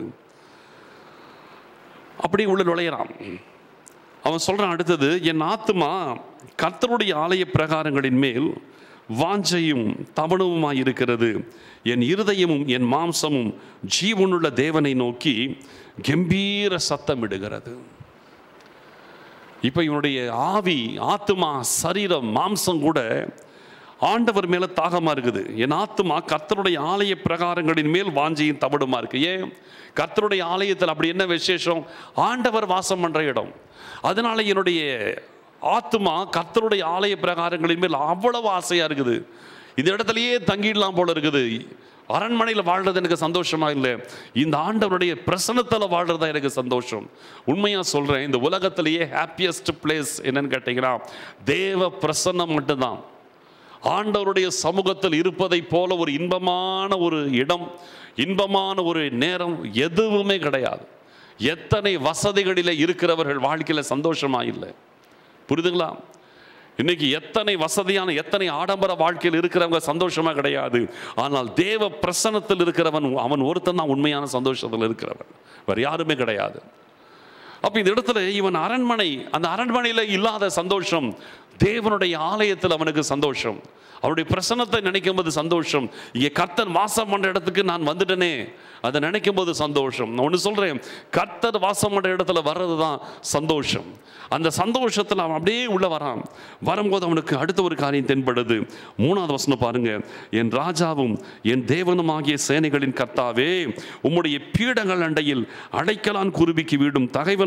அப்படி உள்ள நுழையிறான் அவன் சொல்றான் அடுத்தது என் ஆத்துமா கர்த்தருடைய ஆலய பிரகாரங்களின் மேல் வாஞ்சையும் தவணவுமாய் இருக்கிறது என் இருதயமும் என் மாம்சமும் ஜீவனுள்ள தேவனை நோக்கி கம்பீர சத்தமிடுகிறது இப்போ இவனுடைய ஆவி ஆத்துமா சரீரம் மாம்சம் கூட ஆண்டவர் மேல தாகமா இருக்குது என் ஆத்துமா கர்த்தருடைய ஆலய பிரகாரங்களின் மேல் வாஞ்சியும் தவிடுமா இருக்கு ஏன் கர்த்தருடைய ஆலயத்தில் அப்படி என்ன விசேஷம் ஆண்டவர் வாசம் பண்ற இடம் அதனால என்னுடைய ஆத்துமா கர்த்தருடைய ஆலய பிரகாரங்களின் மேல் அவ்வளவு ஆசையா இருக்குது இந்த இடத்துலயே தங்கிடலாம் போல இருக்குது அரண்மனையில் வாழ்றது எனக்கு சந்தோஷமா இல்லை இந்த ஆண்டவருடைய பிரசனத்தில் வாழ்றது எனக்கு சந்தோஷம் உண்மையா சொல்றேன் இந்த உலகத்திலேயே ஹாப்பியஸ்ட் பிளேஸ் என்னன்னு கேட்டீங்கன்னா தேவ பிரசன்னம் மட்டும்தான் ஆண்டவருடைய சமூகத்தில் இருப்பதை போல ஒரு இன்பமான ஒரு இடம் இன்பமான ஒரு நேரம் எதுவுமே கிடையாது எத்தனை வசதிகளில் இருக்கிறவர்கள் வாழ்க்கையில் சந்தோஷமா இல்லை புரியுதுங்களா இன்னைக்கு எத்தனை வசதியான எத்தனை ஆடம்பர வாழ்க்கையில் இருக்கிறவங்க சந்தோஷமா கிடையாது ஆனால் தேவ பிரசனத்தில் இருக்கிறவன் அவன் ஒருத்தன் தான் உண்மையான சந்தோஷத்தில் இருக்கிறவன் வேற யாருமே கிடையாது அப்ப இந்த இடத்துல இவன் அரண்மனை அந்த அரண்மனையில் இல்லாத சந்தோஷம் தேவனுடைய ஆலயத்தில் அவனுக்கு சந்தோஷம் அவருடைய பிரசன்னத்தை நினைக்கும் போது சந்தோஷம் இங்கே கர்த்தர் வாசம் பண்ற இடத்துக்கு நான் வந்துட்டேனே அதை நினைக்கும் போது சந்தோஷம் நான் ஒன்று சொல்றேன் கர்த்தர் வாசம் பண்ற இடத்துல வர்றது தான் சந்தோஷம் அந்த சந்தோஷத்தில் அவன் அப்படியே உள்ள வரான் வரும்போது அவனுக்கு அடுத்த ஒரு காரியம் தென்படுது மூணாவது வசனம் பாருங்க என் ராஜாவும் என் தேவனும் ஆகிய சேனைகளின் கர்த்தாவே உம்முடைய பீடங்கள் அண்டையில் அடைக்கலான் குருவிக்கு வீடும் தகைவலான்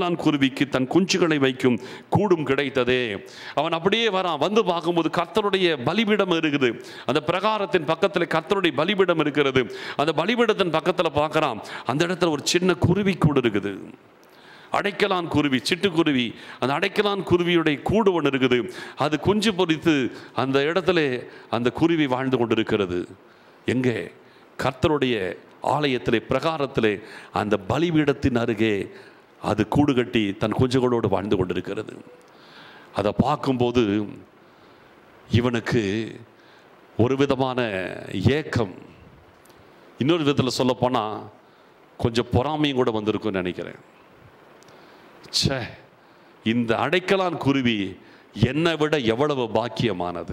அடைக்கலான் குருவிக்கு தன் குஞ்சுகளை வைக்கும் கூடும் கிடைத்ததே அவன் அப்படியே வரான் வந்து பார்க்கும்போது கர்த்தருடைய பலிபீடம் இருக்குது அந்த பிரகாரத்தின் பக்கத்தில் கர்த்தருடைய பலிபீடம் இருக்கிறது அந்த பலிபீடத்தின் பக்கத்தில் பார்க்கறான் அந்த இடத்துல ஒரு சின்ன குருவி கூடு இருக்குது அடைக்கலான் குருவி சிட்டுக்குருவி அந்த அடைக்கலான் குருவியுடைய கூடு ஒன்று இருக்குது அது குஞ்சு பொறித்து அந்த இடத்துல அந்த குருவி வாழ்ந்து கொண்டிருக்கிறது எங்கே கர்த்தருடைய ஆலயத்திலே பிரகாரத்திலே அந்த பலிபீடத்தின் அருகே அது கூடு கட்டி தன் குஞ்சுகளோடு வாழ்ந்து கொண்டிருக்கிறது அதை பார்க்கும்போது இவனுக்கு ஒரு விதமான ஏக்கம் இன்னொரு விதத்தில் சொல்லப்போனால் கொஞ்சம் பொறாமையும் கூட வந்திருக்கும்னு நினைக்கிறேன் ச்சே இந்த அடைக்கலான் குருவி என்னை விட எவ்வளவு பாக்கியமானது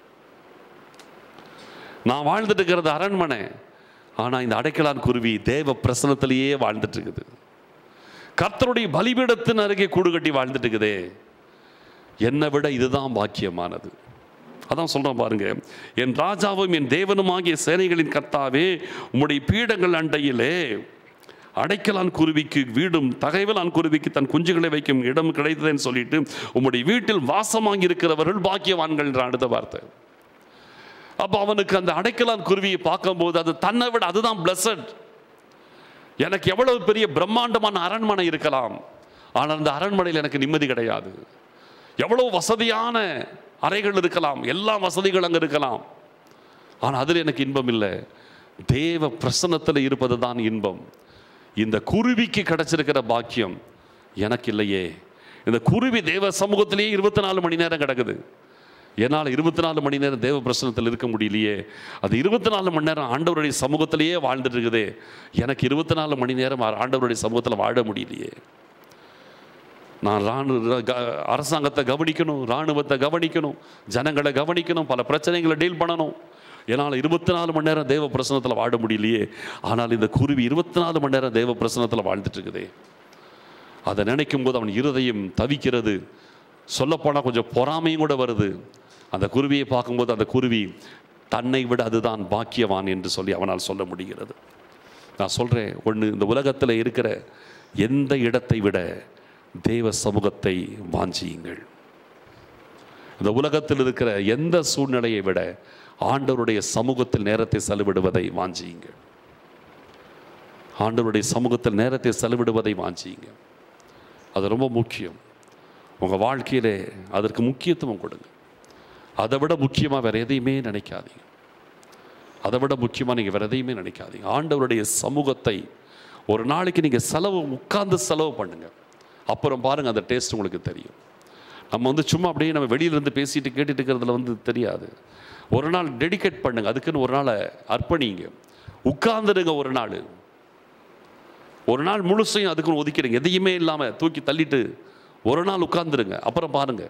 நான் வாழ்ந்துட்டு இருக்கிறது அரண்மனை ஆனால் இந்த அடைக்கலான் குருவி தேவ பிரசனத்திலேயே வாழ்ந்துட்டு இருக்குது கர்த்தருடைய பலிபீடத்தின் அருகே கூடு கட்டி வாழ்ந்துட்டு இருக்குதே என்னை விட இதுதான் பாக்கியமானது அதான் சொல்றேன் பாருங்க என் ராஜாவும் என் தேவனுமாகிய சேனைகளின் கர்த்தாவே உம்முடைய பீடங்கள் அண்டையிலே அடைக்கலான் குருவிக்கு வீடும் தகைவலான் குருவிக்கு தன் குஞ்சுகளை வைக்கும் இடம் கிடைத்ததுன்னு சொல்லிட்டு உம்முடைய வீட்டில் வாசமாகி இருக்கிறவர்கள் பாக்கியவான்கள் என்ற அடுத்த வார்த்தை அப்போ அவனுக்கு அந்த அடைக்கலான் குருவியை பார்க்கும்போது அது தன்னை விட அதுதான் பிளஸட் எனக்கு எவ்வளவு பெரிய பிரம்மாண்டமான அரண்மனை இருக்கலாம் ஆனால் அந்த அரண்மனையில் எனக்கு நிம்மதி கிடையாது எவ்வளவு வசதியான அறைகள் இருக்கலாம் எல்லா வசதிகள் அங்கே இருக்கலாம் ஆனால் அதில் எனக்கு இன்பம் இல்லை தேவ பிரசன்னத்தில் இருப்பது தான் இன்பம் இந்த குருவிக்கு கிடைச்சிருக்கிற பாக்கியம் எனக்கு இல்லையே இந்த குருவி தேவ சமூகத்திலேயே இருபத்தி நாலு மணி நேரம் கிடக்குது என்னால் இருபத்தி நாலு மணி நேரம் தேவ பிரசனத்தில் இருக்க முடியலையே அது இருபத்தி நாலு மணி நேரம் ஆண்டவருடைய சமூகத்திலேயே வாழ்ந்துட்டு இருக்குதே எனக்கு இருபத்தி நாலு மணி நேரம் ஆண்டவருடைய சமூகத்தில் வாழ முடியலையே நான் ராணு க- அரசாங்கத்தை கவனிக்கணும் இராணுவத்தை கவனிக்கணும் ஜனங்களை கவனிக்கணும் பல பிரச்சனைகளை டீல் பண்ணணும் என்னால் இருபத்தி நாலு மணி நேரம் தேவ பிரசனத்தில் வாழ முடியலையே ஆனால் இந்த குருவி இருபத்தி நாலு மணி நேரம் தேவ பிரசனத்தில் வாழ்ந்துட்டு இருக்குதே அதை நினைக்கும் போது அவன் இருதயம் தவிக்கிறது சொல்லப்போனால் கொஞ்சம் பொறாமையும் கூட வருது அந்த குருவியை பார்க்கும்போது அந்த குருவி தன்னை விட அதுதான் பாக்கியவான் என்று சொல்லி அவனால் சொல்ல முடிகிறது நான் சொல்கிறேன் ஒன்று இந்த உலகத்தில் இருக்கிற எந்த இடத்தை விட தேவ சமூகத்தை வாஞ்சியுங்கள் இந்த உலகத்தில் இருக்கிற எந்த சூழ்நிலையை விட ஆண்டவருடைய சமூகத்தில் நேரத்தை செலவிடுவதை வாஞ்சியுங்கள் ஆண்டவருடைய சமூகத்தில் நேரத்தை செலவிடுவதை வாஞ்சியுங்க அது ரொம்ப முக்கியம் உங்கள் வாழ்க்கையிலே அதற்கு முக்கியத்துவம் கொடுங்க அதை விட முக்கியமாக வேறு எதையுமே நினைக்காதீங்க அதை விட முக்கியமாக நீங்கள் வேறு எதையுமே நினைக்காதீங்க ஆண்டவருடைய சமூகத்தை ஒரு நாளைக்கு நீங்கள் செலவு உட்கார்ந்து செலவு பண்ணுங்க அப்புறம் பாருங்கள் அந்த டேஸ்ட் உங்களுக்கு தெரியும் நம்ம வந்து சும்மா அப்படியே நம்ம வெளியில இருந்து பேசிட்டு கேட்டுட்டு இருக்கிறதுல வந்து தெரியாது ஒரு நாள் டெடிகேட் பண்ணுங்க அதுக்குன்னு ஒரு நாளை அர்ப்பணிங்க உட்கார்ந்துடுங்க ஒரு நாள் ஒரு நாள் முழுசையும் அதுக்குன்னு ஒதுக்கிடுங்க எதையுமே இல்லாமல் தூக்கி தள்ளிட்டு ஒரு நாள் உட்கார்ந்துருங்க அப்புறம் பாருங்க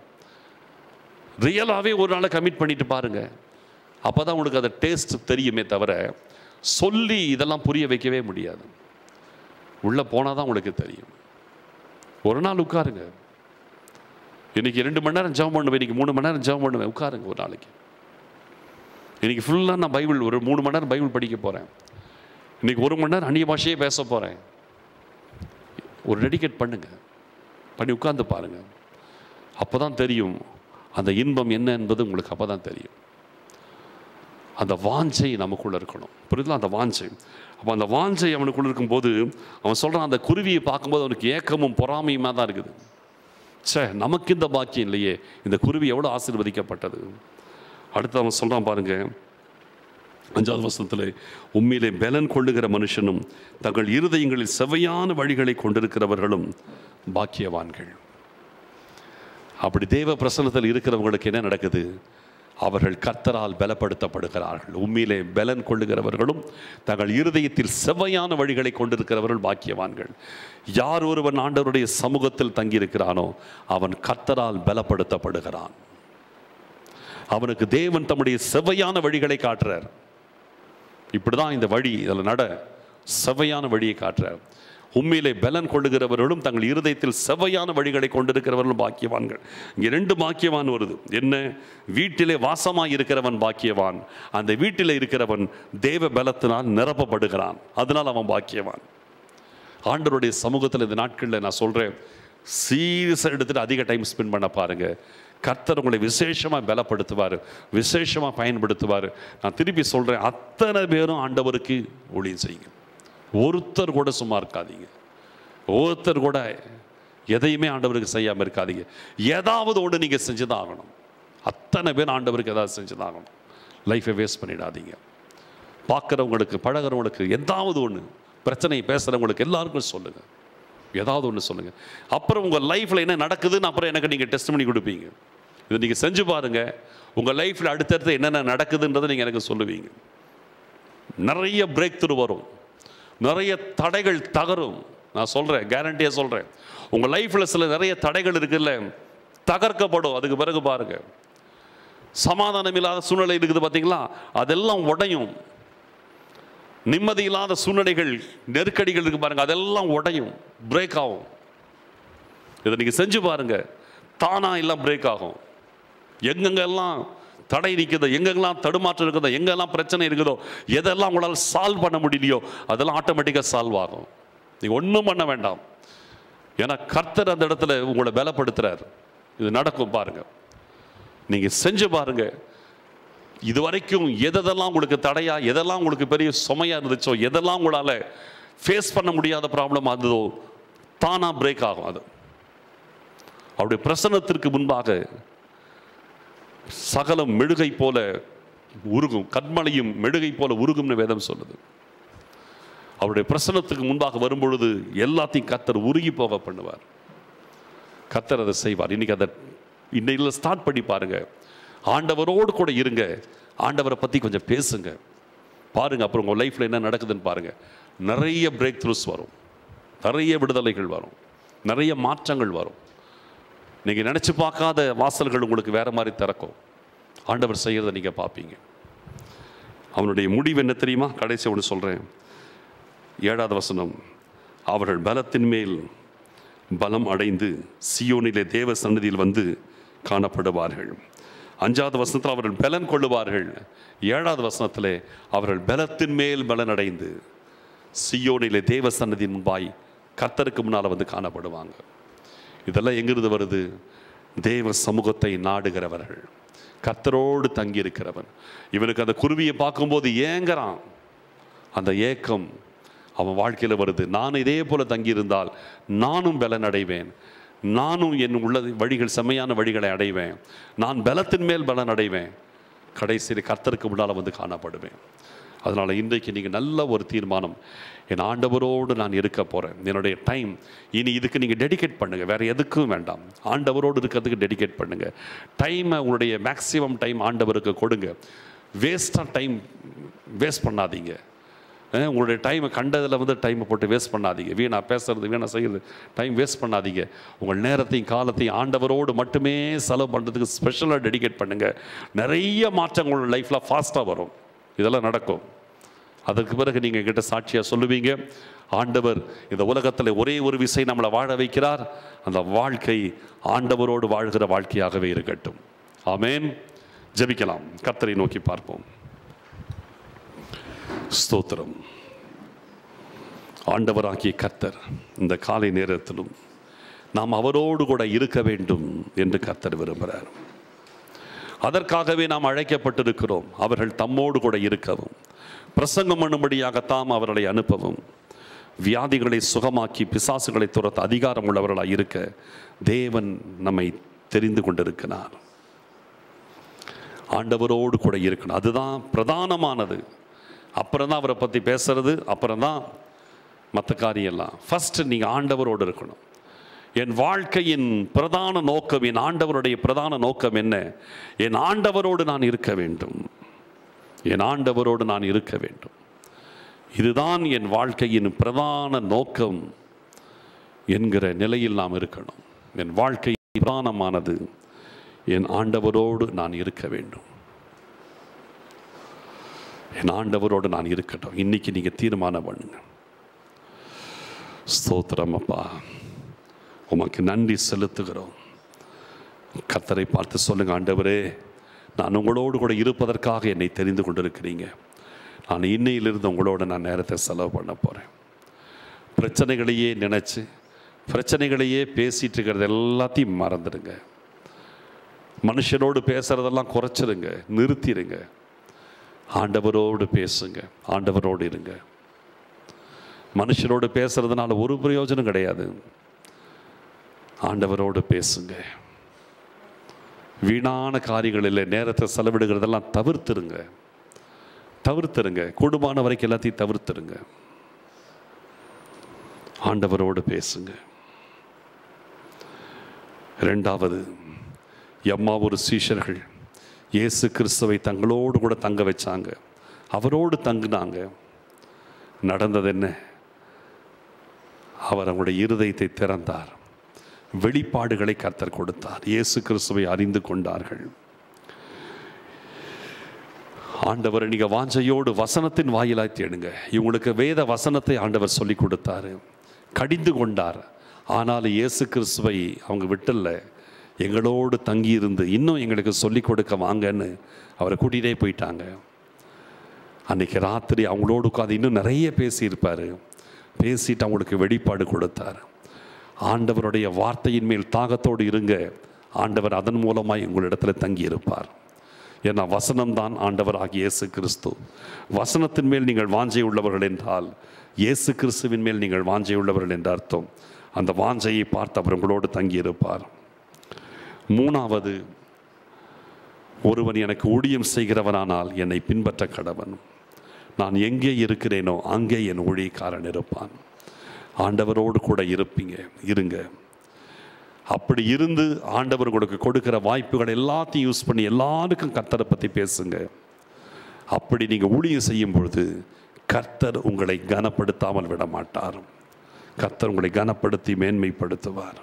ரியலாகவே ஒரு நாளை கமிட் பண்ணிட்டு பாருங்க அப்போ தான் உங்களுக்கு அந்த டேஸ்ட் தெரியுமே தவிர சொல்லி இதெல்லாம் புரிய வைக்கவே முடியாது உள்ளே போனால் தான் உங்களுக்கு தெரியும் ஒரு நாள் உட்காருங்க இன்னைக்கு ரெண்டு மணி நேரம் ஜெபம் பண்ணுவேன் இன்னைக்கு மூணு மணி நேரம் ஜெபம் பண்ணுவேன் உட்காருங்க ஒரு நாளைக்கு இன்னைக்கு ஃபுல்லாக நான் பைபிள் ஒரு மூணு மணி நேரம் பைபிள் படிக்க போகிறேன் இன்னைக்கு ஒரு மணி நேரம் அந்நிய பாஷையே பேச போகிறேன் ஒரு டெடிகேட் பண்ணுங்க பண்ணி உட்கார்ந்து பாருங்க அப்போ தான் தெரியும் அந்த இன்பம் என்ன என்பது உங்களுக்கு அப்போ தான் தெரியும் அந்த வாஞ்சை நமக்குள்ள இருக்கணும் புரியுதுல அந்த வாஞ்சை அப்போ அந்த வாஞ்சை அவனுக்குள்ள இருக்கும்போது அவன் சொல்கிறான் அந்த குருவியை பார்க்கும்போது அவனுக்கு ஏக்கமும் பொறாமையுமா தான் இருக்குது ச்சே நமக்கு இந்த பாக்கியம் இல்லையே இந்த குருவி எவ்வளோ ஆசீர்வதிக்கப்பட்டது அடுத்து அவன் சொல்கிறான் பாருங்க அஞ்சாவது வசனத்தில் உண்மையிலே பலன் கொள்ளுகிற மனுஷனும் தங்கள் இருதயங்களில் செவையான வழிகளை கொண்டிருக்கிறவர்களும் பாக்கியவான்கள் அப்படி தேவ பிரசன்னத்தில் இருக்கிறவங்களுக்கு என்ன நடக்குது அவர்கள் கர்த்தரால் பலப்படுத்தப்படுகிறார்கள் உண்மையிலே பலன் கொள்ளுகிறவர்களும் தங்கள் இருதயத்தில் செவ்வையான வழிகளை கொண்டிருக்கிறவர்கள் பாக்கியவான்கள் யார் ஒருவன் ஆண்டவருடைய சமூகத்தில் தங்கியிருக்கிறானோ அவன் கர்த்தரால் பலப்படுத்தப்படுகிறான் அவனுக்கு தேவன் தம்முடைய செவ்வையான வழிகளை காட்டுறார் இப்படிதான் இந்த வழி இதில் நட செவ்வையான வழியை காட்டுறார் உண்மையிலே பலன் கொள்ளுகிறவர்களும் தங்கள் இருதயத்தில் செவ்வையான வழிகளை கொண்டிருக்கிறவர்களும் பாக்கியவான்கள் இங்கே ரெண்டு பாக்கியவான் வருது என்ன வீட்டிலே வாசமாய் இருக்கிறவன் பாக்கியவான் அந்த வீட்டிலே இருக்கிறவன் தேவ பலத்தினால் நிரப்பப்படுகிறான் அதனால் அவன் பாக்கியவான் ஆண்டவருடைய சமூகத்தில் இந்த நாட்களில் நான் சொல்கிறேன் சீரியஸாக எடுத்துட்டு அதிக டைம் ஸ்பெண்ட் பண்ண பாருங்க கர்த்தர் உங்களை விசேஷமாக பலப்படுத்துவார் விசேஷமாக பயன்படுத்துவார் நான் திருப்பி சொல்கிறேன் அத்தனை பேரும் ஆண்டவருக்கு ஊழியம் செய்யுங்க ஒருத்தர் கூட சும்மா இருக்காதீங்க ஒருத்தர் கூட எதையுமே ஆண்டவருக்கு செய்யாமல் இருக்காதீங்க ஏதாவது ஒன்று நீங்கள் செஞ்சு தான் ஆகணும் அத்தனை பேர் ஆண்டவருக்கு ஏதாவது செஞ்சு தான் ஆகணும் லைஃப்பை வேஸ்ட் பண்ணிடாதீங்க பார்க்குறவங்களுக்கு பழகுறவங்களுக்கு ஏதாவது ஒன்று பிரச்சனை பேசுகிறவங்களுக்கு எல்லாருக்கும் சொல்லுங்கள் ஏதாவது ஒன்று சொல்லுங்கள் அப்புறம் உங்கள் லைஃப்பில் என்ன நடக்குதுன்னு அப்புறம் எனக்கு நீங்கள் டெஸ்ட் பண்ணி கொடுப்பீங்க இதை நீங்கள் செஞ்சு பாருங்கள் உங்கள் லைஃப்பில் அடுத்தடுத்து என்னென்ன நடக்குதுன்றதை நீங்கள் எனக்கு சொல்லுவீங்க நிறைய பிரேக் த்ரூ வரும் நிறைய தடைகள் தகரும் நான் சொல்கிறேன் கேரண்டியாக சொல்கிறேன் உங்கள் லைஃப்பில் சில நிறைய தடைகள் இருக்குல்ல தகர்க்கப்படும் அதுக்கு பிறகு பாருங்க சமாதானம் இல்லாத சூழ்நிலை இருக்குது பார்த்தீங்களா அதெல்லாம் உடையும் நிம்மதி இல்லாத சூழ்நிலைகள் நெருக்கடிகள் இருக்கு பாருங்க அதெல்லாம் உடையும் பிரேக் ஆகும் இதை நீங்கள் செஞ்சு பாருங்க தானா எல்லாம் பிரேக் ஆகும் எங்கெங்கெல்லாம் தடை நிற்குதோ எங்கெங்கெல்லாம் தடுமாற்றம் இருக்குதோ எங்கெல்லாம் பிரச்சனை இருக்குதோ எதெல்லாம் உங்களால் சால்வ் பண்ண முடியலையோ அதெல்லாம் ஆட்டோமேட்டிக்காக சால்வ் ஆகும் நீங்கள் ஒன்றும் பண்ண வேண்டாம் ஏன்னா கர்த்தர் அந்த இடத்துல உங்களை பலப்படுத்துறார் இது நடக்கும் பாருங்க நீங்கள் செஞ்சு பாருங்க இது வரைக்கும் எதெல்லாம் உங்களுக்கு தடையா எதெல்லாம் உங்களுக்கு பெரிய சுமையா இருந்துச்சோ எதெல்லாம் உங்களால் ஃபேஸ் பண்ண முடியாத ப்ராப்ளம் இருந்ததோ தானா பிரேக் ஆகும் அது அவருடைய பிரசன்னத்திற்கு முன்பாக சகலம் மெழுகை போல உருகும் கண்மலையும் மெழுகை போல உருகும்னு வேதம் சொல்லுது அவருடைய பிரசன்னத்துக்கு முன்பாக வரும்பொழுது எல்லாத்தையும் கத்தர் உருகி போக பண்ணுவார் கத்தர் அதை செய்வார் இன்னைக்கு அதை இன்னையில் ஸ்டார்ட் பண்ணி பாருங்க ஆண்டவரோடு கூட இருங்க ஆண்டவரை பற்றி கொஞ்சம் பேசுங்க பாருங்க அப்புறம் உங்கள் லைஃப்பில் என்ன நடக்குதுன்னு பாருங்க நிறைய பிரேக் த்ரூஸ் வரும் நிறைய விடுதலைகள் வரும் நிறைய மாற்றங்கள் வரும் நீங்கள் நினச்சி பார்க்காத வாசல்கள் உங்களுக்கு வேற மாதிரி திறக்கும் ஆண்டவர் செய்கிறத நீங்கள் பார்ப்பீங்க அவனுடைய முடிவு என்ன தெரியுமா கடைசி ஒன்று சொல்கிறேன் ஏழாவது வசனம் அவர்கள் பலத்தின் மேல் பலம் அடைந்து சியோனிலே தேவ சன்னதியில் வந்து காணப்படுவார்கள் அஞ்சாவது வசனத்தில் அவர்கள் பலன் கொள்ளுவார்கள் ஏழாவது வசனத்திலே அவர்கள் பலத்தின் மேல் பலன் அடைந்து சியோனிலே தேவ சன்னதியின் முன்பாய் கர்த்தருக்கு முன்னால் வந்து காணப்படுவாங்க இதெல்லாம் எங்கிருந்து வருது தேவ சமூகத்தை நாடுகிறவர்கள் கர்த்தரோடு தங்கியிருக்கிறவன் இவனுக்கு அந்த குருவியை பார்க்கும்போது ஏங்குறான் அந்த ஏக்கம் அவன் வாழ்க்கையில் வருது நான் இதே போல தங்கியிருந்தால் நானும் பலன் அடைவேன் நானும் என் உள்ள வழிகள் செம்மையான வழிகளை அடைவேன் நான் பலத்தின் மேல் பலன் அடைவேன் கடைசியில் கர்த்தருக்கு முன்னால் வந்து காணப்படுவேன் அதனால் இன்றைக்கு நீங்கள் நல்ல ஒரு தீர்மானம் என் ஆண்டவரோடு நான் இருக்க போகிறேன் என்னுடைய டைம் இனி இதுக்கு நீங்கள் டெடிகேட் பண்ணுங்கள் வேறு எதுக்கும் வேண்டாம் ஆண்டவரோடு இருக்கிறதுக்கு டெடிகேட் பண்ணுங்கள் டைமை உங்களுடைய மேக்ஸிமம் டைம் ஆண்டவருக்கு கொடுங்க வேஸ்ட்டாக டைம் வேஸ்ட் பண்ணாதீங்க அஹ் உங்களுடைய டைமை கண்டதில் வந்து டைமை போட்டு வேஸ்ட் பண்ணாதீங்க வீணா பேசுறது வீணா செய்கிறது டைம் வேஸ்ட் பண்ணாதீங்க உங்கள் நேரத்தையும் காலத்தையும் ஆண்டவரோடு மட்டுமே செலவு பண்ணுறதுக்கு ஸ்பெஷலாக டெடிகேட் பண்ணுங்கள் நிறைய மாற்றங்கள் உங்கள் லைஃப்பில் ஃபாஸ்ட்டாக வரும் இதெல்லாம் நடக்கும் அதற்கு பிறகு நீங்கள் கிட்ட சாட்சியாக சொல்லுவீங்க ஆண்டவர் இந்த உலகத்தில் ஒரே ஒரு விசை நம்மளை வாழ வைக்கிறார் அந்த வாழ்க்கை ஆண்டவரோடு வாழ்கிற வாழ்க்கையாகவே இருக்கட்டும் ஆமென் ஜெபிக்கலாம் கர்த்தரை நோக்கி பார்ப்போம் ஸ்தோத்திரம் ஆண்டவராகிய கர்த்தர் இந்த காலை நேரத்திலும் நாம் அவரோடு கூட இருக்க வேண்டும் என்று கர்த்தர் விரும்புகிறார் அதற்காகவே நாம் அழைக்கப்பட்டிருக்கிறோம் அவர்கள் தம்மோடு கூட இருக்கவும் பிரசங்கம் பண்ணும்படியாகத்தாம் அவர்களை அனுப்பவும் வியாதிகளை சுகமாக்கி பிசாசுகளை துரத்த அதிகாரம் உள்ளவர்களாக இருக்க தேவன் நம்மை தெரிந்து கொண்டிருக்கிறார் ஆண்டவரோடு கூட இருக்கணும் அதுதான் பிரதானமானது அப்புறம் தான் அவரை பற்றி பேசுறது அப்புறம் தான் மற்ற காரியெல்லாம் ஃபஸ்ட்டு நீங்கள் ஆண்டவரோடு இருக்கணும் என் வாழ்க்கையின் பிரதான நோக்கம் என் ஆண்டவருடைய பிரதான நோக்கம் என்ன என் ஆண்டவரோடு நான் இருக்க வேண்டும் என் ஆண்டவரோடு நான் இருக்க வேண்டும் இதுதான் என் வாழ்க்கையின் பிரதான நோக்கம் என்கிற நிலையில் நாம் இருக்கணும் என் வாழ்க்கை பிரதானமானது என் ஆண்டவரோடு நான் இருக்க வேண்டும் என் ஆண்டவரோடு நான் இருக்கட்டும் இன்னைக்கு நீங்கள் தீர்மானம் பண்ணுங்க ஸ்தோத்திரம் அப்பா உமக்கு நன்றி செலுத்துகிறோம் கர்த்தரை பார்த்து சொல்லுங்க ஆண்டவரே நான் உங்களோடு கூட இருப்பதற்காக என்னை தெரிந்து கொண்டிருக்கிறீங்க நான் இன்னையிலிருந்து உங்களோட நான் நேரத்தை செலவு பண்ண போகிறேன் பிரச்சனைகளையே நினச்சி பிரச்சனைகளையே பேசிட்டு இருக்கிறது எல்லாத்தையும் மறந்துடுங்க மனுஷனோடு பேசுறதெல்லாம் குறைச்சிருங்க நிறுத்திடுங்க ஆண்டவரோடு பேசுங்க ஆண்டவரோடு இருங்க மனுஷனோடு பேசுறதுனால ஒரு பிரயோஜனம் கிடையாது ஆண்டவரோடு பேசுங்க வீணான காரியங்களில் நேரத்தை செலவிடுகிறதெல்லாம் தவிர்த்துருங்க தவிர்த்துருங்க கூடுமான வரைக்கும் எல்லாத்தையும் தவிர்த்துருங்க ஆண்டவரோடு பேசுங்க ரெண்டாவது எம்மா ஒரு சீஷர்கள் இயேசு கிறிஸ்துவை தங்களோடு கூட தங்க வச்சாங்க அவரோடு தங்குனாங்க நடந்தது என்ன அவர் அவங்களுடைய இருதயத்தை திறந்தார் வெளிப்பாடுகளை கர்த்தர் கொடுத்தார் இயேசு கிறிஸ்துவை அறிந்து கொண்டார்கள் ஆண்டவர் நீங்க வாஞ்சையோடு வசனத்தின் வாயிலாய் தேடுங்க இவங்களுக்கு வேத வசனத்தை ஆண்டவர் சொல்லி கொடுத்தாரு கடிந்து கொண்டார் ஆனால் இயேசு கிறிஸ்துவை அவங்க விட்டல எங்களோடு தங்கியிருந்து இன்னும் எங்களுக்கு சொல்லி கொடுக்க வாங்கன்னு அவரை கூட்டிகிட்டே போயிட்டாங்க அன்னைக்கு ராத்திரி அவங்களோடு உட்காந்து இன்னும் நிறைய பேசியிருப்பார் பேசிட்டு அவங்களுக்கு வெளிப்பாடு கொடுத்தார் ஆண்டவருடைய வார்த்தையின் மேல் தாகத்தோடு இருங்க ஆண்டவர் அதன் மூலமாய் உங்களிடத்தில் தங்கியிருப்பார் ஏன்னா வசனம்தான் ஆண்டவர் ஆகிய இயேசு கிறிஸ்து வசனத்தின் மேல் நீங்கள் வாஞ்சை உள்ளவர்கள் என்றால் இயேசு கிறிஸ்துவின் மேல் நீங்கள் வாஞ்சை உள்ளவர்கள் என்ற அர்த்தம் அந்த வாஞ்சையை பார்த்து அவர் உங்களோடு தங்கியிருப்பார் மூணாவது ஒருவன் எனக்கு ஊழியம் செய்கிறவனானால் என்னை பின்பற்ற கடவன் நான் எங்கே இருக்கிறேனோ அங்கே என் ஊழியக்காரன் இருப்பான் ஆண்டவரோடு கூட இருப்பீங்க இருங்க அப்படி இருந்து ஆண்டவர் உங்களுக்கு கொடுக்கிற வாய்ப்புகள் எல்லாத்தையும் யூஸ் பண்ணி எல்லாருக்கும் கர்த்தரை பற்றி பேசுங்க அப்படி நீங்கள் ஊழியம் செய்யும் பொழுது கர்த்தர் உங்களை கனப்படுத்தாமல் விட மாட்டார் கர்த்தர் உங்களை கனப்படுத்தி மேன்மைப்படுத்துவார்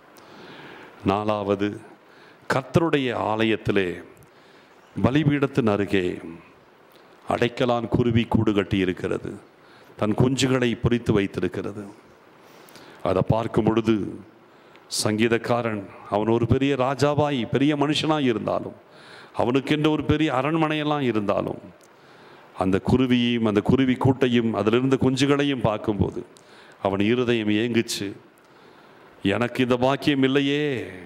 நாலாவது கர்த்தருடைய ஆலயத்திலே பலிபீடத்தின் அருகே அடைக்கலான் குருவி கூடு கட்டி இருக்கிறது தன் குஞ்சுகளை பொறித்து வைத்திருக்கிறது அதை பார்க்கும் பொழுது சங்கீதக்காரன் அவன் ஒரு பெரிய ராஜாவாய் பெரிய மனுஷனாய் இருந்தாலும் அவனுக்கென்று ஒரு பெரிய அரண்மனையெல்லாம் இருந்தாலும் அந்த குருவியையும் அந்த குருவி கூட்டையும் அதிலிருந்த குஞ்சுகளையும் பார்க்கும்போது அவன் இருதயம் ஏங்குச்சு எனக்கு இந்த பாக்கியம் இல்லையே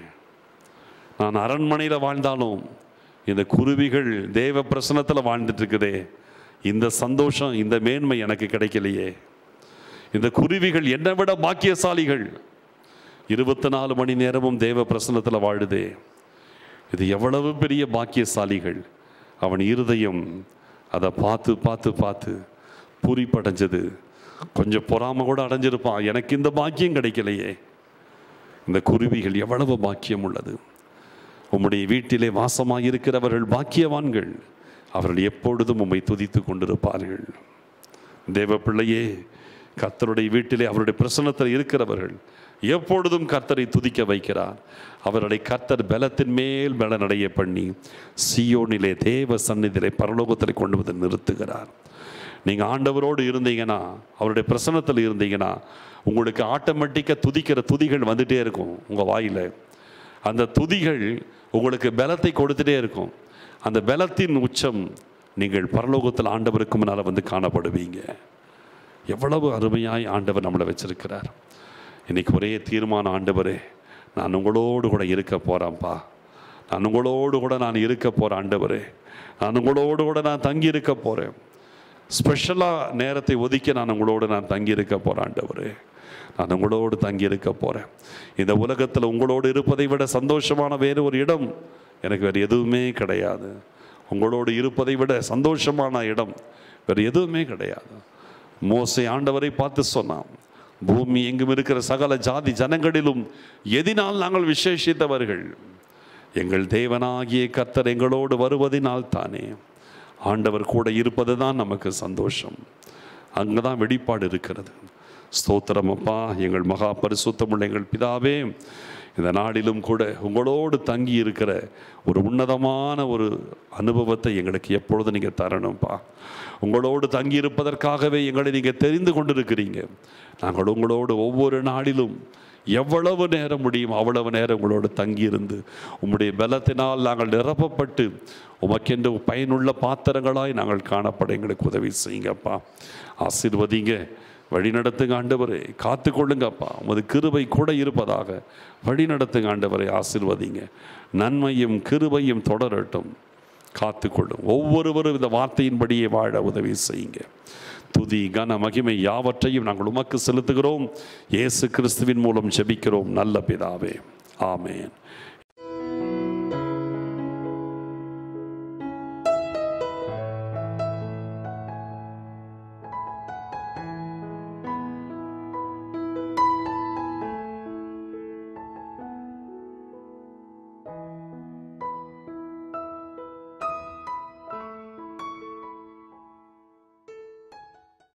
நான் அரண்மனையில் வாழ்ந்தாலும் இந்த குருவிகள் தேவ பிரசனத்தில் வாழ்ந்துட்டு இருக்குதே இந்த சந்தோஷம் இந்த மேன்மை எனக்கு கிடைக்கலையே இந்த குருவிகள் என்னை விட பாக்கியசாலிகள் இருபத்தி நாலு மணி நேரமும் தேவ பிரசனத்தில் வாழுதே இது எவ்வளவு பெரிய பாக்கியசாலிகள் அவன் இருதயம் அதை பார்த்து பார்த்து பார்த்து பூரிப்படைஞ்சது கொஞ்சம் பொறாம கூட அடைஞ்சிருப்பான் எனக்கு இந்த பாக்கியம் கிடைக்கலையே இந்த குருவிகள் எவ்வளவு பாக்கியம் உள்ளது உம்முடைய வீட்டிலே வாசமாக இருக்கிறவர்கள் பாக்கியவான்கள் அவர்கள் எப்பொழுதும் உம்மை துதித்து கொண்டிருப்பார்கள் தேவ பிள்ளையே கர்த்தருடைய வீட்டிலே அவருடைய பிரசன்னத்தில் இருக்கிறவர்கள் எப்பொழுதும் கர்த்தரை துதிக்க வைக்கிறார் அவர்களை கர்த்தர் பலத்தின் மேல் பலனடைய பண்ணி சியோனிலே தேவ சந்நிதியிலே பரலோகத்தில் கொண்டு வந்து நிறுத்துகிறார் நீங்கள் ஆண்டவரோடு இருந்தீங்கன்னா அவருடைய பிரசன்னத்தில் இருந்தீங்கன்னா உங்களுக்கு ஆட்டோமேட்டிக்காக துதிக்கிற துதிகள் வந்துட்டே இருக்கும் உங்கள் வாயில் அந்த துதிகள் உங்களுக்கு பலத்தை கொடுத்துட்டே இருக்கும் அந்த பலத்தின் உச்சம் நீங்கள் பரலோகத்தில் ஆண்டவருக்கு முன்னால் வந்து காணப்படுவீங்க எவ்வளவு அருமையாய் ஆண்டவர் நம்மளை வச்சிருக்கிறார் இன்னைக்கு ஒரே தீர்மானம் ஆண்டவரே நான் உங்களோடு கூட இருக்க போகிறேன்ப்பா நான் உங்களோடு கூட நான் இருக்க போகிறேன் ஆண்டவரே நான் உங்களோடு கூட நான் தங்கி இருக்க போகிறேன் ஸ்பெஷலாக நேரத்தை ஒதுக்கி நான் உங்களோடு நான் தங்கி இருக்க போகிறேன் ஆண்டவரே நான் உங்களோடு தங்கி இருக்க போகிறேன் இந்த உலகத்தில் உங்களோடு இருப்பதை விட சந்தோஷமான வேறு ஒரு இடம் எனக்கு வேறு எதுவுமே கிடையாது உங்களோடு இருப்பதை விட சந்தோஷமான இடம் வேறு எதுவுமே கிடையாது மோசை ஆண்டவரை பார்த்து சொன்னான் பூமி எங்கும் இருக்கிற சகல ஜாதி ஜனங்களிலும் எதினால் நாங்கள் விசேஷித்தவர்கள் எங்கள் தேவனாகிய கர்த்தர் எங்களோடு வருவதினால் தானே ஆண்டவர் கூட இருப்பது தான் நமக்கு சந்தோஷம் அங்கே தான் வெளிப்பாடு இருக்கிறது ஸ்தோத்திரம் அப்பா எங்கள் மகா பரிசுத்தமுள்ள எங்கள் பிதாவே இந்த நாளிலும் கூட உங்களோடு தங்கி இருக்கிற ஒரு உன்னதமான ஒரு அனுபவத்தை எங்களுக்கு எப்பொழுது நீங்கள் தரணும்ப்பா உங்களோடு தங்கி இருப்பதற்காகவே எங்களை நீங்கள் தெரிந்து கொண்டிருக்கிறீங்க நாங்கள் உங்களோடு ஒவ்வொரு நாளிலும் எவ்வளவு நேரம் முடியும் அவ்வளவு நேரம் உங்களோடு தங்கியிருந்து உம்முடைய பலத்தினால் நாங்கள் நிரப்பப்பட்டு உமக்கென்று பயனுள்ள பாத்திரங்களாய் நாங்கள் காணப்பட எங்களுக்கு உதவி செய்யுங்கப்பா ஆசீர்வதிங்க வழி நடத்துங்க ஆண்டவரே காத்து கொள்ளுங்கப்பா உமது கிருபை கூட இருப்பதாக வழி நடத்துங்க ஆண்டவரை ஆசிர்வதிங்க நன்மையும் கிருபையும் தொடரட்டும் காத்துக்கொள்ளும் ஒவ்வொருவரும் இந்த வார்த்தையின்படியே வாழ உதவி செய்யுங்க துதி கன மகிமை யாவற்றையும் நாங்கள் உமக்கு செலுத்துகிறோம் இயேசு கிறிஸ்துவின் மூலம் ஜெபிக்கிறோம் நல்ல பிதாவே ஆமென்